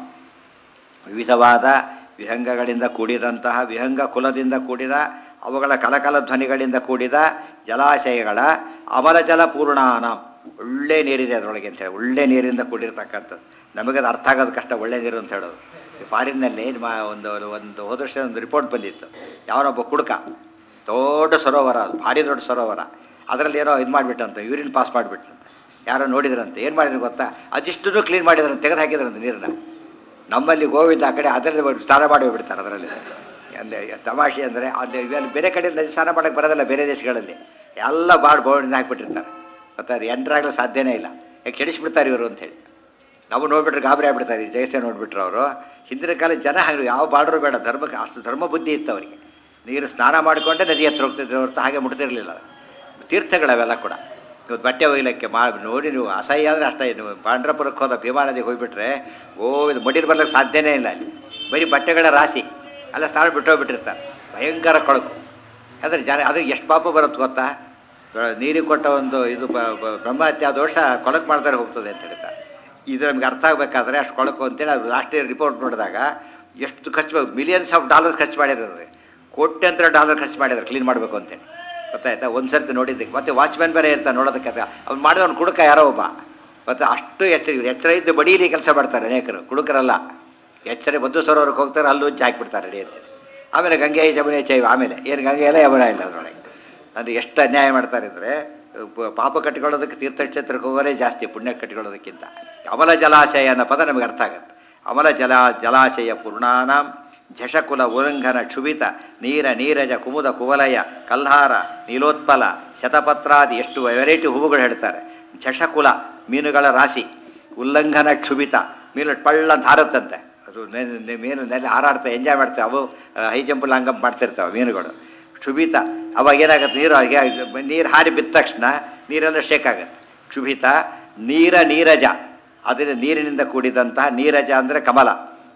S1: ವಿವಿಧವಾದ ವಿಹಂಗಗಳಿಂದ ಕೂಡಿದಂತಹ ವಿಹಂಗ ಕುಲದಿಂದ ಕೂಡಿದ ಅವುಗಳ ಕಲಕಲ ಧ್ವನಿಗಳಿಂದ ಕೂಡಿದ ಜಲಾಶಯಗಳ ಅಮಲ ಜಲ ಪೂರ್ಣಾನ ಒಳ್ಳೆ ನೀರಿದೆ ಅದರೊಳಗೆ ಅಂತ ಹೇಳಿ ಒಳ್ಳೆ ನೀರಿಂದ ಕೂಡಿರ್ತಕ್ಕಂಥದ್ದು ನಮಗದು ಅರ್ಥ ಆಗೋದು ಕಷ್ಟ ಒಳ್ಳೆ ನೀರು ಅಂತ ಹೇಳೋದು ಫಾರಿನ್ನಲ್ಲಿ ಮ- ಒಂದು ಒಂದು ಹೋದ ವರ್ಷ ಒಂದು ರಿಪೋರ್ಟ್ ಬಂದಿತ್ತು ಯಾವನೊಬ್ಬ ಕುಡುಕ ದೊಡ್ಡ ಸರೋವರ ಅದು ಭಾರಿ ದೊಡ್ಡ ಸರೋವರ ಅದರಲ್ಲಿ ಏನೋ ಇದು ಮಾಡಿಬಿಟ್ಟಂತೆ ಯೂರಿನ್ ಪಾಸ್ ಮಾಡಿಬಿಟ್ಟಂತೆ ಯಾರೋ ನೋಡಿದ್ರಂತೆ ಏನು ಮಾಡಿದ್ರು ಗೊತ್ತಾ ಅದಿಷ್ಟನ್ನು ಕ್ಲೀನ್ ಮಾಡಿದ್ರಂತೆ ತೆಗೆದು ಹಾಕಿದ್ರಂತೆ ನೀರನ್ನ ನಮ್ಮಲ್ಲಿ ಗೋವಿಂದ ಆ ಕಡೆ ಅದರಲ್ಲಿ ಸ್ನಾನ ಮಾಡಿ ಬಿಡ್ತಾರೆ ಅದರಲ್ಲಿ ಅಂದರೆ ತಮಾಷೆ ಅಂದರೆ ಅಲ್ಲಿ ಇವೆಲ್ಲ ಬೇರೆ ಕಡೆ ನದಿ ಸ್ನಾನ ಮಾಡೋಕ್ಕೆ ಬರೋದಿಲ್ಲ ಬೇರೆ ದೇಶಗಳಲ್ಲಿ ಎಲ್ಲ ಬಾಡ್ ಗೋವಿಂದ ಹಾಕಿಬಿಟ್ಟಿರ್ತಾರೆ ಮತ್ತು ಅದು ಎಂಟ್ರಾಗಲು ಸಾಧ್ಯನೇ ಇಲ್ಲ ಯಾಕೆ ಕೆಡಿಸ್ಬಿಡ್ತಾರೆ ಇವರು ಅಂತೇಳಿ ನಾವು ನೋಡ್ಬಿಟ್ರೆ ಗಾಬರಿ ಆಗ್ಬಿಡ್ತಾರೆ ಈ ಜಯಸೆ ನೋಡ್ಬಿಟ್ರು ಅವರು ಹಿಂದಿನ ಕಾಲ ಜನ ಹಾಗೆ ಯಾವ ಬಾರ್ಡ್ರು ಬೇಡ ಧರ್ಮಕ್ಕೆ ಅಷ್ಟು ಧರ್ಮ ಬುದ್ಧಿ ಇತ್ತು ಅವರಿಗೆ ನೀರು ಸ್ನಾನ ಮಾಡಿಕೊಂಡೇ ನದಿ ಹತ್ರ ಹೋಗ್ತಿದ್ರು ಹೊರತು ಹಾಗೆ ಮುಟ್ತಿರ್ಲಿಲ್ಲ ತೀರ್ಥಗಳವೆಲ್ಲ ಕೂಡ ಇವತ್ತು ಬಟ್ಟೆ ಒಯ್ಲಿಕ್ಕೆ ಮಾ ನೋಡಿ ನೀವು ಅಸಹ್ಯ ಅಂದರೆ ಅಷ್ಟೇ ನೀವು ಪಾಂಡ್ರಪುರಕ್ಕೆ ಹೋದ ಭೀಮಾ ನದಿಗೆ ಹೋಗ್ಬಿಟ್ರೆ ಓ ಇದು ಮಡಿಲು ಬರ್ಲಿಕ್ಕೆ ಸಾಧ್ಯನೇ ಇಲ್ಲ ಅಲ್ಲಿ ಬರೀ ಬಟ್ಟೆಗಳ ರಾಶಿ ಅಲ್ಲ ಸ್ನಾನ ಬಿಟ್ಟೋಗ್ಬಿಟ್ಟಿರ್ತಾರೆ ಭಯಂಕರ ಕೊಳಕು ಆದರೆ ಜನ ಅದು ಎಷ್ಟು ಪಾಪ ಬರುತ್ತೆ ಗೊತ್ತಾ ಬ- ನೀರಿಗೆ ಕೊಟ್ಟ ಒಂದು ಇದು ಬ- ಬ- ಬ್ರಹ್ಮಹತ್ಯೆ ದೋಷ ಕೊಳಕು ಮಾಡ್ತಾರೆ ಹೋಗ್ತದೆ ಅಂತ ಹೇಳ್ತಾರೆ ಇದು ನಮ್ಗೆ ಅರ್ಥ ಆಗಬೇಕಾದ್ರೆ ಅಷ್ಟು ಕೊಳಕು ಅಂತೇಳಿ ಅದು ಲಾಸ್ಟ್ ಇಯರ್ ರಿಪೋರ್ಟ್ ನೋಡಿದಾಗ ಎಷ್ಟು ಖರ್ಚು ಮಿಲಿಯನ್ಸ್ ಆಫ್ ಡಾಲರ್ಸ್ ಖರ್ಚು ಮಾಡಿದ್ದಾರೆ ಕೋಟ್ಯಂತರ ಡಾಲರ್ ಖರ್ಚು ಮಾಡಿದ್ದಾರೆ ಕ್ಲೀನ್ ಮಾಡಬೇಕು ಅಂತೇಳಿ ಗೊತ್ತಾಯ್ತಾ ಒಂದು ಸರ್ತಿ ನೋಡಿದ್ದಕ್ಕೆ ಮತ್ತೆ ವಾಚ್ಮ್ಯಾನ್ ಬೇರೆ ಇರ್ತಾನೆ ನೋಡೋದಕ್ಕೆ ಅದು ಅವ್ನು ಮಾಡಿದವನು ಕುಡುಕ ಯಾರೋ ಒಬ್ಬ ಮತ್ತು ಅಷ್ಟು ಎಚ್ಚರ ಎಚ್ಚರ ಇದ್ದು ಬಡೀಲಿ ಕೆಲಸ ಮಾಡ್ತಾರೆ ಅನೇಕರು ಕುಡುಕರಲ್ಲ ಎಚ್ಚರ ಬದ್ದು ಸರೋವರಕ್ಕೆ ಹೋಗ್ತಾರೆ ಅಲ್ಲೂ ಉಜ್ಜಿ ಹಾಕಿಬಿಡ್ತಾರೆ ರೆಡಿ ಅಂತ ಆಮೇಲೆ ಗಂಗೆ ಜಮುನೆ ಚೈವ ಆಮೇಲೆ ಏನು ಗಂಗೆ ಎಲ್ಲ ಯಮುನ ಇಲ್ಲ ಅದರೊಳಗೆ ಅಂದರೆ ಎಷ್ಟು ಅನ್ಯಾಯ ಮಾಡ್ತಾರೆ ಅಂದರೆ ಪಾಪ ಕಟ್ಟಿಕೊಳ್ಳೋದಕ್ಕೆ ತೀರ್ಥಕ್ಷೇತ್ರಕ್ಕೆ ಹೋಗೋದೇ ಜಾಸ್ತಿ ಪುಣ್ಯ ಕಟ್ಟಿಕೊಳ್ಳೋದಕ್ಕಿಂತ ಅಮಲ ಜಲಾಶಯ ಅನ್ನೋ ಪದ ನಮಗೆ ಅರ್ಥ ಆಗುತ್ತೆ ಅಮಲ ಜಲ ಜಲಾಶಯ ಪೂರ್ಣಾನಾಂ ಝಷಕುಲ ಉಲ್ಲಂಘನ ಕ್ಷುಭಿತ ನೀರ ನೀರಜ ಕುಮುದ ಕುವಲಯ ಕಲ್ಹಾರ ನೀಲೋತ್ಪಲ ಶತಪತ್ರಾದಿ ಎಷ್ಟು ವೆರೈಟಿ ಹೂವುಗಳು ಹೇಳ್ತಾರೆ ಝಷಕುಲ ಮೀನುಗಳ ರಾಶಿ ಉಲ್ಲಂಘನ ಕ್ಷುಭಿತ ಮೀನು ಪಳ್ಳ ಅಂತ ಹಾರುತ್ತಂತೆ ಅದು ನೆ- ನೆ- ಮೀನು ನೆಲೆ ಹಾರಾಡ್ತಾ ಎಂಜಾಯ್ ಮಾಡ್ತಾವೆ ಅವು ಹೈ ಜಂಪ್ ಲಾಂಗ್ ಜಂಪ್ ಮಾಡ್ತಿರ್ತಾವೆ ಮೀನುಗಳು ಕ್ಷುಭಿತ ಅವಾಗ ಏನಾಗುತ್ತೆ ನೀರು ಹಾಗೆ ನೀರು ಹಾರಿ ಬಿದ್ದ ತಕ್ಷಣ ನೀರೆಲ್ಲ ಶೇಕ್ ಆಗುತ್ತೆ ಕ್ಷುಭಿತ ನೀರ ನೀರಜ ಅದರಿಂದ ನೀರಿನಿಂದ ಕೂಡಿದಂತಹ ನೀರಜ ಅಂದರೆ ಕಮಲ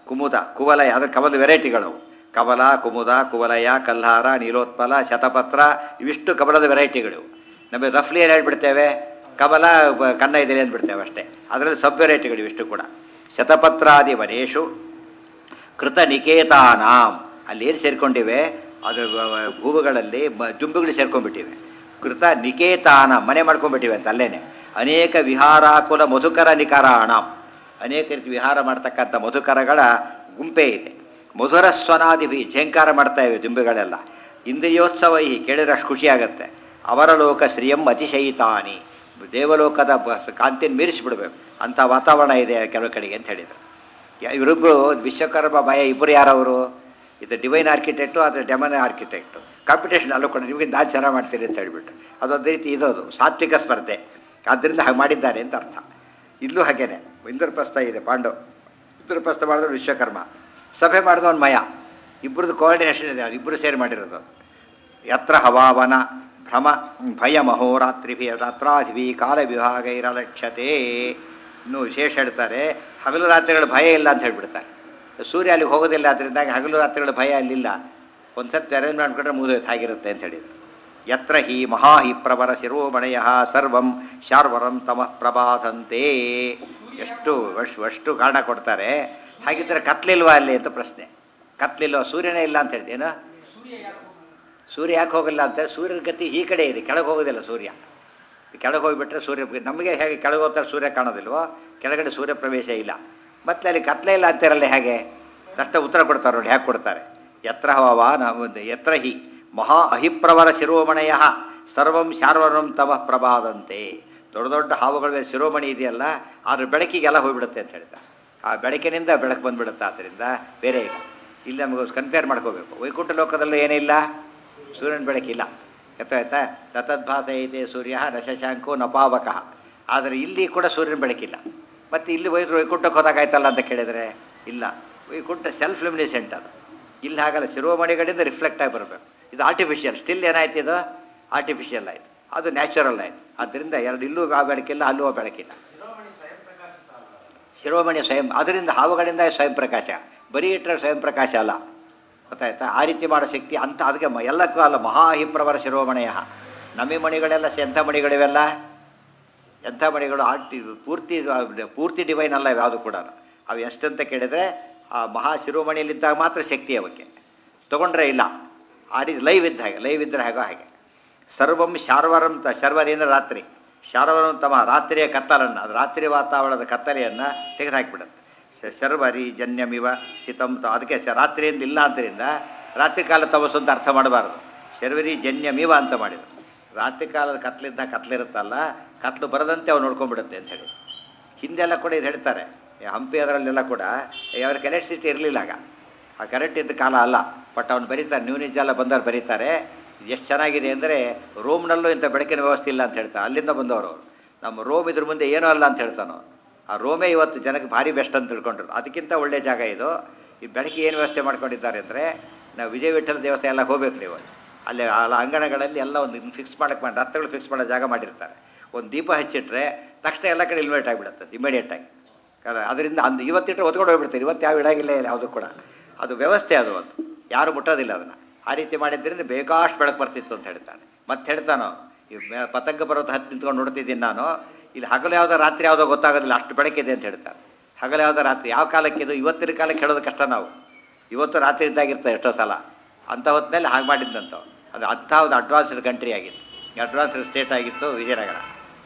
S1: ಕುಮುದ ಕುವಲಯ ಅದ್ರ ಕಮಲದ ವೆರೈಟಿಗಳು ಕಮಲ ಕುಮುದ ಕುವಲಯ ಕಲ್ಹಾರ ನೀಲೋತ್ಪಲ ಶತಪತ್ರ ಇವಿಷ್ಟು ಕಮಲದ ವೆರೈಟಿಗಳು ನಮಗೆ ರಫ್ಲಿ ಏನು ಹೇಳ್ಬಿಡ್ತೇವೆ ಕಮಲ ಬ- ಕನ್ನ ಇದೆ ಅಂದ್ಬಿಡ್ತೇವೆ ಅಷ್ಟೇ ಅದರಲ್ಲಿ ಸಬ್ ವೆರೈಟಿಗಳು ಇವಿಷ್ಟು ಕೂಡ ಶತಪತ್ರಾದಿ ವನೇಶು ಕೃತ ನಿಕೇತಾನಾಂ ಅಲ್ಲಿ ಏನು ಸೇರ್ಕೊಂಡಿವೆ ಅದರ ವ- ವ- ಹೂವುಗಳಲ್ಲಿ ಬ- ದುಂಬುಗಳು ಸೇರ್ಕೊಂಡ್ಬಿಟ್ಟಿವೆ ಕೃತ ನಿಕೇತಾನ ಮನೆ ಮಾಡ್ಕೊಂಡ್ಬಿಟ್ಟಿವೆ ಅಂತ ಅಲ್ಲೇನೆ ಅನೇಕ ವಿಹಾರಾಕುಲ ಮಧುಕರ ನಿಕರಾಣಂ ಅನೇಕ ರೀತಿ ವಿಹಾರ ಮಾಡ್ತಕ್ಕಂಥ ಮಧುಕರಗಳ ಗುಂಪೇ ಇದೆ ಮಧುರ ಸ್ವನಾದಿಭಿ ಝೇಂಕಾರ ಮಾಡ್ತಾ ಇವೆ ದುಂಬುಗಳೆಲ್ಲ ಇಂದ್ರಿಯೋತ್ಸವ ಈ ಕೇಳಿದ್ರೆ ಅಷ್ಟು ಖುಷಿಯಾಗತ್ತೆ ಅವರ ಲೋಕ ಶ್ರೀಯಂ ಅತಿಶಯಿತಾನಿ ದೇವಲೋಕದ ಬ- ಕಾಂತಿನ ಮೀರಿಸಿಬಿಡ್ಬೇಕು ಅಂಥ ವಾತಾವರಣ ಇದೆ ಕೆಲವು ಕಡೆಗೆ ಅಂತ ಹೇಳಿದರು ಇವರಿಬ್ಬರು ವಿಶ್ವಕರ್ಮ ಭಯ ಇಬ್ಬರು ಯಾರವರು ಇದು ಡಿವೈನ್ ಆರ್ಕಿಟೆಕ್ಟು ಅದು ಡೆಮನ್ ಆರ್ಕಿಟೆಕ್ಟು ಕಾಂಪಿಟೇಷನ್ ಅಲ್ಲೂ ಕೂಡ ನಿಮಗೆ ನಾನು ಚೆನ್ನಾಗಿ ಮಾಡ್ತೀನಿ ಅಂತ ಹೇಳ್ಬಿಟ್ಟು ಅದೊಂದು ರೀತಿ ಇದೋದು ಸಾತ್ವಿಕ ಸ್ಪರ್ಧೆ ಆದ್ದರಿಂದ ಹಾಗೆ ಮಾಡಿದ್ದಾರೆ ಅಂತ ಅರ್ಥ ಇಲ್ಲೂ ಹಾಗೇನೆ ಇಂದ್ರಪ್ರಸ್ಥ ಇದೆ ಪಾಂಡು ಇಂದ್ರಪ್ರಸ್ಥ ಮಾಡಿದ್ರು ವಿಶ್ವಕರ್ಮ ಸಭೆ ಮಾಡಿದವನು ಮಯ ಇಬ್ಬರದ್ದು ಕೋಆರ್ಡಿನೇಷನ್ ಇದೆ ಅದು ಇಬ್ಬರು ಸೇರಿ ಮಾಡಿರೋದು ಯತ್ರ ಹವಾವನ ಭ್ರಮ ಭಯ ಮಹೋರಾತ್ರಿಭಿ ರಾತ್ರಾಧಿಭಿ ಕಾಲ ವಿಭಾಗೈರಲಕ್ಷ್ಯತೆ ಇನ್ನು ವಿಶೇಷ ಹೇಳ್ತಾರೆ ಹಗಲು ರಾತ್ರಿಗಳ ಭಯ ಇಲ್ಲ ಅಂತ ಹೇಳ್ಬಿಡ್ತಾರೆ ಸೂರ್ಯ ಅಲ್ಲಿಗೆ ಹೋಗೋದಿಲ್ಲ ಅದರಿಂದಾಗಿ ಹಗಲು ರಾತ್ರಿಗಳ ಭಯ ಅಲ್ಲಿಲ್ಲ ಒಂದು ಸರ್ತಿ ಅರೇಂಜ್ ಮಾಡ್ಕೊಂಡ್ರೆ ಮುಗಿದೋಯ್ತು ಹಾಗಿರುತ್ತೆ ಅಂತ ಹೇಳಿದರು ಯತ್ರ ಹಿ ಮಹಾ ಹಿ ಪ್ರವರ ಶಿರೋಮಣಯ ಸರ್ವಂ ಶಾರ್ವರಂ ತಮಃ ಪ್ರಬಾಧಂತೆ ಎಷ್ಟು ವರ್ಷ ಅಷ್ಟು ಕಾರಣ ಕೊಡ್ತಾರೆ ಹಾಗಿದ್ರೆ ಕತ್ಲಿಲ್ವಾ ಅಲ್ಲಿ ಅಂತ ಪ್ರಶ್ನೆ ಕತ್ಲಿಲ್ವಾ ಸೂರ್ಯನೇ ಇಲ್ಲ ಅಂತ ಹೇಳ್ತೇನೋ ಸೂರ್ಯ ಯಾಕೆ ಹೋಗಲ್ಲ ಅಂತ ಸೂರ್ಯನ ಗತಿ ಈ ಕಡೆ ಇದೆ ಕೆಳಗೆ ಹೋಗೋದಿಲ್ಲ ಸೂರ್ಯ ಕೆಳಗೆ ಹೋಗಿಬಿಟ್ರೆ ಸೂರ್ಯ ನಮಗೆ ಹೇಗೆ ಕೆಳಗೆ ಹೋಗ್ತಾರೆ ಸೂರ್ಯ ಕಾಣೋದಿಲ್ವೋ ಕೆಳಗಡೆ ಸೂರ್ಯ ಪ್ರವೇಶ ಇಲ್ಲ ಮತ್ತೆ ಅಲ್ಲಿ ಕತ್ಲೆ ಇಲ್ಲ ಅಂತಾರಲ್ಲ ಹೇಗೆ ತಷ್ಟ ಉತ್ತರ ಕೊಡ್ತಾರೆ ನೋಡಿ ಹೇಗೆ ಕೊಡ್ತಾರೆ ಯತ್ರ ಹವ ನಾವು ಯತ್ರ ಹಿ ಮಹಾ ಅಹಿಪ್ರವರ ಶಿರೋಮಣಯ ಸರ್ವಂ ಶಾರ್ವರಂ ತಮ ಪ್ರಭಾದಂತೆ ದೊಡ್ಡ ದೊಡ್ಡ ಹಾವುಗಳ ಶಿರೋಮಣಿ ಇದೆಯಲ್ಲ ಅದ್ರ ಬೆಳಕಿಗೆಲ್ಲ ಹೋಗ್ಬಿಡುತ್ತೆ ಅಂತ ಹೇಳ್ತಾರೆ ಆ ಬೆಳಕಿನಿಂದ ಬೆಳಕು ಬಂದ್ಬಿಡುತ್ತೆ ಆದ್ದರಿಂದ ಬೇರೆ ಇಲ್ಲ ಇಲ್ಲಿ ನಮಗೆ ಕಂಪೇರ್ ಮಾಡ್ಕೋಬೇಕು ವೈಕುಂಠ ಲೋಕದಲ್ಲೂ ಏನಿಲ್ಲ ಸೂರ್ಯನ ಬೆಳಕಿಲ್ಲ ಗೊತ್ತಾಯ್ತಾ ತತದ್ಭಾಸ ಇದೆ ಸೂರ್ಯ ನ ಶಶಾಂಕೋ ನ ಪಾವಕಃ ಆದರೆ ಇಲ್ಲಿ ಕೂಡ ಸೂರ್ಯನ ಬೆಳಕಿಲ್ಲ ಮತ್ತು ಇಲ್ಲಿ ವೈ ವೈಕುಂಠಕ್ಕೆ ಹೋದಾಗಾಯ್ತಲ್ಲ ಅಂತ ಕೇಳಿದರೆ ಇಲ್ಲ ವೈಕುಂಠ ಸೆಲ್ಫ್ ಲ್ಯುಮಿನಿಸೆಂಟ್ ಅದು ಇಲ್ಲಿ ಹಾಗಲ್ಲ ಶಿರೋಮಣಿಗಳಿಂದ ರಿಫ್ಲೆಕ್ಟ್ ಆಗಿ ಬರಬೇಕು ಇದು ಆರ್ಟಿಫಿಷಿಯಲ್ ಸ್ಟಿಲ್ ಏನಾಯ್ತು ಇದು ಆರ್ಟಿಫಿಷಿಯಲ್ ಆಯಿತು ಅದು ನ್ಯಾಚುರಲ್ ಆಯಿತು ಆದ್ದರಿಂದ ಎರಡು ಇಲ್ಲೂ ಆ ಬೆಳಕಿಲ್ಲ ಅಲ್ಲೂ ಆ ಬೆಳಕಿಲ್ಲ ಶಿರೋಮಣಿ ಸ್ವಯಂ ಅದರಿಂದ ಹಾವುಗಳಿಂದ ಸ್ವಯಂ ಪ್ರಕಾಶ ಬರೀ ಇಟ್ಟರೆ ಸ್ವಯಂ ಪ್ರಕಾಶ ಅಲ್ಲ ಗೊತ್ತಾಯ್ತಾ ಆ ರೀತಿ ಮಾಡೋ ಶಕ್ತಿ ಅಂತ ಅದಕ್ಕೆ ಮ- ಎಲ್ಲಕ್ಕೂ ಅಲ್ಲ ಮಹಾಹಿಪ್ರವರ ಶಿರೋಮಣಯ ನಮ್ಮಿ ಮಣಿಗಳೆಲ್ಲ ಸ- ಎಂಥ ಮಣಿಗಳಿವೆಲ್ಲ ಎಂಥ ಮಣಿಗಳು ಆರ್ಟಿ ಪೂರ್ತಿ ಪೂರ್ತಿ ಡಿವೈನ್ ಅಲ್ಲ ಇವು ಯಾವುದು ಕೂಡ ಅವು ಎಷ್ಟಂತ ಕೇಳಿದರೆ ಆ ಮಹಾ ಶಿರೋಮಣಿಯಲ್ಲಿದ್ದಾಗ ಮಾತ್ರ ಶಕ್ತಿ ಅವಕ್ಕೆ ತೊಗೊಂಡ್ರೆ ಇಲ್ಲ ಆ ರೀತಿ ಲೈವ್ ಇದ್ದ ಹಾಗೆ ಲೈವ್ ಇದ್ದರೆ ಹಾಗೋ ಹಾಗೆ ಸರ್ವಂ ಶಾರ್ವರಂ ತ ಶರ್ವರಿ ಅಂದರೆ ರಾತ್ರಿ ಶಾರ್ವರಂ ತಮ ರಾತ್ರಿಯ ಕತ್ತಲನ್ನು ಅದು ರಾತ್ರಿ ವಾತಾವರಣದ ಕತ್ತಲೆಯನ್ನು ತೆಗೆದುಹಾಕಿಬಿಡುತ್ತೆ ಶ- ಶರ್ವರಿ ಜನ್ಯಮಿವ ಚಿತಂ ತ ಅದಕ್ಕೆ ಶ ರಾತ್ರಿಯಿಂದ ಇಲ್ಲ ಆದ್ದರಿಂದ ರಾತ್ರಿ ಕಾಲ ತಮಸ್ಸು ಅಂತ ಅರ್ಥ ಮಾಡಬಾರ್ದು ಶರ್ವರಿ ಜನ್ಯಮಿವ ಅಂತ ಮಾಡಿದರು ರಾತ್ರಿ ಕಾಲದ ಕತ್ಲಿದ್ದ ಕತ್ಲಿರುತ್ತಲ್ಲ ಕತ್ಲು ಬರದಂತೆ ಅವು ನೋಡ್ಕೊಂಡ್ಬಿಡುತ್ತೆ ಅಂತ ಹೇಳಿ ಹಿಂದೆಲ್ಲ ಕೂಡ ಇದು ಹೇಳ್ತಾರೆ ಈ ಹಂಪಿ ಅದರಲ್ಲೆಲ್ಲ ಕೂಡ ಅವ್ರ ಎಲೆಕ್ಟ್ರಿಸಿಟಿ ಇರಲಿಲ್ಲ ಆಗ ಆ ಕರೆಂಟ್ ಇದ್ದ ಕಾಲ ಅಲ್ಲ ಬಟ್ ಅವ್ನು ಬರೀತಾರೆ ನ್ಯೂನಿಜ್ ಎಲ್ಲ ಬಂದವ್ರು ಬರೀತಾರೆ ಎಷ್ಟು ಚೆನ್ನಾಗಿದೆ ಅಂದರೆ ರೋಮ್ನಲ್ಲೂ ಇಂಥ ಬೆಳಕಿನ ವ್ಯವಸ್ಥೆ ಇಲ್ಲ ಅಂತ ಹೇಳ್ತಾರೆ ಅಲ್ಲಿಂದ ಬಂದವರು ಅವ್ರು. ನಮ್ಮ ರೋಮ್ ಇದ್ರ ಮುಂದೆ ಏನೂ ಅಲ್ಲ ಅಂತ ಹೇಳ್ತಾನೋ ಆ ರೋಮೇ ಇವತ್ತು ಜನಕ್ಕೆ ಭಾರಿ ಬೆಸ್ಟ್ ಅಂತ ತಿಳ್ಕೊಂಡ್ರು ಅದಕ್ಕಿಂತ ಒಳ್ಳೆಯ ಜಾಗ ಇದು ಈ ಬೆಳಕಿಗೆ ಏನು ವ್ಯವಸ್ಥೆ ಮಾಡ್ಕೊಂಡಿದ್ದಾರೆ ಅಂದರೆ ನಾವು ವಿಜಯ ವಿಠಲ ದೇವಸ್ಥಾನ ಎಲ್ಲ ಹೋಗ್ಬೇಕು ನೀವು ಅಲ್ಲಿ ಆ ಅಂಗಣಗಳಲ್ಲಿ ಎಲ್ಲ ಒಂದು ಫಿಕ್ಸ್ ಮಾಡಕ್ಕೆ ಮಾಡಿ ರಥಗಳು ಫಿಕ್ಸ್ ಮಾಡೋ ಜಾಗ ಮಾಡಿರ್ತಾರೆ ಒಂದು ದೀಪ ಹಚ್ಚಿಟ್ರೆ ತಕ್ಷಣ ಎಲ್ಲ ಕಡೆ ಇನ್ವೈಟ್ ಆಗಿಬಿಡುತ್ತೆ ಇಮಿಡಿಯೇಟಾಗಿ ಅದರಿಂದ ಅಂದು ಇವತ್ತಿಟ್ಟರೆ ಹೊತ್ಕೊಂಡು ಹೋಗ್ಬಿಡ್ತಾರೆ ಇವತ್ತು ಯಾವ ಇಡಾಗಿಲ್ಲ ಯಾವುದು ಕೂಡ ಅದು ವ್ಯವಸ್ಥೆ ಅದು ಒಂದು ಯಾರು ಮುಟ್ಟೋದಿಲ್ಲ ಅದನ್ನು ಆ ರೀತಿ ಮಾಡಿದ್ದರಿಂದ ಬೇಕಾಷ್ಟು ಬೆಳಕು ಬರ್ತಿತ್ತು ಅಂತ ಹೇಳ್ತಾನೆ ಮತ್ತೆ ಹೇಳ್ತಾನೋ ಈ ಮೇ- ಪತಂಗ ಪರ್ವತ ಹತ್ತಿ ನಿಂತ್ಕೊಂಡು ನೋಡ್ತಿದ್ದೀನಿ ನಾನು ಇಲ್ಲಿ ಹಗಲು ಯಾವುದೋ ರಾತ್ರಿ ಯಾವುದೋ ಗೊತ್ತಾಗೋದಿಲ್ಲ ಅಷ್ಟು ಬೆಳಕಿದೆ ಅಂತ ಹೇಳ್ತಾರೆ ಹಗಲು ಯಾವುದೋ ರಾತ್ರಿ ಯಾವ ಕಾಲಕ್ಕೆ ಇದು ಇವತ್ತಿನ ಕಾಲಕ್ಕೆ ಹೇಳೋದು ಕಷ್ಟ ನಾವು ಇವತ್ತು ರಾತ್ರಿ ಇದ್ದಾಗಿರ್ತಾರೆ ಎಷ್ಟೋ ಸಲ ಅಂಥ ಹೊತ್ತಿನಲ್ಲಿ ಹಾಗೆ ಮಾಡಿದ್ದಂತ ಅದು ಅಂಥ ಒಂದು ಅಡ್ವಾನ್ಸ್ಡ್ ಕಂಟ್ರಿ ಆಗಿತ್ತು ಅಡ್ವಾನ್ಸ್ಡ್ ಸ್ಟೇಟ್ ಆಗಿತ್ತು ವಿಜಯನಗರ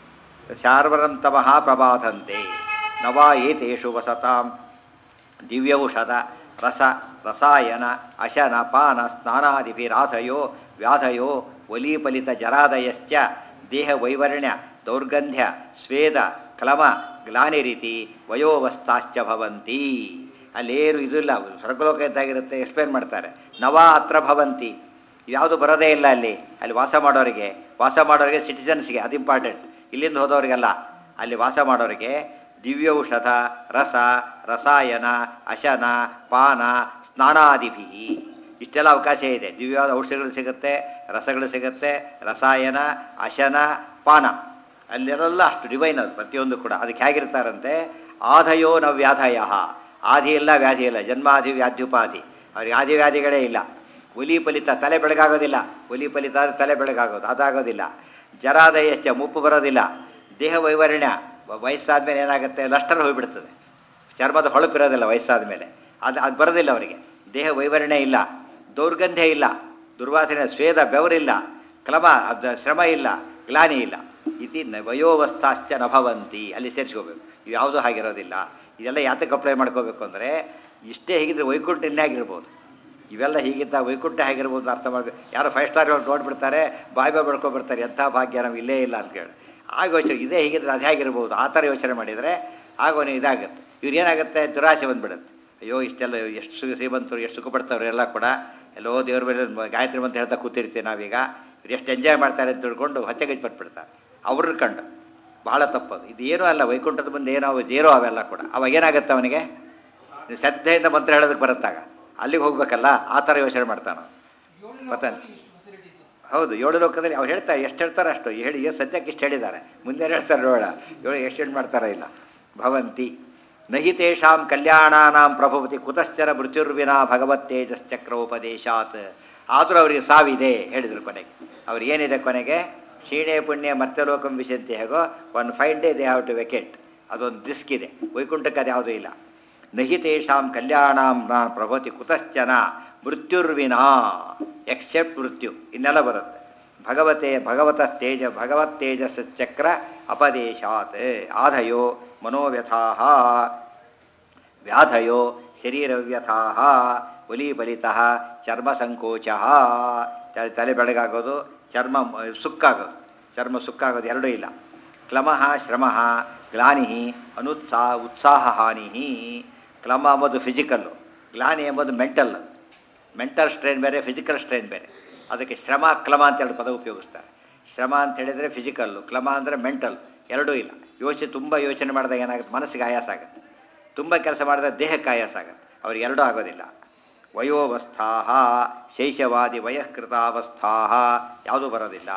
S1: ಶಾರ್ವರಂ ತಮಃ ಪ್ರಬಾಧಂತೆ ನವಾ ಏತೇಷು ವಸತಾಂ ದಿವ್ಯೌಷಧ ರಸ ರಸಾಯನ ಅಶನ ಪಾನ ಸ್ನಾನಾದಿಭಿರಾಧಯೋ ವ್ಯಾಧಯೋ ಒಲೀಫಲಿತ ಜರಾದಯಶ್ಚ ದೇಹ ವೈವರ್ಣ್ಯ ದೌರ್ಗಂಧ್ಯ ಸ್ವೇದ ಕ್ಲಮ ಗ್ಲಾನಿರೀತಿ ವಯೋವಸ್ಥಾಶ್ಚ ಭವಂತಿ ಅಲ್ಲೇನು ಇದು ಇಲ್ಲ ಸ್ವರ್ಗಲೋಕ ಇದ್ದಾಗಿರುತ್ತೆ ಎಕ್ಸ್ಪ್ಲೇನ್ ಮಾಡ್ತಾರೆ ನವ ಅತ್ರ ಭವಂತಿ ಯಾವುದು ಬರೋದೇ ಇಲ್ಲ ಅಲ್ಲಿ ಅಲ್ಲಿ ವಾಸ ಮಾಡೋರಿಗೆ ವಾಸ ಮಾಡೋರಿಗೆ ಸಿಟಿಸನ್ಸ್ಗೆ ಅದು ಇಂಪಾರ್ಟೆಂಟ್ ಇಲ್ಲಿಂದ ಹೋದವರಿಗೆಲ್ಲ ಅಲ್ಲಿ ವಾಸ ಮಾಡೋರಿಗೆ ದಿವ್ಯೌಷಧ ರಸ ರಸಾಯನ ಅಶನ ಪಾನ ಸ್ನಾನಾದಿಭಿ ಇಷ್ಟೆಲ್ಲ ಅವಕಾಶ ಇದೆ ದಿವ್ಯವಾದ ಔಷಧಿಗಳು ಸಿಗುತ್ತೆ ರಸಗಳು ಸಿಗುತ್ತೆ ರಸಾಯನ ಅಶನ ಪಾನ ಅಲ್ಲೆಲ್ಲ ಅಷ್ಟು ಡಿವೈನ್ ಅದು ಪ್ರತಿಯೊಂದು ಕೂಡ ಅದಕ್ಕೆ ಹೇಗಿರ್ತಾರಂತೆ ಆಧಯೋ ನ ವ್ಯಾಧಯ ಆದಿ ಇಲ್ಲ ವ್ಯಾಧಿ ಇಲ್ಲ ಜನ್ಮಾದಿ ವ್ಯಾಧ್ಯುಪಾಧಿ ಅವ್ರಿಗೆ ಆದಿ ವ್ಯಾಧಿಗಳೇ ಇಲ್ಲ ಒಲಿ ಫಲಿತ ತಲೆ ಬೆಳಗಾಗೋದಿಲ್ಲ ಒಲಿ ಫಲಿತ ಆದರೆ ತಲೆ ಬೆಳಗಾಗೋದು ಅದಾಗೋದಿಲ್ಲ ಜರಾದಯಶ್ಚ ಮುಪ್ಪು ಬರೋದಿಲ್ಲ ದೇಹ ವೈವರ್ಣ್ಯ ವಯಸ್ಸಾದ ಮೇಲೆ ಏನಾಗುತ್ತೆ ಲಸ್ಟರ್ ಹೋಗಿಬಿಡ್ತದೆ ಚರ್ಮದ ಹೊಳಪಿರೋದಿಲ್ಲ ವಯಸ್ಸಾದ ಮೇಲೆ ಅದು ಅದು ಬರೋದಿಲ್ಲ ಅವರಿಗೆ ದೇಹ ವೈವರ್ಣ್ಯ ಇಲ್ಲ ದೌರ್ಗಂಧ್ಯ ಇಲ್ಲ ದುರ್ವಾಸನೆ ಸ್ವೇದ ಬೆವರಿಲ್ಲ ಕ್ಲಮ ಅದ ಶ್ರಮ ಇಲ್ಲ ಗ್ಲಾನಿ ಇಲ್ಲ ಇತಿ ನ ವಯೋವಸ್ಥಾಶ್ಚ ನಭವಂತಿ ಅಲ್ಲಿ ಸೇರಿಸ್ಕೋಬೇಕು ಇವು ಯಾವುದೂ ಹಾಗಿರೋದಿಲ್ಲ ಇದೆಲ್ಲ ಯಾತಕ್ಕೆ ಅಪ್ಲೈ ಮಾಡ್ಕೋಬೇಕು ಅಂದರೆ ಇಷ್ಟೇ ಹೀಗಿದ್ರೆ ವೈಕುಂಠ ಆಗಿರ್ಬೋದು ಇವೆಲ್ಲ ಹೀಗಿದ್ದ ವೈಕುಂಠ ಹೇಗಿರ್ಬೋದು ಅರ್ಥ ಮಾಡಬೇಕು ಯಾರೋ ಫೈವ್ ಸ್ಟಾರ್ ನೋಡ್ಬಿಡ್ತಾರೆ ಬಾಯ್ ಬಾಯ್ ಬಡ್ಕೊಬಿಡ್ತಾರೆ ಎಂಥ ಭಾಗ್ಯ ನಮ್ಗೆ ಇಲ್ಲೇ ಇಲ್ಲ ಅಂತ ಕೇಳಿ ಆಗ ಯೋಚನೆ ಇದೇ ಹೀಗಿದ್ರೆ ಅದು ಹೇಗಿರ್ಬೋದು ಆ ಥರ ಯೋಚನೆ ಮಾಡಿದರೆ ಆಗೋನೇ ಇದಾಗುತ್ತೆ ಇವ್ರು ಏನಾಗುತ್ತೆ ದುರಾಸೆ ಬಂದ್ಬಿಡುತ್ತೆ ಅಯ್ಯೋ ಇಷ್ಟೆಲ್ಲ ಎಷ್ಟು ಸು- ಶ್ರೀಮಂತರು ಎಷ್ಟು ಸುಖ ಪಡ್ತಾವ್ರು ಎಲ್ಲ ಕೂಡ ಎಲ್ಲೋ ದೇವ್ರ ಮೇಲೆ ಗಾಯತ್ರಿ ಮಂತ್ರ ಹೇಳ್ತಾ ಕೂತಿರ್ತೀವಿ ನಾವೀಗ ಇವ್ರು ಎಷ್ಟು ಎಂಜಾಯ್ ಮಾಡ್ತಾರೆ ಅಂತ ತಿಳ್ಕೊಂಡು ಹೊಚ್ಚೆಗಜ್ಜಿ ಪಟ್ಬಿಡ್ತಾರೆ ಅವ್ರನ್ನ ಕಂಡು ಬಹಳ ತಪ್ಪದು ಇದು ಏನೂ ಅಲ್ಲ ವೈಕುಂಠದ ಮುಂದೆ ಏನೋ ಜೇರೋ ಅವೆಲ್ಲ ಕೂಡ ಅವಾಗ ಏನಾಗುತ್ತೆ ಅವನಿಗೆ ಶ್ರದ್ಧೆಯಿಂದ ಮಂತ್ರ ಹೇಳೋದಕ್ಕೆ ಬರುತ್ತಾಗ ಅಲ್ಲಿಗೆ ಹೋಗ್ಬೇಕಲ್ಲ ಆ ಥರ ಯೋಚನೆ ಮಾಡ್ತಾನೆ ಮತ್ತೆ ಹೌದು ಏಳು ಲೋಕದಲ್ಲಿ ಅವ್ರು ಹೇಳ್ತಾರೆ ಎಷ್ಟು ಹೇಳ್ತಾರೆ ಅಷ್ಟು ಹೇಳಿ ಏನು ಸದ್ಯಕ್ಕೆ ಇಷ್ಟು ಹೇಳಿದ್ದಾರೆ ಮುಂದೆ ಏನ್ ಹೇಳ್ತಾರೆ ನೋಡ ಏಳು ಎಕ್ಸ್ಟೆಂಡ್ ಮಾಡ್ತಾರ ಇಲ್ಲ ಭವಂತಿ ನಹಿ ತೇಷಾಂ ಕಲ್ಯಾಣಾನಾಂ ಪ್ರಭುವತಿ ಕುತಶ್ಚರ ಮೃತ್ಯುರ್ವಿನ ಭಗವತ್ತೇಜಶ್ಚಕ್ರೋಪದೇಶಾತ್ ಆದರೂ ಅವರಿಗೆ ಸಾವಿದೆ ಹೇಳಿದರು ಕೊನೆಗೆ ಅವ್ರು ಏನಿದೆ ಕೊನೆಗೆ ಕ್ಷೀಣೆ ಪುಣ್ಯ ಮರ್ತ್ಯಲೋಕಂ ವಿಶಂತಿ ಹೇಗೋ one five day they have to vacate ಅದೊಂದು ರಿಸ್ಕ್ ಇದೆ ವೈಕುಂಠಕ್ಕೆ ಅದು ಯಾವುದೂ ಇಲ್ಲ ನಹಿ ತೇಷಾಂ ಕಲ್ಯಾಣಾಂ ನ ಪ್ರಭವತಿ ಕುತಶ್ಚನ ಮೃತ್ಯುರ್ವಿನಾ ಎಕ್ಸೆಪ್ಟ್ ಮೃತ್ಯು ಇನ್ನೆಲ್ಲ ಬರುತ್ತೆ ಭಗವತೆ ಭಗವತ ತೇಜ ಭಗವತ್ ತೇಜಸ್ ಚಕ್ರ ಅಪದೇಶಾತ್ ಆಧಯೋ ಮನೋವ್ಯಥಾ ವ್ಯಾಧಯೋ ಶರೀರವ್ಯಥಾ ಒಲಿಬಲಿತ ಚರ್ಮ ಸಂಕೋಚ ತಲೆ ತಲೆ ಬೆಳಗಾಗೋದು ಚರ್ಮ ಮ- ಸುಕ್ಕಾಗೋದು ಚರ್ಮ ಸುಕ್ಕಾಗೋದು ಎರಡೂ ಇಲ್ಲ ಕ್ಲಮಃ ಶ್ರಮಃ ಗ್ಲಾನಿ ಅನುತ್ಸಾಹ ಉತ್ಸಾಹ ಹಾನಿ ಕ್ಲಮ ಎಂಬುದು ಫಿಸಿಕಲ್ಲು ಗ್ಲಾನಿ ಎಂಬುದು ಮೆಂಟಲ್ ಮೆಂಟಲ್ ಸ್ಟ್ರೈನ್ ಬೇರೆ ಫಿಸಿಕಲ್ ಸ್ಟ್ರೈನ್ ಬೇರೆ ಅದಕ್ಕೆ ಶ್ರಮ ಕ್ಲಮ ಅಂತ ಎರಡು ಪದ ಉಪಯೋಗಿಸ್ತಾರೆ ಶ್ರಮ ಅಂತ ಹೇಳಿದರೆ ಫಿಸಿಕಲ್ಲು ಕ್ಲಮ ಅಂದರೆ ಮೆಂಟಲ್ ಎರಡೂ ಇಲ್ಲ ಯೋಚನೆ ತುಂಬ ಯೋಚನೆ ಮಾಡಿದಾಗ ಏನಾಗುತ್ತೆ ಮನಸ್ಸಿಗೆ ಆಯಾಸ ಆಗುತ್ತೆ ತುಂಬ ಕೆಲಸ ಮಾಡಿದಾಗ ದೇಹಕ್ಕೆ ಆಯಾಸ ಆಗುತ್ತೆ ಅವ್ರಿಗೆ ಎರಡೂ ಆಗೋದಿಲ್ಲ ವಯೋವಸ್ಥಾ ಶೈಶವಾದಿ ವಯಃಕೃತಾವಸ್ಥಾ ಯಾವುದೂ ಬರೋದಿಲ್ಲ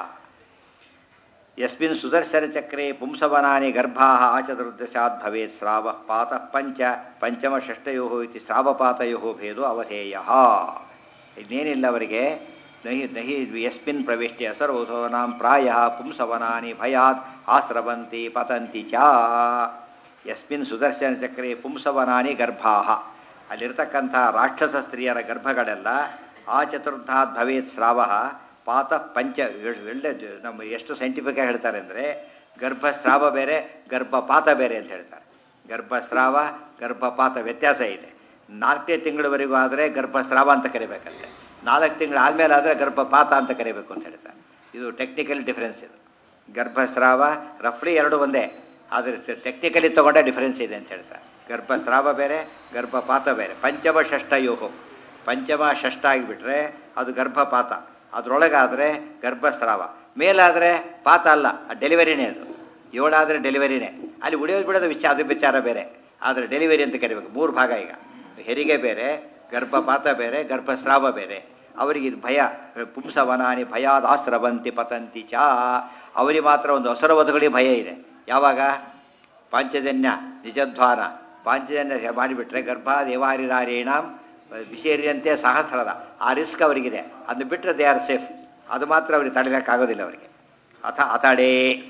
S1: ಯಸ್ಮಿನ್ ಸುದರ್ಶನ ಚಕ್ರೆ ಪುಂಸವನಾನಿ ಗರ್ಭಾ ಆಚತುರ್ದಶಾತ್ ಭವೇತ್ ಸ್ರಾವ ಪಾತ ಪಂಚ ಪಂಚಮ ಷಷ್ಟಯೋ ಇತಿ ಸ್ರಾವಪಾತಯೋ ಭೇದೋ ಅವಧೇಯ ಇನ್ನೇನಿಲ್ಲ ಅವರಿಗೆ ನಹಿ ನಹಿ ಯಸ್ಮಿನ್ ಪ್ರವಿಷ್ಟ್ಯ ಸರ್ವೋಧೋನಾಂ ಪ್ರಾಯ ಪುಂಸವನಾನಿ ಭಯಾತ್ ಆಸ್ರವಂತಿ ಪತಂತಿ ಚ ಯಸ್ಮಿನ್ ಸುದರ್ಶನ ಚಕ್ರೆ ಪುಂಸವನಾನಿ ಗರ್ಭಾ ಅಲ್ಲಿರ್ತಕ್ಕಂಥ ರಾಕ್ಷಸ ಸ್ತ್ರೀಯರ ಗರ್ಭಗಳೆಲ್ಲ ಆ ಚತುರ್ಧಾತ್ ಭವೇತ್ ಸ್ರಾವ ಪಾತ ಪಂಚ ಒಳ್ಳೆ ಜ- ನಮ್ಮ ಎಷ್ಟು ಸೈಂಟಿಫಿಕ್ ಆಗಿ ಹೇಳ್ತಾರೆ ಅಂದರೆ ಗರ್ಭಸ್ರಾವ ಬೇರೆ ಗರ್ಭಪಾತ ಬೇರೆ ಅಂತ ಹೇಳ್ತಾರೆ ಗರ್ಭಸ್ರಾವ ಗರ್ಭಪಾತ ವ್ಯತ್ಯಾಸ ಇದೆ ನಾಲ್ಕನೇ ತಿಂಗಳವರೆಗೂ ಆದರೆ ಗರ್ಭಸ್ರಾವ ಅಂತ ಕರಿಬೇಕಂತೆ ನಾಲ್ಕು ತಿಂಗಳು ಆದಮೇಲೆ ಆದರೆ ಗರ್ಭಪಾತ ಅಂತ ಕರಿಬೇಕು ಅಂತ ಹೇಳ್ತಾರೆ ಇದು ಟೆಕ್ನಿಕಲ್ ಡಿಫ್ರೆನ್ಸ್ ಇದು ಗರ್ಭಸ್ರಾವ ರಫ್ಲಿ ಎರಡು ಒಂದೇ ಆದರೆ ಟೆಕ್ನಿಕಲಿ ತೊಗೊಂಡ ಡಿಫ್ರೆನ್ಸ್ ಇದೆ ಅಂತ ಹೇಳ್ತಾರೆ ಗರ್ಭಸ್ರಾವ ಬೇರೆ ಗರ್ಭಪಾತ ಬೇರೆ ಪಂಚಮ ಷಷ್ಠ ಯೋಹೋ ಪಂಚಮ ಷಷ್ಠ ಆಗಿಬಿಟ್ರೆ ಅದು ಗರ್ಭಪಾತ ಅದರೊಳಗಾದರೆ ಗರ್ಭಸ್ರಾವ ಮೇಲಾದರೆ ಪಾತ ಅಲ್ಲ ಡೆಲಿವರಿನೇ ಅದು ಏಳಾದರೆ ಡೆಲಿವರಿನೇ ಅಲ್ಲಿ ಉಳಿಯೋದು ಬಿಡೋದು ವಿಚಾರ ಅದು ವಿಚಾರ ಬೇರೆ ಆದರೆ ಡೆಲಿವರಿ ಅಂತ ಕರಿಬೇಕು ಮೂರು ಭಾಗ ಈಗ ಹೆರಿಗೆ ಬೇರೆ ಗರ್ಭಪಾತ ಬೇರೆ ಗರ್ಭಸ್ರಾವ ಬೇರೆ ಅವರಿಗೆ ಇದು ಭಯ ಪುಂಸವನಾನಿ ಭಯಾದಾಸ್ರವಂತಿ ಪತಂತಿ ಚ ಅವರಿಗೆ ಮಾತ್ರ ಒಂದು ಅಸರವಧಗಳಿಗೆ ಭಯ ಇದೆ ಯಾವಾಗ ಪಾಂಚಜನ್ಯ ನಿಜಧ್ವಾನ ಪಾಂಚಜನ್ಯ ಮಾಡಿಬಿಟ್ರೆ ಗರ್ಭ ದೇವಾರಿರಾರೇಣಾಂ ವಿಷೇರಿಯಂತೆ ಸಹಸ್ರದ ಆ ರಿಸ್ಕ್ ಅವರಿಗಿದೆ ಅದನ್ನು ಬಿಟ್ಟರೆ ದೇ ಆರ್ ಸೇಫ್ ಅದು ಮಾತ್ರ ಅವ್ರಿಗೆ ತಡೆಯೋಕ್ಕಾಗೋದಿಲ್ಲ ಅವರಿಗೆ ಅಥ ಅಥಾಡೇ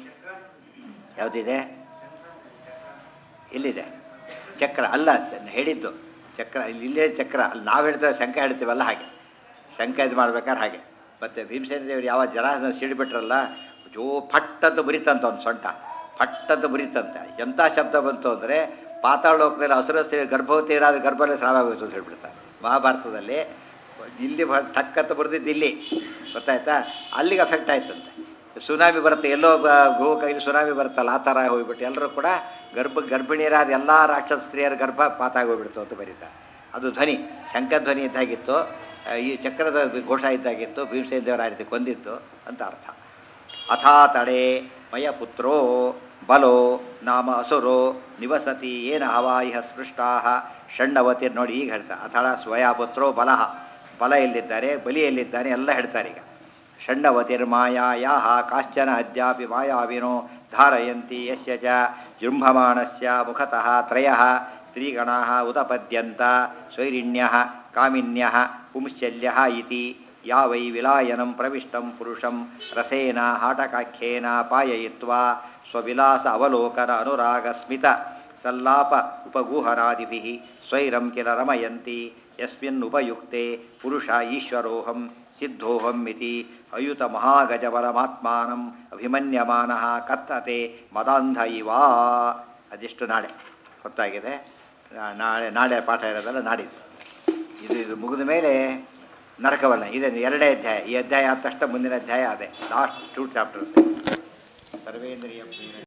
S1: ಯಾವುದಿದೆ ಎಲ್ಲಿದೆ ಚಕ್ರ ಅಲ್ಲ ಸ- ಹೇಳಿದ್ದು ಚಕ್ರ ಇಲ್ಲಿ ಇಲ್ಲೇ ಚಕ್ರ ಅಲ್ಲಿ ನಾವು ಹೇಳ್ತೇವೆ ಶಂಕ ಹೇಳ್ತೀವಲ್ಲ ಹಾಗೆ ಶಂಕ ಇದು ಮಾಡ್ಬೇಕಾದ್ರೆ ಹಾಗೆ ಮತ್ತು ಭೀಮಸೇನ ದೇವರು ಯಾವ ಜನ ಸಿಡಿಬಿಟ್ರಲ್ಲ ಜೋ ಫಟ್ ಅಂತ ಮುರಿತಂತ ಒಂದು ಸೊಂಟ ಫಟ್ ಅಂತ ಮುರಿತಂತೆ ಎಂಥ ಶಬ್ದ ಬಂತು ಅಂದರೆ ಪಾತಾಳ ಲೋಕದಲ್ಲಿ ಹಸಿರಸ್ತ್ರೀ ಗರ್ಭವತಿ ಇರಾದ್ರೆ ಗರ್ಭದಲ್ಲಿ ಸ್ರಾವ ಆಗೋಯ್ತು ಅಂತ ಹೇಳ್ಬಿಡ್ತಾರೆ ಮಹಾಭಾರತದಲ್ಲಿ ಇಲ್ಲಿ ಬ ಟಕ್ ಅಂತ ಬರೆದಿದ್ದು ಇಲ್ಲಿ ಗೊತ್ತಾಯ್ತಾ ಅಲ್ಲಿಗೆ ಅಫೆಕ್ಟ್ ಆಯ್ತಂತೆ ಸುನಾಮಿ ಬರುತ್ತೆ ಎಲ್ಲೋ ಗೋಕೈಲಿ ಸುನಾಮಿ ಬರುತ್ತಲ್ಲ ಆ ಥರ ಹೋಗ್ಬಿಟ್ಟು ಎಲ್ಲರೂ ಕೂಡ ಗರ್ಭ ಗರ್ಭಿಣಿಯರಾದ ಎಲ್ಲ ರಾಕ್ಷಸ ಸ್ತ್ರೀಯರ ಗರ್ಭ ಪಾತ ಆಗೋಗ್ಬಿಡ್ತು ಅಂತ ಬರೀತಾರೆ ಅದು ಧ್ವನಿ ಶಂಖಧ್ವನಿ ಇದ್ದಾಗಿತ್ತು ಆ, ಈ ಚಕ್ರದ ಘೋಷ ಇದ್ದಾಗಿತ್ತು ಭೀಮಸೇನ ದೇವರ ಆ ರೀತಿ ಕೊಂದಿತ್ತು ಅಂತ ಅರ್ಥ ಅಥಾ ತಡೆ ಮಯ ಪುತ್ರೋ ಬಲೋ ನಾಮ ಅಸುರೋ ನಿವಸತಿ ಏನ ಹವಾಯಿಹ ಸ್ಪೃಷ್ಟಾ ಷಣ್ಣವತಿ ನೋಡಿ ಈಗ ಹೇಳ್ತಾ ಅಥಳ ಸ್ವಯ ಪುತ್ರೋ ಬಲಹ ಬಲ ಎಲ್ಲಿದ್ದಾರೆ ಬಲಿ ಎಲ್ಲಿದ್ದಾನೆ ಎಲ್ಲ ಹೇಳ್ತಾರೆ ಈಗ ಷಣ್ಣವತಿರ್ಮಾಯಾ ಕಾಶ್ಚನ ಅದ್ಯಾಪಿ ಮಾಯಾವಿನೋ ಧಾರಯಂತಿ ಯಸ್ಯ ಚ ಜೃಂಭಮಾಣಸ್ಯ ಮುಖತಃ ತ್ರಯ ಸ್ತ್ರೀಗಣಾ ಉದಪದ್ಯಂತ ಸ್ವೈರಿಣ್ಯ ಕಾಮಿನ್ಯ ಪುಂಶ್ಚಲ್ಯ ಇತಿ ಯಾ ವೈ ವಿಲಾಯನಂ ಪ್ರವಿಷ್ಟಂ ಪುರುಷಂ ರಸೇನ ಹಾಟಕಾಖ್ಯೇನ ಪಾಯಯಿತ್ವಾ ಸ್ವವಿಲಾಸ ಅವಲೋಕನ ಅನುರಾಗಸ್ಮಿತ ಸಲ್ಲಾಪ ಉಪಗೂಹನಾದಿಭಿಃ ಸ್ವೈರಂ ಕಿಲ ರಮಯಂತಿ ಯಸ್ಮಿನ್ ಉಪಯುಕ್ತೆ ಪುರುಷ ಈಶ್ವರೋಹಂ ಸಿದ್ಧೋಹಂ ಇತಿ ಅಯುತ ಮಹಾಗಜಬಲಮಾತ್ಮಾನಂ ಅಭಿಮನ್ಯಮಾನಃ ಕತ್ತತೆ ಮದಾಂಧ ಇವಾ ಅದೆಷ್ಟು ನಾಳೆ ಹೊತ್ತಾಗಿದೆ ನಾ- ನಾಳೆ ನಾಳೆ ಪಾಠ ಇರೋದಲ್ಲ ನಾಡಿದ್ದು ಇದು ಇದು ಮುಗಿದ ಮೇಲೆ ನರಕವಲ್ಲ ಇದೆ ಎರಡೇ ಅಧ್ಯಾಯ ಈ ಅಧ್ಯಾಯ ಆದ ತಕ್ಷಣ ಮುಂದಿನ ಅಧ್ಯಾಯ ಅದೇ ಲಾಸ್ಟ್ ಟೂ ಚಾಪ್ಟರ್ಸ್ ಸರ್ವೇಂದ್ರಿಯ